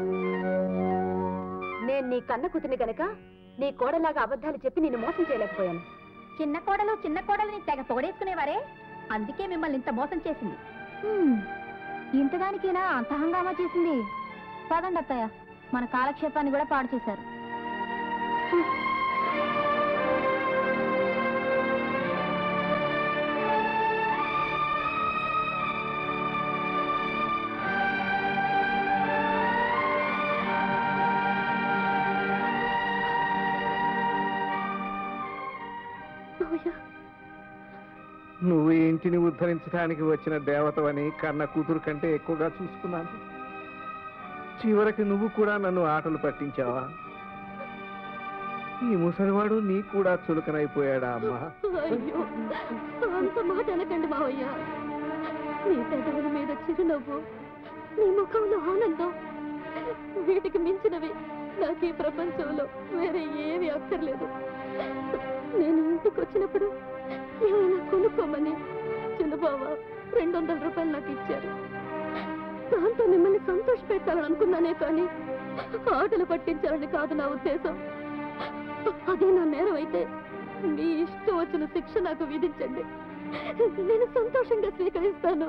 నేను నీ కన్న కూతుని గనక నీ కోడలాగా అబద్ధాలు చెప్పి నిన్ను మోసం చేయలేకపోయాను చిన్న కోడలు చిన్న కోడలని తెగ పొగడేసుకునేవారే అందుకే మిమ్మల్ని ఇంత మోసం చేసింది ఇంతదానికేనా అంత హంగామా చేసింది పదండి అత్తయ్య మన కాలక్షేపాన్ని కూడా పాడు చేశారు నువ్వు ఈ ఇంటిని ఉద్ధరించడానికి వచ్చిన దేవతవని కన్న కూతురు కంటే ఎక్కువగా చూసుకున్నాను చివరికి నువ్వు కూడా నన్ను ఆటలు పట్టించావా ఈ ముసలివాడు నీ కూడా చులకనైపోయాడా అమ్మా అయ్యో అంత మాట అనకండి మావయ్య నీ పెదవుల మీద చిరునవ్వు నీ ముఖంలో ఆనందం వీటికి మించినవి నాకు ఈ ప్రపంచంలో వేరే ఏవి అక్కర్లేదు నేను ఇంటికి వచ్చినప్పుడు ఏమైనా కొనుక్కోమని చిన్నబావ రెండు వందల రూపాయలు నాకు ఇచ్చారు దాంతో మిమ్మల్ని సంతోష పెట్టాలని అనుకున్నానే కానీ ఆటలు పట్టించాలని కాదు నా ఉద్దేశం అదే నా నేరం అయితే మీ ఇష్టం వచ్చిన శిక్ష నాకు విధించండి నేను సంతోషంగా స్వీకరిస్తాను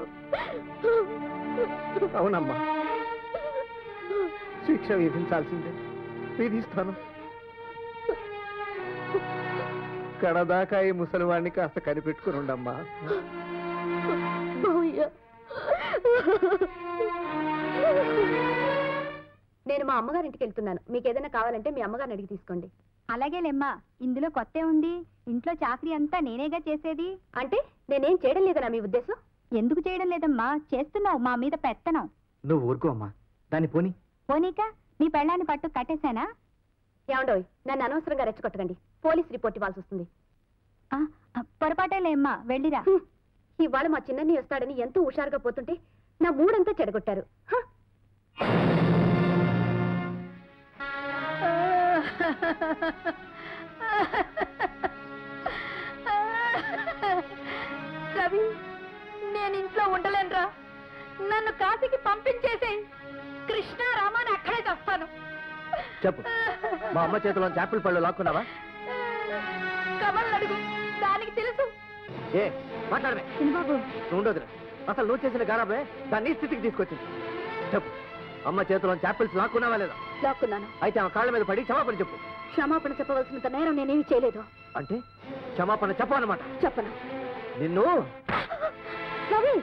అవునమ్మా శిక్ష విధించాల్సిందే విధిస్తాను కడదాకా ఈ ముసలివాడిని కాస్త కనిపెట్టుకుని ఉండమ్మా మావయ్య నేను మా అమ్మగారింటికి వెళ్తున్నాను మీకు ఏదైనా కావాలంటే మీ అమ్మగారిని అడిగి తీసుకోండి అలాగేలేమ్మా ఇందులో కొత్త ఉంది ఇంట్లో చాకరీ అంతా నేనేగా చేసేది అంటే నేనేం చేయడం లేదనా మీ ఉద్దేశం ఎందుకు చేయడం లేదమ్మా చేస్తున్నావు మా మీద పెత్తనం నువ్వు ఊరుకో అమ్మా దాన్ని పోని పోనీక మీ పెళ్ళాన్ని పట్టు కట్టేశానా ఏమండోయ్ నన్ను అనవసరంగా రెచ్చగొట్టకండి పోలీస్ రిపోర్ట్ ఇవ్వాల్సి వస్తుంది ఆ, ఆ, పొరపాటేలేమ్మా వెళ్ళిరా హ్మ్. ఇవాళ మా చిన్నన్ని వస్తాడని ఎంతో హుషారుగా పోతుంటే నా మూడంతా చెడగొట్టారు హ! రవి నేను ఇంట్లో ఉండలేనురా నన్ను కాశీకి పంపించేసే కృష్ణ రామాని అక్కడే చేస్తాను చెప్పు మా అమ్మ చేతిలో చాపిల్ పళ్ళు లాక్కున్నావా కమల్ అడుగు దానికి తెలుసు ఏ మాట్లాడమే చిన్నబాబు నువ్వు ఉండదురా అసలు నువ్వు చేసిన గారాబే దాన్ని ఈ స్థితికి తీసుకొచ్చింది చెప్పు అమ్మ చేతిలో చాపిల్స్ లాక్కున్నావా లేదా లాక్కున్నాను అయితే ఆమె కాళ్ళ మీద పడి క్షమాపణ చెప్పు క్షమాపణ చెప్పవలసినంత నేరం నేనేమి చేయలేదు అంటే క్షమాపణ చెప్పనమాట చెప్పను నిన్ను రవి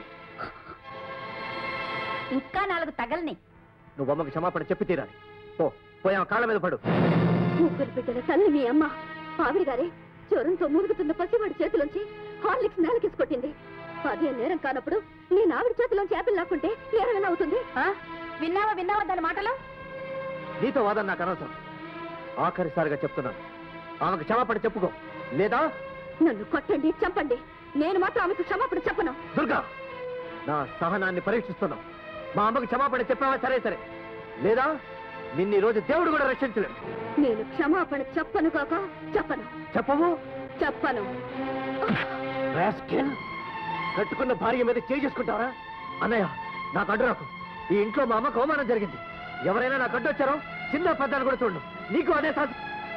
ఇంకా నాలుగు తగలని నువ్వు అమ్మకి క్షమాపణ చెప్పి తీరాలి పో పోయి ఆమె కాళ్ళ మీద పడు ముగ్గురు బిడ్డల తల్లి మీ అమ్మ ఆవిడ గారే జ్వరంతో మూలుగుతున్న పసివాడి చేతిలోంచి హార్లిక్స్ నేలకేసి కొట్టింది అదే నేరం కానప్పుడు నేను ఆవిడ చేతిలోంచి యాపిల్ లాక్కుంటే నేరం ఎలా అవుతుంది ఆ? విన్నావా విన్నావా దాని మాటలు నీతో వాదన నాకు అనవసరం ఆఖరిసారిగా చెప్తున్నాను ఆమెకు క్షమాపణ చెప్పుకో లేదా నన్ను కొట్టండి చంపండి నేను మాత్రం ఆమెకు క్షమాపణ చెప్పను దుర్గా నా సహనాన్ని పరీక్షిస్తున్నావు మా అమ్మకి క్షమాపణ చెప్పావా సరే సరే లేదా నిన్ను ఈ రోజు దేవుడు కూడా రక్షించలేడు నేను క్షమాపణ చెప్పను కాక చెప్పను చెప్పవు చెప్పను రాస్కెల్. కట్టుకున్న భార్య మీద చేసుకుంటారా అన్నయ్య నాకు అడ్డు రాకు ఈ ఇంట్లో మా అమ్మకు అవమానం జరిగింది ఎవరైనా నాకు అడ్డు వచ్చారో చిన్న పెద్దలు కూడా చూడు నీకు అదే సాధి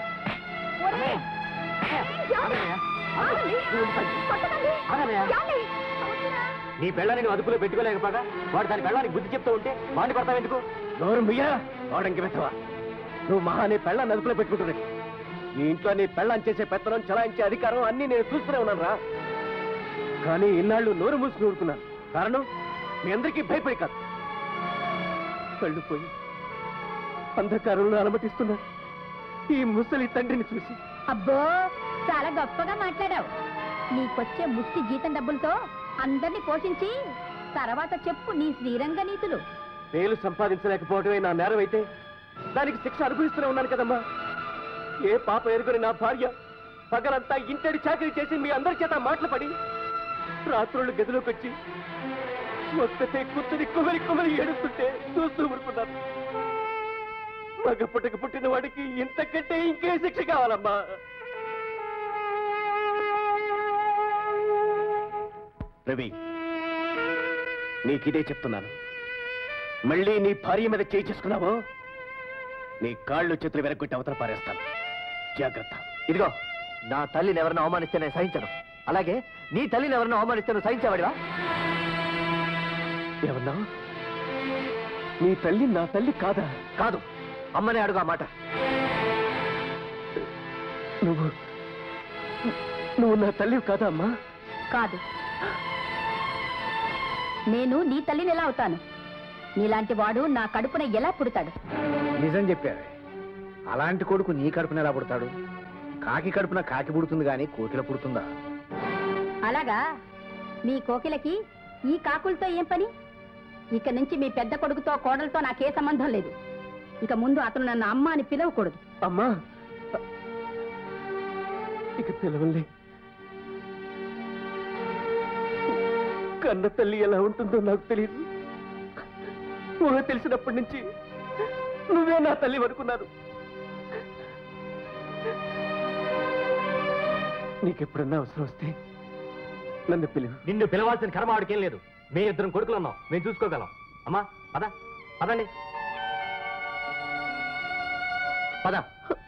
నీ పెళ్ళని నువ్వు అదుపులో పెట్టుకోలేకపోగా వాడు దాని పెళ్ళానికి బుద్ధి చెప్తూ ఉంటే వాడిని కొడతావు ఎందుకు నోరు ముయ్యా వాడు ఇంక పెట్టవా నువ్వు మహా నీ పెళ్ళాన్ని అదుపులో పెట్టుకుంటున్నావు ఈ ఇంట్లో నీ పెళ్ళాన్ని చేసే పెత్తనం చలాయించే అధికారం అన్ని నేను చూస్తూనే ఉన్నాను రా కానీ ఇన్నాళ్ళు నోరు మూసుకుని ఊరుకున్నాను కారణం మీ అందరికీ భయపడి కాదు కళ్ళు పోయి అంధకారంలో అలమటిస్తున్నా ఈ ముసలి తండ్రిని చూసి అబ్బో చాలా గొప్పగా మాట్లాడావు నీకొచ్చే ముష్టి జీతం డబ్బులతో అందరినీ పోషించి తర్వాత చెప్పు నీ శ్రీరంగ నీతులు పేలు సంపాదించలేకపోవడమే నా నేరం అయితే దానికి శిక్ష అనుభవిస్తూనే ఉన్నాను కదమ్మా ఏ పాప ఎరుగని నా భార్య పగలంతా ఇంటడి చాకరీ చేసి మీ అందరి చేత మాటలు పడి రాత్రుళ్ళు గదిలోకి వచ్చి ఒక్కతే కూర్చుని కుమరి కుమరి ఏడుస్తుంటే చూస్తూ ఊరుకున్నాను మగ పుట్టక పుట్టిన వాడికి ఇంతకంటే ఇంకే శిక్ష కావాలమ్మా రవి నీకిదే చెప్తున్నాను మళ్ళీ నీ భార్య మీద చేయి చేసుకున్నావో నీ కాళ్ళు చేతులు వెనక్కొట్టి అవతల పారేస్తాను జాగ్రత్త ఇదిగో నా తల్లిని ఎవరిని అవమానిస్తే నేను సహించను అలాగే నీ తల్లిని ఎవరిని అవమానిస్తే నువ్వు సహించేవాడివా ఏమన్నా నీ తల్లి నా తల్లి కాదా కాదు అమ్మనే అడుగు ఆ మాట నువ్వు నువ్వు నా తల్లివి కాదా అమ్మా కాదు నేను నీ తల్లిని ఎలా అవుతాను నీలాంటి వాడు నా కడుపున ఎలా పుడతాడు నిజం చెప్పారు అలాంటి కొడుకు నీ కడుపున ఎలా పుడతాడు కాకి కడుపున కాకి పుడుతుంది కానీ కోకిల పుడుతుందా అలాగా మీ కోకిలకి ఈ కాకులతో ఏం పని ఇక నుంచి మీ పెద్ద కొడుకుతో కోడలతో నాకే సంబంధం లేదు ఇక ముందు అతను నన్ను అమ్మ అని పిలవకూడదు అమ్మా ఇక పిలవలే కన్న తల్లి ఎలా ఉంటుందో నాకు తెలియదు ఊహ తెలిసినప్పటి నుంచి నువ్వే నా తల్లి అనుకున్నాను నీకెప్పుడన్నా అవసరం వస్తే నన్ను పిలువు నిన్ను పిలవాల్సిన కర్మ ఆడికేం లేదు మీ ఇద్దరం కొడుకులు ఉన్నాం మేము చూసుకోగలం అమ్మా పద పదండి పద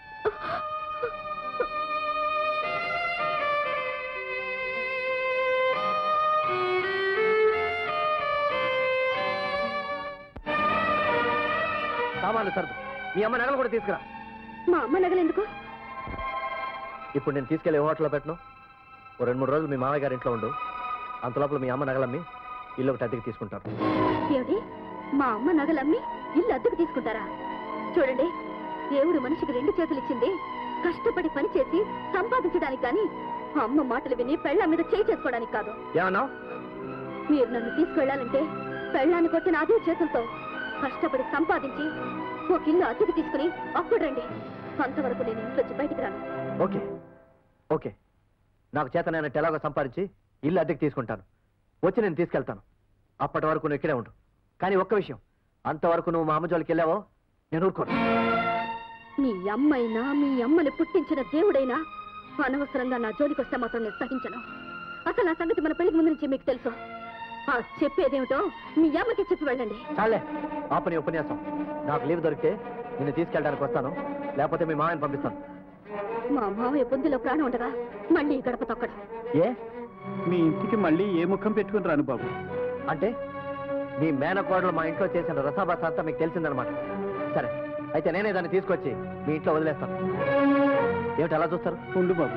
సామాన్లు సర్దు మీ అమ్మ నగలు కూడా తీసుకురా మా అమ్మ నగలెందుకు ఇప్పుడు నేను తీసుకెళ్ళి ఏ హోటల్లో పెట్టను ఓ రెండు మూడు రోజులు మీ మామయ్య గారి ఇంట్లో ఉండు అంతలోపల మీ అమ్మ నగలమ్మి ఇల్లు ఒకటి అద్దెకి తీసుకుంటారు ఏమిటి మా అమ్మ నగలమ్మి ఇల్లు అద్దెకు తీసుకుంటారా చూడండి దేవుడు మనిషికి రెండు చేతులు ఇచ్చింది కష్టపడి పని చేసి సంపాదించడానికి కానీ అమ్మ మాటలు విని పెళ్ళ మీద చేయి చేసుకోవడానికి కాదు ఏమన్నావు మీరు నన్ను తీసుకువెళ్ళాలంటే పెళ్ళాన్ని కొట్టిన అదే చేతులతో కష్టపడి సంపాదించి ఒక ఇల్లు అద్దెకు తీసుకుని అప్పుడు రండి అంతవరకు నేను ఇంట్లోంచి బయటికి రాను ఓకే ఓకే నాకు చేత నేను ఎలాగో సంపాదించి ఇల్లు అద్దెకి తీసుకుంటాను వచ్చి నేను తీసుకెళ్తాను అప్పటి వరకు నువ్వు ఇక్కడే ఉండు కానీ ఒక్క విషయం అంతవరకు నువ్వు మా అమ్మ జోలికి వెళ్ళావో నేను ఊరుకోను మీ అమ్మైనా మీ అమ్మని పుట్టించిన దేవుడైనా అనవసరంగా నా జోలికి వస్తే మాత్రం నేను సహించను అసలు ఆ సంగతి మన పెళ్లికి ముందు నుంచి మీకు తెలుసు ఆ చెప్పేదేమిటో మీ అమ్మకి చెప్పి వెళ్ళండి చాలే ఆపని ఉపన్యాసం నాకు లీవ్ దొరికితే నిన్ను తీసుకెళ్ళడానికి వస్తాను లేకపోతే మీ మామని పంపిస్తాను మా మావయ్య పొద్దులో ప్రాణం ఉండగా మళ్ళీ ఈ గడప తొక్కడు ఏ మీ ఇంటికి మళ్ళీ ఏ ముఖం పెట్టుకుని రాను బాబు అంటే మీ మేనకోడలు మా ఇంట్లో చేసిన రసాబాస అంతా మీకు తెలిసిందనమాట సరే అయితే నేనే దాన్ని తీసుకొచ్చి మీ ఇంట్లో వదిలేస్తాను ఏమిటి అలా చూస్తారు ఉండు బాబు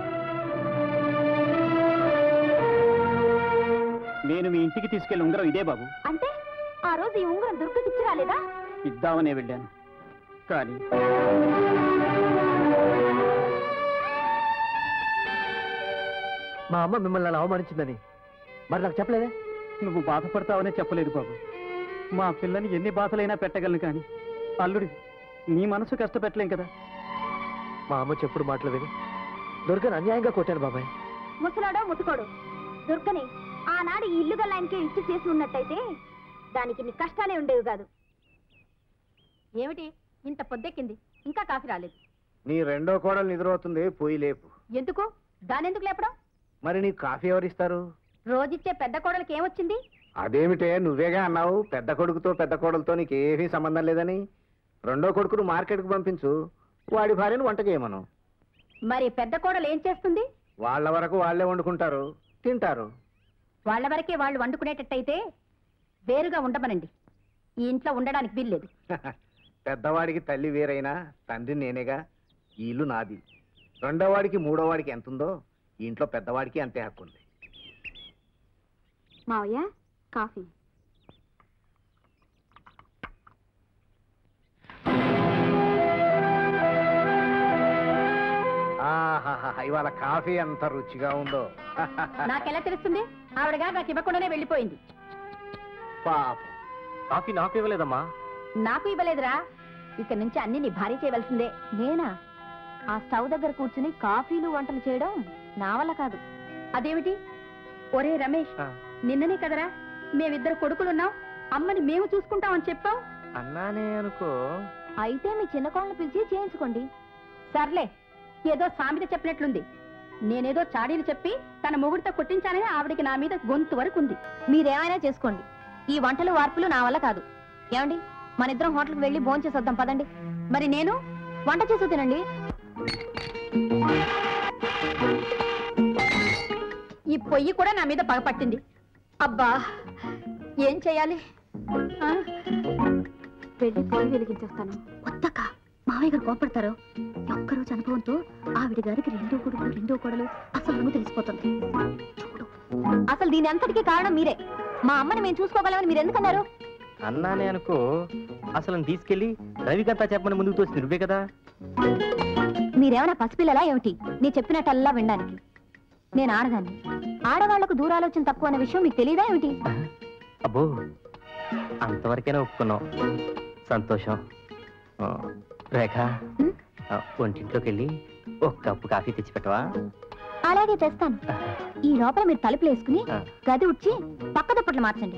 నేను మీ ఇంటికి తీసుకెళ్లి ఉంగరం ఇదే బాబు అంటే ఆ రోజు ఈ ఉంగరం దుర్గకిచ్చి రాలేదా ఇద్దామనే వెళ్ళాను కానీ మా అమ్మ మిమ్మల్ని అలా అవమానించిందని మరి నాకు చెప్పలేదే నువ్వు బాధపడతావనే చెప్పలేదు బాబు మా పిల్లని ఎన్ని బాధలైనా పెట్టగలను కానీ అల్లుడి నీ మనసు కష్టపెట్టలేం కదా మా అమ్మ చెప్పుడు మాటలు విని దుర్గను అన్యాయంగా కొట్టాను బాబాయ్ ముసలాడో ముట్టుకోడు దుర్గని ఆనాడు ఈ ఇల్లు గల్లాయనకే ఇచ్చి చేసి ఉన్నట్టయితే దానికి ఇన్ని కష్టాలే ఉండేవి కాదు ఏమిటి ఇంత పొద్దెక్కింది ఇంకా కాఫీ రాలేదు నీ రెండో కోడలు నిద్రవుతుంది పోయి లేపు ఎందుకు దానెందుకు లేపడం మరి నీకు కాఫీ ఎవరిస్తారు రోజిచ్చే పెద్ద కోడలికి ఏమొచ్చింది అదేమిటే నువ్వేగా అన్నావు పెద్ద కొడుకుతో పెద్ద కోడలతో నీకు ఏమీ సంబంధం లేదని రెండో కొడుకును మార్కెట్కి పంపించు వాడి భార్యను వంట చేయమను మరి పెద్ద కోడలు ఏం చేస్తుంది వాళ్ళ వరకు వాళ్ళే వండుకుంటారు తింటారు వాళ్ళ వరకే వాళ్ళు వండుకునేటట్టయితే వేరుగా ఉండమనండి ఈ ఇంట్లో ఉండడానికి వీల్లేదు పెద్దవాడికి తల్లి వేరైనా తండ్రి నేనేగా ఈ ఇల్లు నాది రెండో వాడికి మూడో వాడికి ఎంత ఉందో ఈ ఇంట్లో పెద్దవాడికి అంతే హక్కు ఉంది మావయ్య కాఫీ ఆహాహా, ఇవాళ కాఫీ ఎంత రుచిగా ఉందో నాకెలా తెలుస్తుంది ఆవిడగా నాకు ఇవ్వకుండానే వెళ్ళిపోయింది పాపం కాఫీ నాకు ఇవ్వలేదమ్మా నాకు ఇవ్వలేదురా ఇక నుంచి అన్ని నీ భార్య చేయవలసిందే నేనా ఆ స్టవ్ దగ్గర కూర్చుని కాఫీలు వంటలు చేయడం నా వల్ల కాదు అదేమిటి ఒరే రమేష్ ఆ. నిన్ననే కదరా మేమిద్దరు కొడుకులున్నాం అమ్మని మేము చూసుకుంటామని చెప్పాం అన్నానే అనుకో అయితే మీ చిన్న కోళ్ళని పిలిచి చేయించుకోండి సర్లే ఏదో సామెత చెప్పినట్లుంది నేనేదో చాడీలు చెప్పి తన మొగుడితో కొట్టించానని ఆవిడికి నా మీద గొంతు వరకు ఉంది మీరేమైనా చేసుకోండి ఈ వంటలు వార్పులు నా వల్ల కాదు ఏమండి మన ఇద్దరం హోటల్కి వెళ్ళి భోంచేసి చేసొద్దాం పదండి మరి నేను వంట చేసి తినండి ఈ పొయ్యి కూడా నా మీద పగపట్టింది అబ్బా ఏం చేయాలి ఆ? వెళ్ళి పొయ్యి వెలిగించేస్తాను వద్దక్క మావయ్య గారు కోపడతారు ఒక్కరోజు అనుభవంతో ఆవిడ గారికి రెండో కొడుకు రెండో కొడలు అసలు రంగు తెలిసిపోతుంది చూడు అసలు దీని అంతటికీ కారణం మీరే మా అమ్మని మేము చూసుకోగలమని మీరు ఎందుకన్నారు అన్నానే అనుకో అసలు తీసుకెళ్లి రవికంతా చెప్పమని ముందుకు తోచి నువ్వే కదా మీరేమైనా పసిపిల్లలా ఏమిటి నేను చెప్పినట్టల్లా వినడానికి నేను ఆడదాన్ని ఆడవాళ్లకు దూరాలోచన తక్కువ అనే విషయం మీకు తెలియదా ఏమిటి అబ్బో అంతవరకైనా ఒప్పుకున్నావు సంతోషం ఆ, రేఖ ఉం? ఆ, వంటింట్లోకి వెళ్ళి ఒక కప్పు కాఫీ తెచ్చి పెట్టవా అలాగే తెస్తాను ఈ లోపల మీరు తలుపులు వేసుకుని ఆ. గది ఉడ్చి పక్క దుప్పట్లు మార్చండి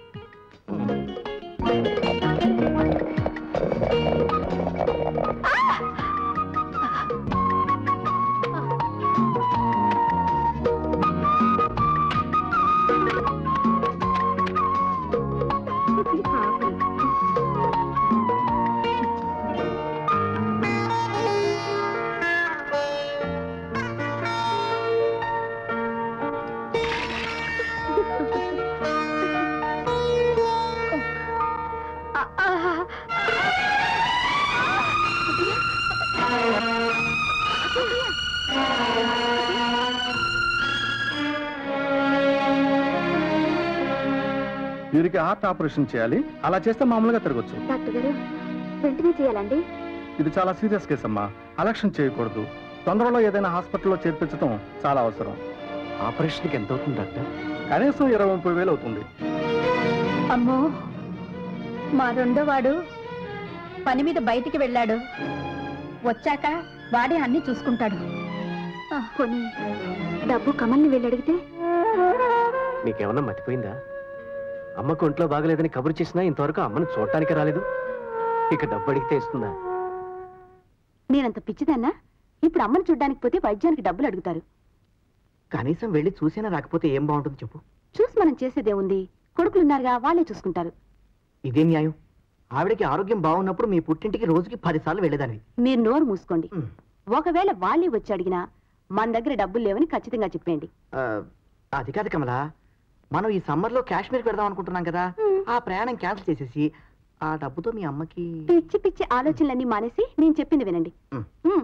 వీరికి హార్ట్ ఆపరేషన్ చేయాలి అలా చేస్తే మామూలుగా తిరగచ్చు డాక్టర్ గారు వెంటనే చేయాలండి ఇది చాలా సీరియస్ కేసు అమ్మా అలక్ష్యం చేయకూడదు తొందరలో ఏదైనా హాస్పిటల్లో చేర్పించడం చాలా అవసరం ఆపరేషన్కి ఎంత అవుతుంది డాక్టర్ కనీసం ఇరవై ముప్పై వేలు అవుతుంది అమ్మో మా రెండో వాడు పని మీద బయటికి వెళ్ళాడు వచ్చాక వాడే అన్ని చూసుకుంటాడు ఆ, కొని డబ్బు కమల్ని వెళ్ళి అడిగితే నీకేమన్నా మర్చిపోయిందా అమ్మకు ఒంట్లో బాగలేదని కబురు చేసినా ఇంతవరకు అమ్మను చూడటానికి రాలేదు ఇక డబ్బు అడిగితే ఇస్తుందా నేనంత పిచ్చిదన్నా ఇప్పుడు అమ్మని చూడ్డానికి పోతే వైద్యానికి డబ్బులు అడుగుతారు కనీసం వెళ్ళి చూసినా రాకపోతే ఏం బాగుంటుంది చెప్పు చూసి మనం చేసేదే ఉంది కొడుకులున్నారుగా వాళ్ళే చూసుకుంటారు ఇదే న్యాయం ఆవిడకి ఆరోగ్యం బాగున్నప్పుడు మీ పుట్టింటికి రోజుకి పది సార్లు వెళ్ళేదాన్ని మీరు నోరు మూసుకోండి ఒకవేళ వాళ్ళే వచ్చి అడిగినా మన దగ్గర డబ్బులు లేవని ఖచ్చితంగా చెప్పేయండి అది కాదు కమల మనం ఈ సమ్మర్ లో కాశ్మీర్ పెడదాం అనుకుంటున్నాం కదా ఆ ప్రయాణం క్యాన్సిల్ చేసేసి ఆ డబ్బుతో మీ అమ్మకి పిచ్చి పిచ్చి ఆలోచనలన్నీ మానేసి నేను చెప్పింది వినండి మ్. మ్.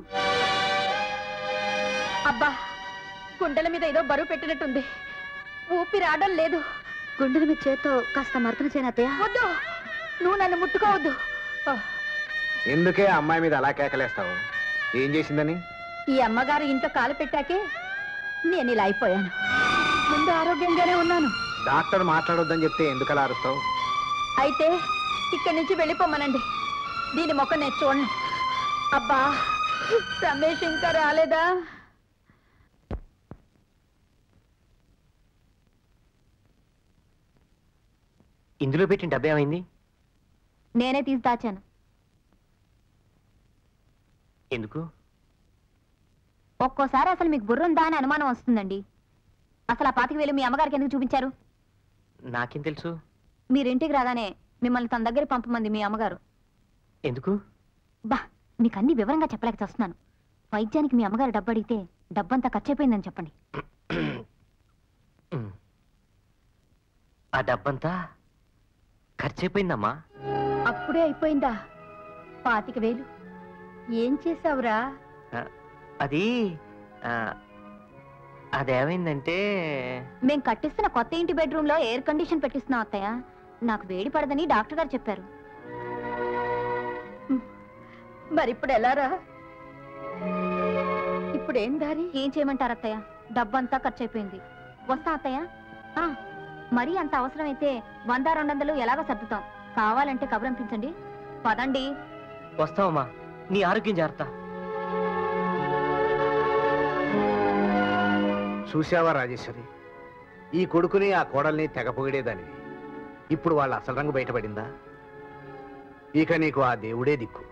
అబ్బా గుండెల మీద ఏదో బరువు పెట్టినట్టుంది ఊపిరి ఆడడం లేదు గుండెల మీద చేత్తో కాస్త మర్దన చేయనత్తయ్య వద్దు నువ్వు నన్ను ముట్టుకోవద్దు ఆ, ఎందుకే ఆ అమ్మాయి మీద అలా కేకలేస్తావు ఏం చేసిందని ఈ అమ్మగారు ఇంట్లో కాలు పెట్టాకే నేను ఇలా అయిపోయాను ముందు ఆరోగ్యంగానే ఉన్నాను డాక్టర్ మాట్లాడొద్దని చెప్తే ఎందుకు అలా అరుస్తావు అయితే ఇక్కడి నుంచి వెళ్ళిపోమనండి దీని మొక్క నేను చూడను అబ్బా రమేష్ ఇంకా రాలేదా ఇందులో పెట్టిన డబ్బు ఏమైంది నేనే తీసి దాచాను ఎందుకు ఒక్కోసారి అసలు మీకు బుర్ర ఉందా అని అనుమానం వస్తుందండి అసలు ఆ పాతికి వేలు మీ అమ్మగారికి ఎందుకు చూపించారు నాకేం తెలుసు మీరు ఇంటికి రాగానే మిమ్మల్ని తన దగ్గర పంపమంది మీ అమ్మగారు ఎందుకు బా మీకు అన్ని వివరంగా చెప్పలేక చేస్తున్నాను వైద్యానికి మీ అమ్మగారు డబ్బు అడిగితే డబ్బంతా ఖర్చు అయిపోయిందని చెప్పండి ఉమ్. ఆ డబ్బంతా ఖర్చయిపోయిందమ్మా అప్పుడే అయిపోయిందా పాతిక వేలు ఏం చేసావురా అది ఆ, అదేమైందంటే మేం కట్టిస్తున్న కొత్త ఇంటి బెడ్రూమ్ లో ఎయిర్ కండిషన్ పెట్టిస్తున్నాం అత్తయ్య నాకు వేడి పడదని డాక్టర్ గారు చెప్పారు మరి ఇప్పుడు ఎలారా ఇప్పుడు ఏం దారి ఏం చేయమంటారు అత్తయ్య డబ్బంతా ఖర్చు అయిపోయింది వస్తా అత్తయ్య ఆ, మరీ అంత అవసరమైతే వంద రెండు వందలు ఎలాగో సర్దుతాం కావాలంటే కబురంపించండి పదండి వస్తావమ్మా నీ ఆరోగ్యం జాగ్రత్త చూసావా రాజేశ్వరి ఈ కొడుకుని ఆ కోడల్ని తెగ పొగిడేదానివి ఇప్పుడు వాళ్ళ అసలు రంగు బయటపడిందా ఇక నీకు ఆ దేవుడే దిక్కు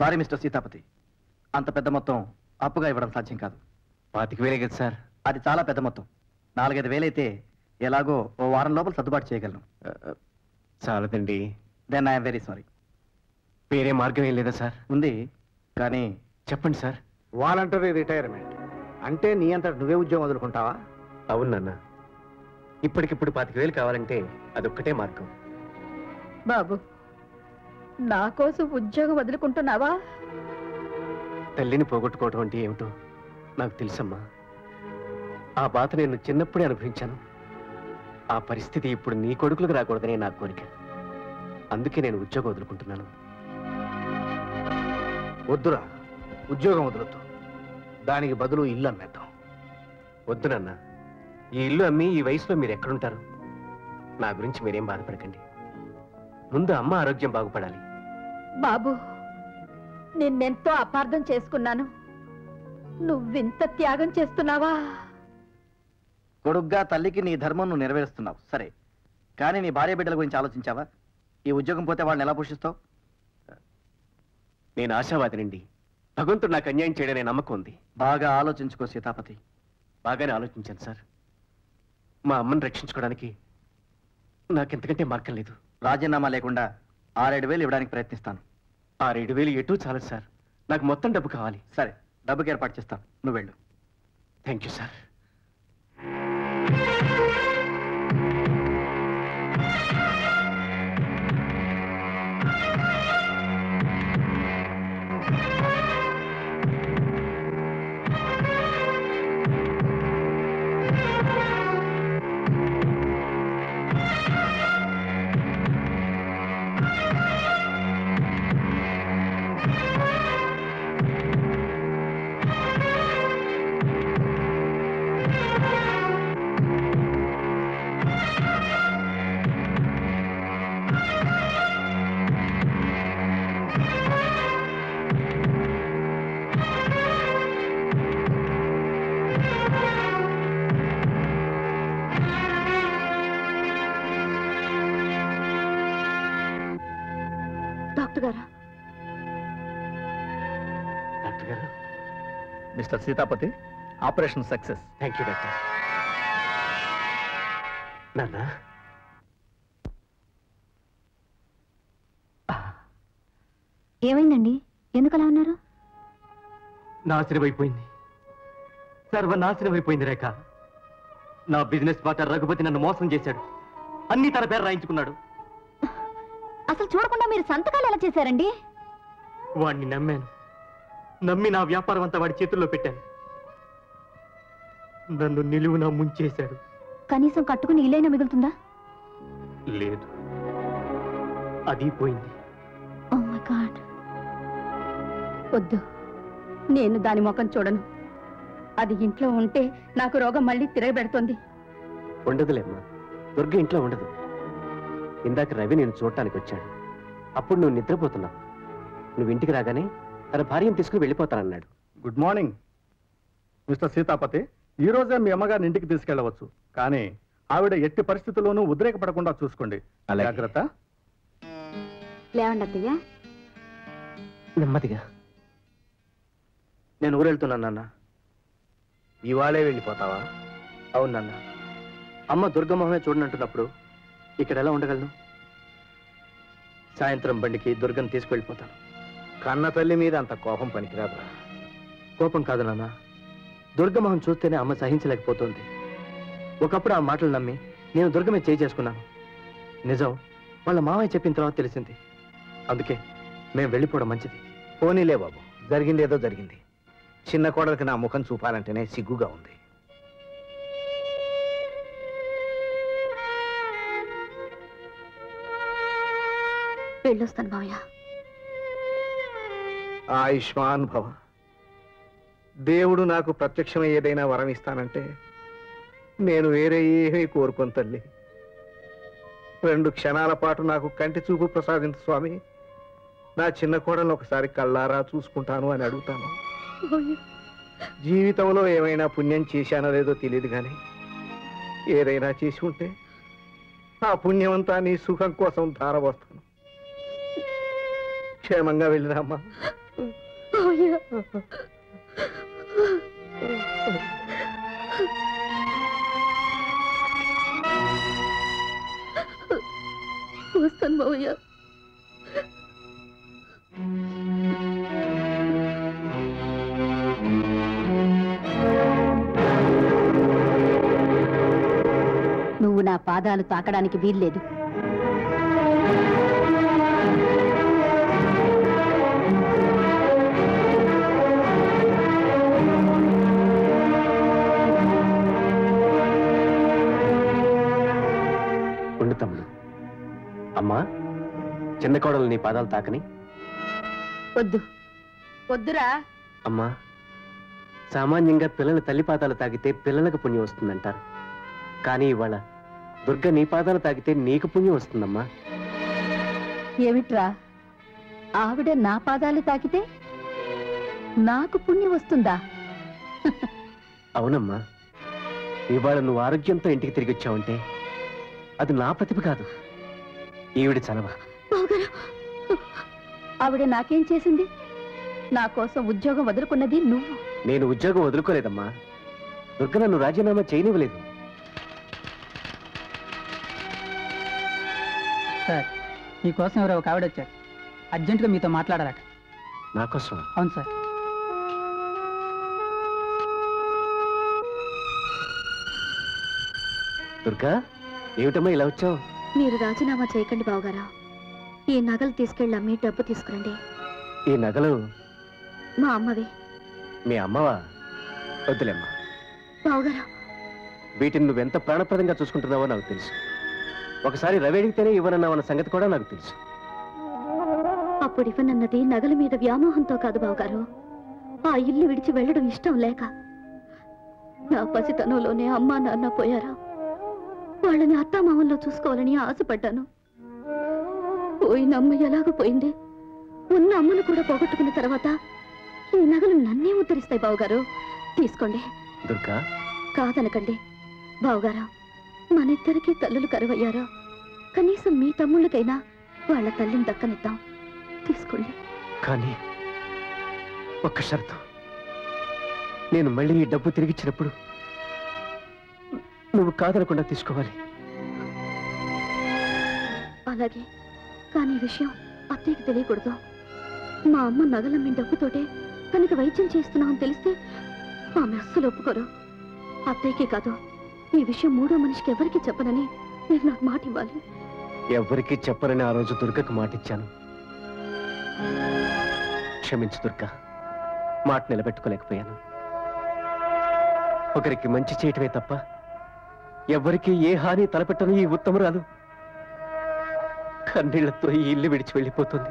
సారీ మిస్టర్ సీతాపతి అంత పెద్ద మొత్తం అప్పుగా ఇవ్వడం సాధ్యం కాదు పాతిక వేలే కదా సార్ అది చాలా పెద్ద మొత్తం నాలుగైదు వేలైతే ఎలాగో ఓ వారం లోపల సర్దుబాటు చేయగలను చాలదండి దెన్ ఐఎమ్ వెరీ సారీ వేరే మార్గం ఏం లేదా సార్ ఉంది కానీ చెప్పండి సార్ వాలంటరీ రిటైర్మెంట్ అంటే నీ అంతట నువ్వే ఉద్యోగం వదులుకుంటావా అవును నాన్న ఇప్పటికిప్పుడు పాతిక వేలు కావాలంటే అదొక్కటే మార్గం బాబు నా కోసం ఉద్యోగం వదులుకుంటున్నావా తల్లిని పోగొట్టుకోవడం అంటే ఏమిటో నాకు తెలుసమ్మా ఆ బాధ నేను చిన్నప్పుడే అనుభవించాను ఆ పరిస్థితి ఇప్పుడు నీ కొడుకులకు రాకూడదనే నా కోరిక అందుకే నేను ఉద్యోగం వదులుకుంటున్నాను వద్దురా ఉద్యోగం వదులుతూ దానికి బదులు ఇల్లు అమ్మేద్దాం వద్దు నాన్న ఈ ఇల్లు అమ్మి ఈ వయసులో మీరు ఎక్కడుంటారు నా గురించి మీరేం బాధపడకండి ముందు అమ్మ ఆరోగ్యం బాగుపడాలి బాబు నిన్నెంతో అపార్థం చేసుకున్నాను నువ్వింత త్యాగం చేస్తున్నావా కొడుగ్గా తల్లికి నీ ధర్మం నువ్వు నెరవేరుస్తున్నావు సరే కానీ నీ భార్య బిడ్డల గురించి ఆలోచించావా ఈ ఉద్యోగం పోతే వాళ్ళని ఎలా పోషిస్తావు నేను ఆశావాదినండి భగవంతుడు నాకు అన్యాయం చేయడనే నమ్మకం ఉంది బాగా ఆలోచించుకో సీతాపతి బాగానే ఆలోచించాను సార్ మా అమ్మని రక్షించుకోవడానికి నాకెంతకంటే మార్గం లేదు రాజీనామా లేకుండా ఆరేడు వేలు ఇవ్వడానికి ప్రయత్నిస్తాను ఆ రెండు వేలు ఎటూ చాలదు సార్ నాకు మొత్తం డబ్బు కావాలి సరే డబ్బుకి ఏర్పాటు చేస్తాను నువ్వు వెళ్ళు థ్యాంక్ యూ సార్ డాక్టర్ గారా డాక్టర్ గారు mister Seethapathi operation success thank you doctor నాన్న ఏమైందండి ఎందుకు అలా ఉన్నారు నాశనం అయిపోయింది సర్వనాశనం అయిపోయింది రేఖ నా బిజినెస్ పార్ట్నర్ రఘుపతి నన్ను మోసం చేశాడు అన్ని తన పేరు రాయించుకున్నాడు అసలు చూడకుండా మీరు సంతకాలు ఎలా చేశారండి వాణ్ణి నమ్మాను నమ్మి నా వ్యాపారం అంతా వాడి చేతుల్లో పెట్టాను నన్ను నిలువున ముంచేశాడు కనీసం కట్టుకుని ఇల్లైనా మిగులుతుందా లేదు అది పోయింది ఓ మై గాడ్ వద్దు నేను దాని ముఖం చూడను అది ఇంట్లో ఉంటే నాకు రోగం మళ్ళీ తిరగబెడుతుంది ఉండదులేమ్మా దుర్గ ఇంట్లో ఉండదు ఇందాక రవి నేను చూడటానికి వచ్చాడు అప్పుడు నువ్వు నిద్రపోతున్నావు నువ్వు ఇంటికి రాగానే తన భార్యను తీసుకుని వెళ్ళిపోతానన్నాడు గుడ్ మార్నింగ్ మిస్టర్ సీతాపతి ఈ రోజే మీ అమ్మగారిని ఇంటికి తీసుకెళ్ళవచ్చు కానీ ఆవిడ ఎట్టి పరిస్థితుల్లోనూ ఉద్రేకపడకుండా చూసుకోండి అలాగే. జాగ్రత్త లేవండి అత్తయ్య నెమ్మదిగా నేను ఊరెళ్తున్నాను నాన్న ఇవాళే వెళ్ళిపోతావా అవును నాన్న అమ్మ దుర్గమోహమే చూడనంటున్నప్పుడు ఇక్కడ ఎలా ఉండగలను సాయంత్రం బండికి దుర్గను తీసుకెళ్ళిపోతాను కన్న తల్లి మీద అంత కోపం పనికిరాదురా కోపం కాదు నాన్న దుర్గమోహన్ చూస్తేనే అమ్మ సహించలేకపోతుంది ఒకప్పుడు ఆ మాటలు నమ్మి నేను దుర్గమే చేయి చేసుకున్నాను నిజం వాళ్ళ మామయ్య చెప్పిన తర్వాత తెలిసింది అందుకే మేము వెళ్ళిపోవడం మంచిది పోనీలే బాబు జరిగిందేదో జరిగింది చిన్న కోడలికి నా ముఖం చూపాలంటేనే సిగ్గుగా ఉంది వెళ్ళొస్తాను మావయ్య ఆయుష్మాన్ భవ దేవుడు నాకు ప్రత్యక్షమై ఏదైనా వరం ఇస్తానంటే నేను వేరే ఏమీ కోరుకోను తల్లి రెండు క్షణాల పాటు నాకు కంటి చూపు ప్రసాదించు స్వామి నా చిన్న కోడలను ఒకసారి కళ్ళారా చూసుకుంటాను అని అడుగుతాను జీవితంలో ఏమైనా పుణ్యం చేశానో లేదో తెలియదు కానీ ఏదైనా చేసి ఉంటే ఆ పుణ్యమంతా నీ సుఖం కోసం ధారవస్తాను క్షేమంగా వెళ్ళిరామ్మా మావయ్య వస్తాను మావయ్య నువ్వు నా పాదాలు తాకడానికి వీల్లేదు ఉండు తమ్ముడు అమ్మా చిన్న కోడలు నీ పాదాలు తాకని వద్దు వద్దురా అమ్మా సామాన్యంగా పిల్లల తల్లి పాదాలు తాకితే పిల్లలకు పుణ్యం వస్తుందంటారు కానీ ఇవాళ దుర్గ నీ పాదాలు తాకితే నీకు పుణ్యం వస్తుందమ్మా ఏమిట్రా ఆవిడ నా పాదాలు తాకితే నాకు పుణ్యం వస్తుందా అవునమ్మా ఇవాళ నువ్వు ఆరోగ్యంతో ఇంటికి తిరిగి వచ్చావంటే అది నా ప్రతిభ కాదు ఈవిడ చలవ బావగారు ఆవిడ నాకేం చేసింది నా కోసం ఉద్యోగం వదులుకున్నది నువ్వు నేను ఉద్యోగం వదులుకోలేదమ్మా దుర్గ నన్ను రాజీనామా చేయనివ్వలేదు సార్ మీకోసం ఎవరో ఒక ఆవిడ వచ్చారు అర్జెంటుగా మీతో మాట్లాడాలట నా కోసం అవును సార్ దుర్గా ఏమిటమ్మా ఇలా వచ్చావు మీరు రాజీనామా చేయకండి బావగారు ఈ నగలు తీసుకెళ్ళి అమ్మి డబ్బు తీసుకురండి ఈ నగలు మా అమ్మవి మీ అమ్మవా వద్దులేమ్మా బావగారు వీటిని నువ్వెంత ప్రాణప్రదంగా చూసుకుంటున్నావో నాకు తెలుసు ఒకసారి రవి అడిగితేనే ఇవ్వనన్నావన్న సంగతి కూడా నాకు తెలుసు అప్పుడు ఇవ్వనన్నది నగల మీద వ్యామోహంతో కాదు బావగారు ఆ ఇల్లు విడిచి వెళ్ళడం ఇష్టం లేక నా పసితనంలోనే అమ్మా నాన్న పోయారా వాళ్ళని అత్తామామల్లో చూసుకోవాలని ఆశపడ్డాను పోయిన అమ్మ ఎలాగో పోయింది ఉన్న అమ్మను కూడా పోగొట్టుకున్న తర్వాత ఈ నగలు నన్నే ఉద్ధరిస్తాయి బావగారు తీసుకోండి దుర్గా కాదనకండి బావగారా మనిద్దరికీ తల్లులు కరువయ్యారా కనీసం మీ తమ్ముళ్ళకైనా వాళ్ళ తల్లిని దక్కనిద్దాం తీసుకోండి కానీ ఒక్క షరతు నేను మళ్ళీ ఈ డబ్బు తిరిగిచ్చినప్పుడు నువ్వు కాదనకుండా తీసుకోవాలి అలాగే కానీ ఈ విషయం అత్తయ్యకి తెలియకూడదు మా అమ్మ నగలమ్మిన డబ్బుతోటే తనకి వైద్యం చేస్తున్నామని తెలిస్తే ఆమె అస్సలు ఒప్పుకోరు అత్తయ్యకే కాదు ఈ విషయం మూడో మనిషికి ఎవరికి చెప్పనని మీరు నాకు మాట ఇవ్వాలి ఎవ్వరికీ చెప్పనని ఆ రోజు దుర్గకు మాటిచ్చాను క్షమించు దుర్గా మాట నిలబెట్టుకోలేకపోయాను ఒకరికి మంచి చేయటమే తప్ప ఎవ్వరికీ ఏ హాని తలపెట్టను ఈ ఉత్తమరాలు కన్నీళ్లతో ఈ ఇల్లు విడిచి వెళ్ళిపోతుంది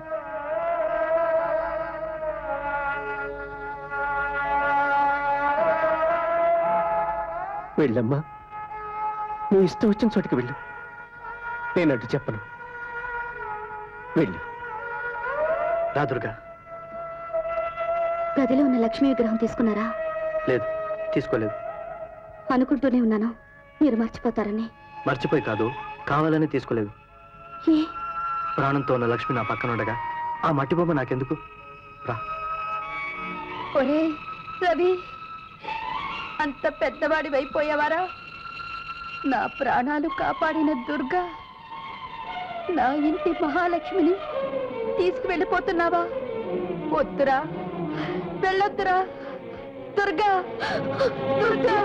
వెళ్ళమ్మా నీ ఇష్టం వచ్చిన చోటికి వెళ్ళు నేను అడ్డు చెప్పను వెళ్ళు రా దుర్గా గదిలో ఉన్న లక్ష్మీ విగ్రహం తీసుకున్నారా లేదు తీసుకోలేదు అనుకుంటూనే ఉన్నాను మీరు మర్చిపోతారని మర్చిపోయి కాదు కావాలని తీసుకోలేదు ఏ ప్రాణంతో ఉన్న లక్ష్మి నా పక్కన ఉండగా ఆ మట్టి బొమ్మ నాకెందుకు రా ఒరే రవి అంత పెద్దవాడి అయిపోయావారా నా ప్రాణాలు కాపాడిన దుర్గా నా ఇంటి మహాలక్ష్మిని తీసుకువెళ్ళిపోతున్నావా వద్దురా వెళ్ళొద్దురా దుర్గా దుర్గా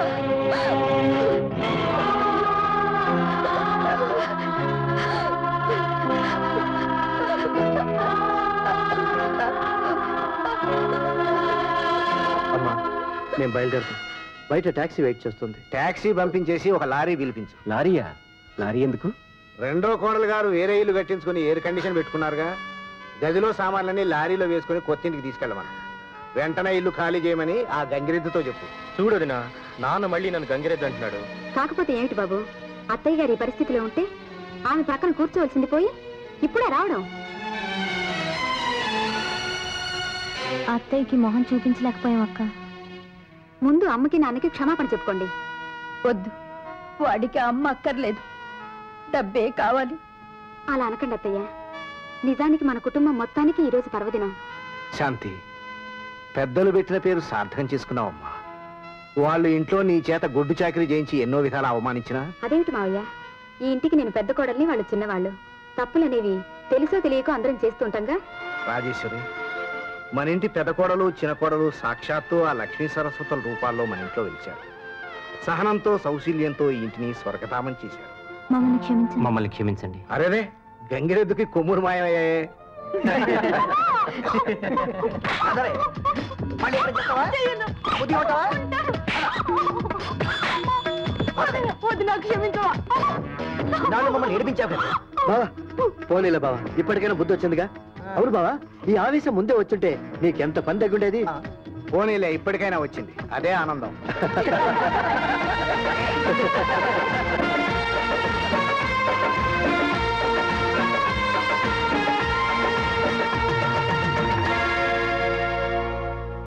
అమ్మా నేను బయలుదేరుతాను బయట టాక్సీ వెయిట్ చేస్తుంది ట్యాక్సీ పంపించేసి ఒక లారీ పిలిపించు లారీయా లారీ ఎందుకు రెండో కోడలు గారు వేరే ఇల్లు కట్టించుకుని ఎయిర్ కండిషన్ పెట్టుకున్నారుగా గదిలో సామాన్లన్నీ లారీలో వేసుకుని కొత్తింటికి తీసుకెళ్ళమని వెంటనే ఇల్లు ఖాళీ చేయమని ఆ గంగిరెద్దుతో చెప్పు చూడదినా నాన్న మళ్ళీ నన్ను గంగిరెద్దు అంటున్నాడు కాకపోతే ఏమిటి బాబు అత్తయ్య గారి ఈ పరిస్థితిలో ఉంటే ఆమె పక్కన కూర్చోవలసింది పోయి ఇప్పుడే రావడం అత్తయ్యకి మొహం చూపించలేకపోయాం అక్క ముందు అమ్మకి నాన్నకి క్షమాపణ చెప్పుకోండి వద్దు వాడికి అమ్మ అక్కర్లేదు డబ్బే కావాలి అలా అనకండి అత్తయ్య నిజానికి మన కుటుంబం మొత్తానికి ఈరోజు పర్వదినం శాంతి పెద్దలు పెట్టిన పేరు సార్థకం చేసుకున్నావమ్మా వాళ్ళు ఇంట్లో నీ చేత గొడ్డు చాకరీ చేయించి ఎన్నో విధాలు అవమానించినా అదేమిటి మావయ్య ఈ ఇంటికి నేను పెద్ద కోడల్ని వాళ్ళు చిన్నవాళ్ళు తప్పులనేవి తెలుసో తెలియకో అందరం చేస్తుంటాంగా రాజేశ్వరి మన ఇంటి పెద్ద కోడలు చిన్న కోడలు సాక్షాత్తు ఆ లక్ష్మీ సరస్వతుల రూపాల్లో మన ఇంట్లో వెలిచారు సహనంతో సౌశీల్యంతో ఈ ఇంటిని స్వర్గధామం చేశారు మమ్మల్ని క్షమించండి మమ్మల్ని క్షమించండి అరేరే గంగిరెద్దుకి కొమ్మురు మాయమయ్యాయే అదరే, మళ్ళీ ఎక్కడ చెప్తావా? బుద్ధి కొట్టవా? ఇన్నాళ్ళు మమ్మల్ని ఏడిపించావు కదా బావా పోనీలే బావా ఇప్పటికైనా బుద్ధి వచ్చిందిగా అవును బావా ఈ ఆవేశం ముందే వచ్చుంటే నీకెంత పని తగ్గుండేది పోనీలే ఇప్పటికైనా వచ్చింది అదే ఆనందం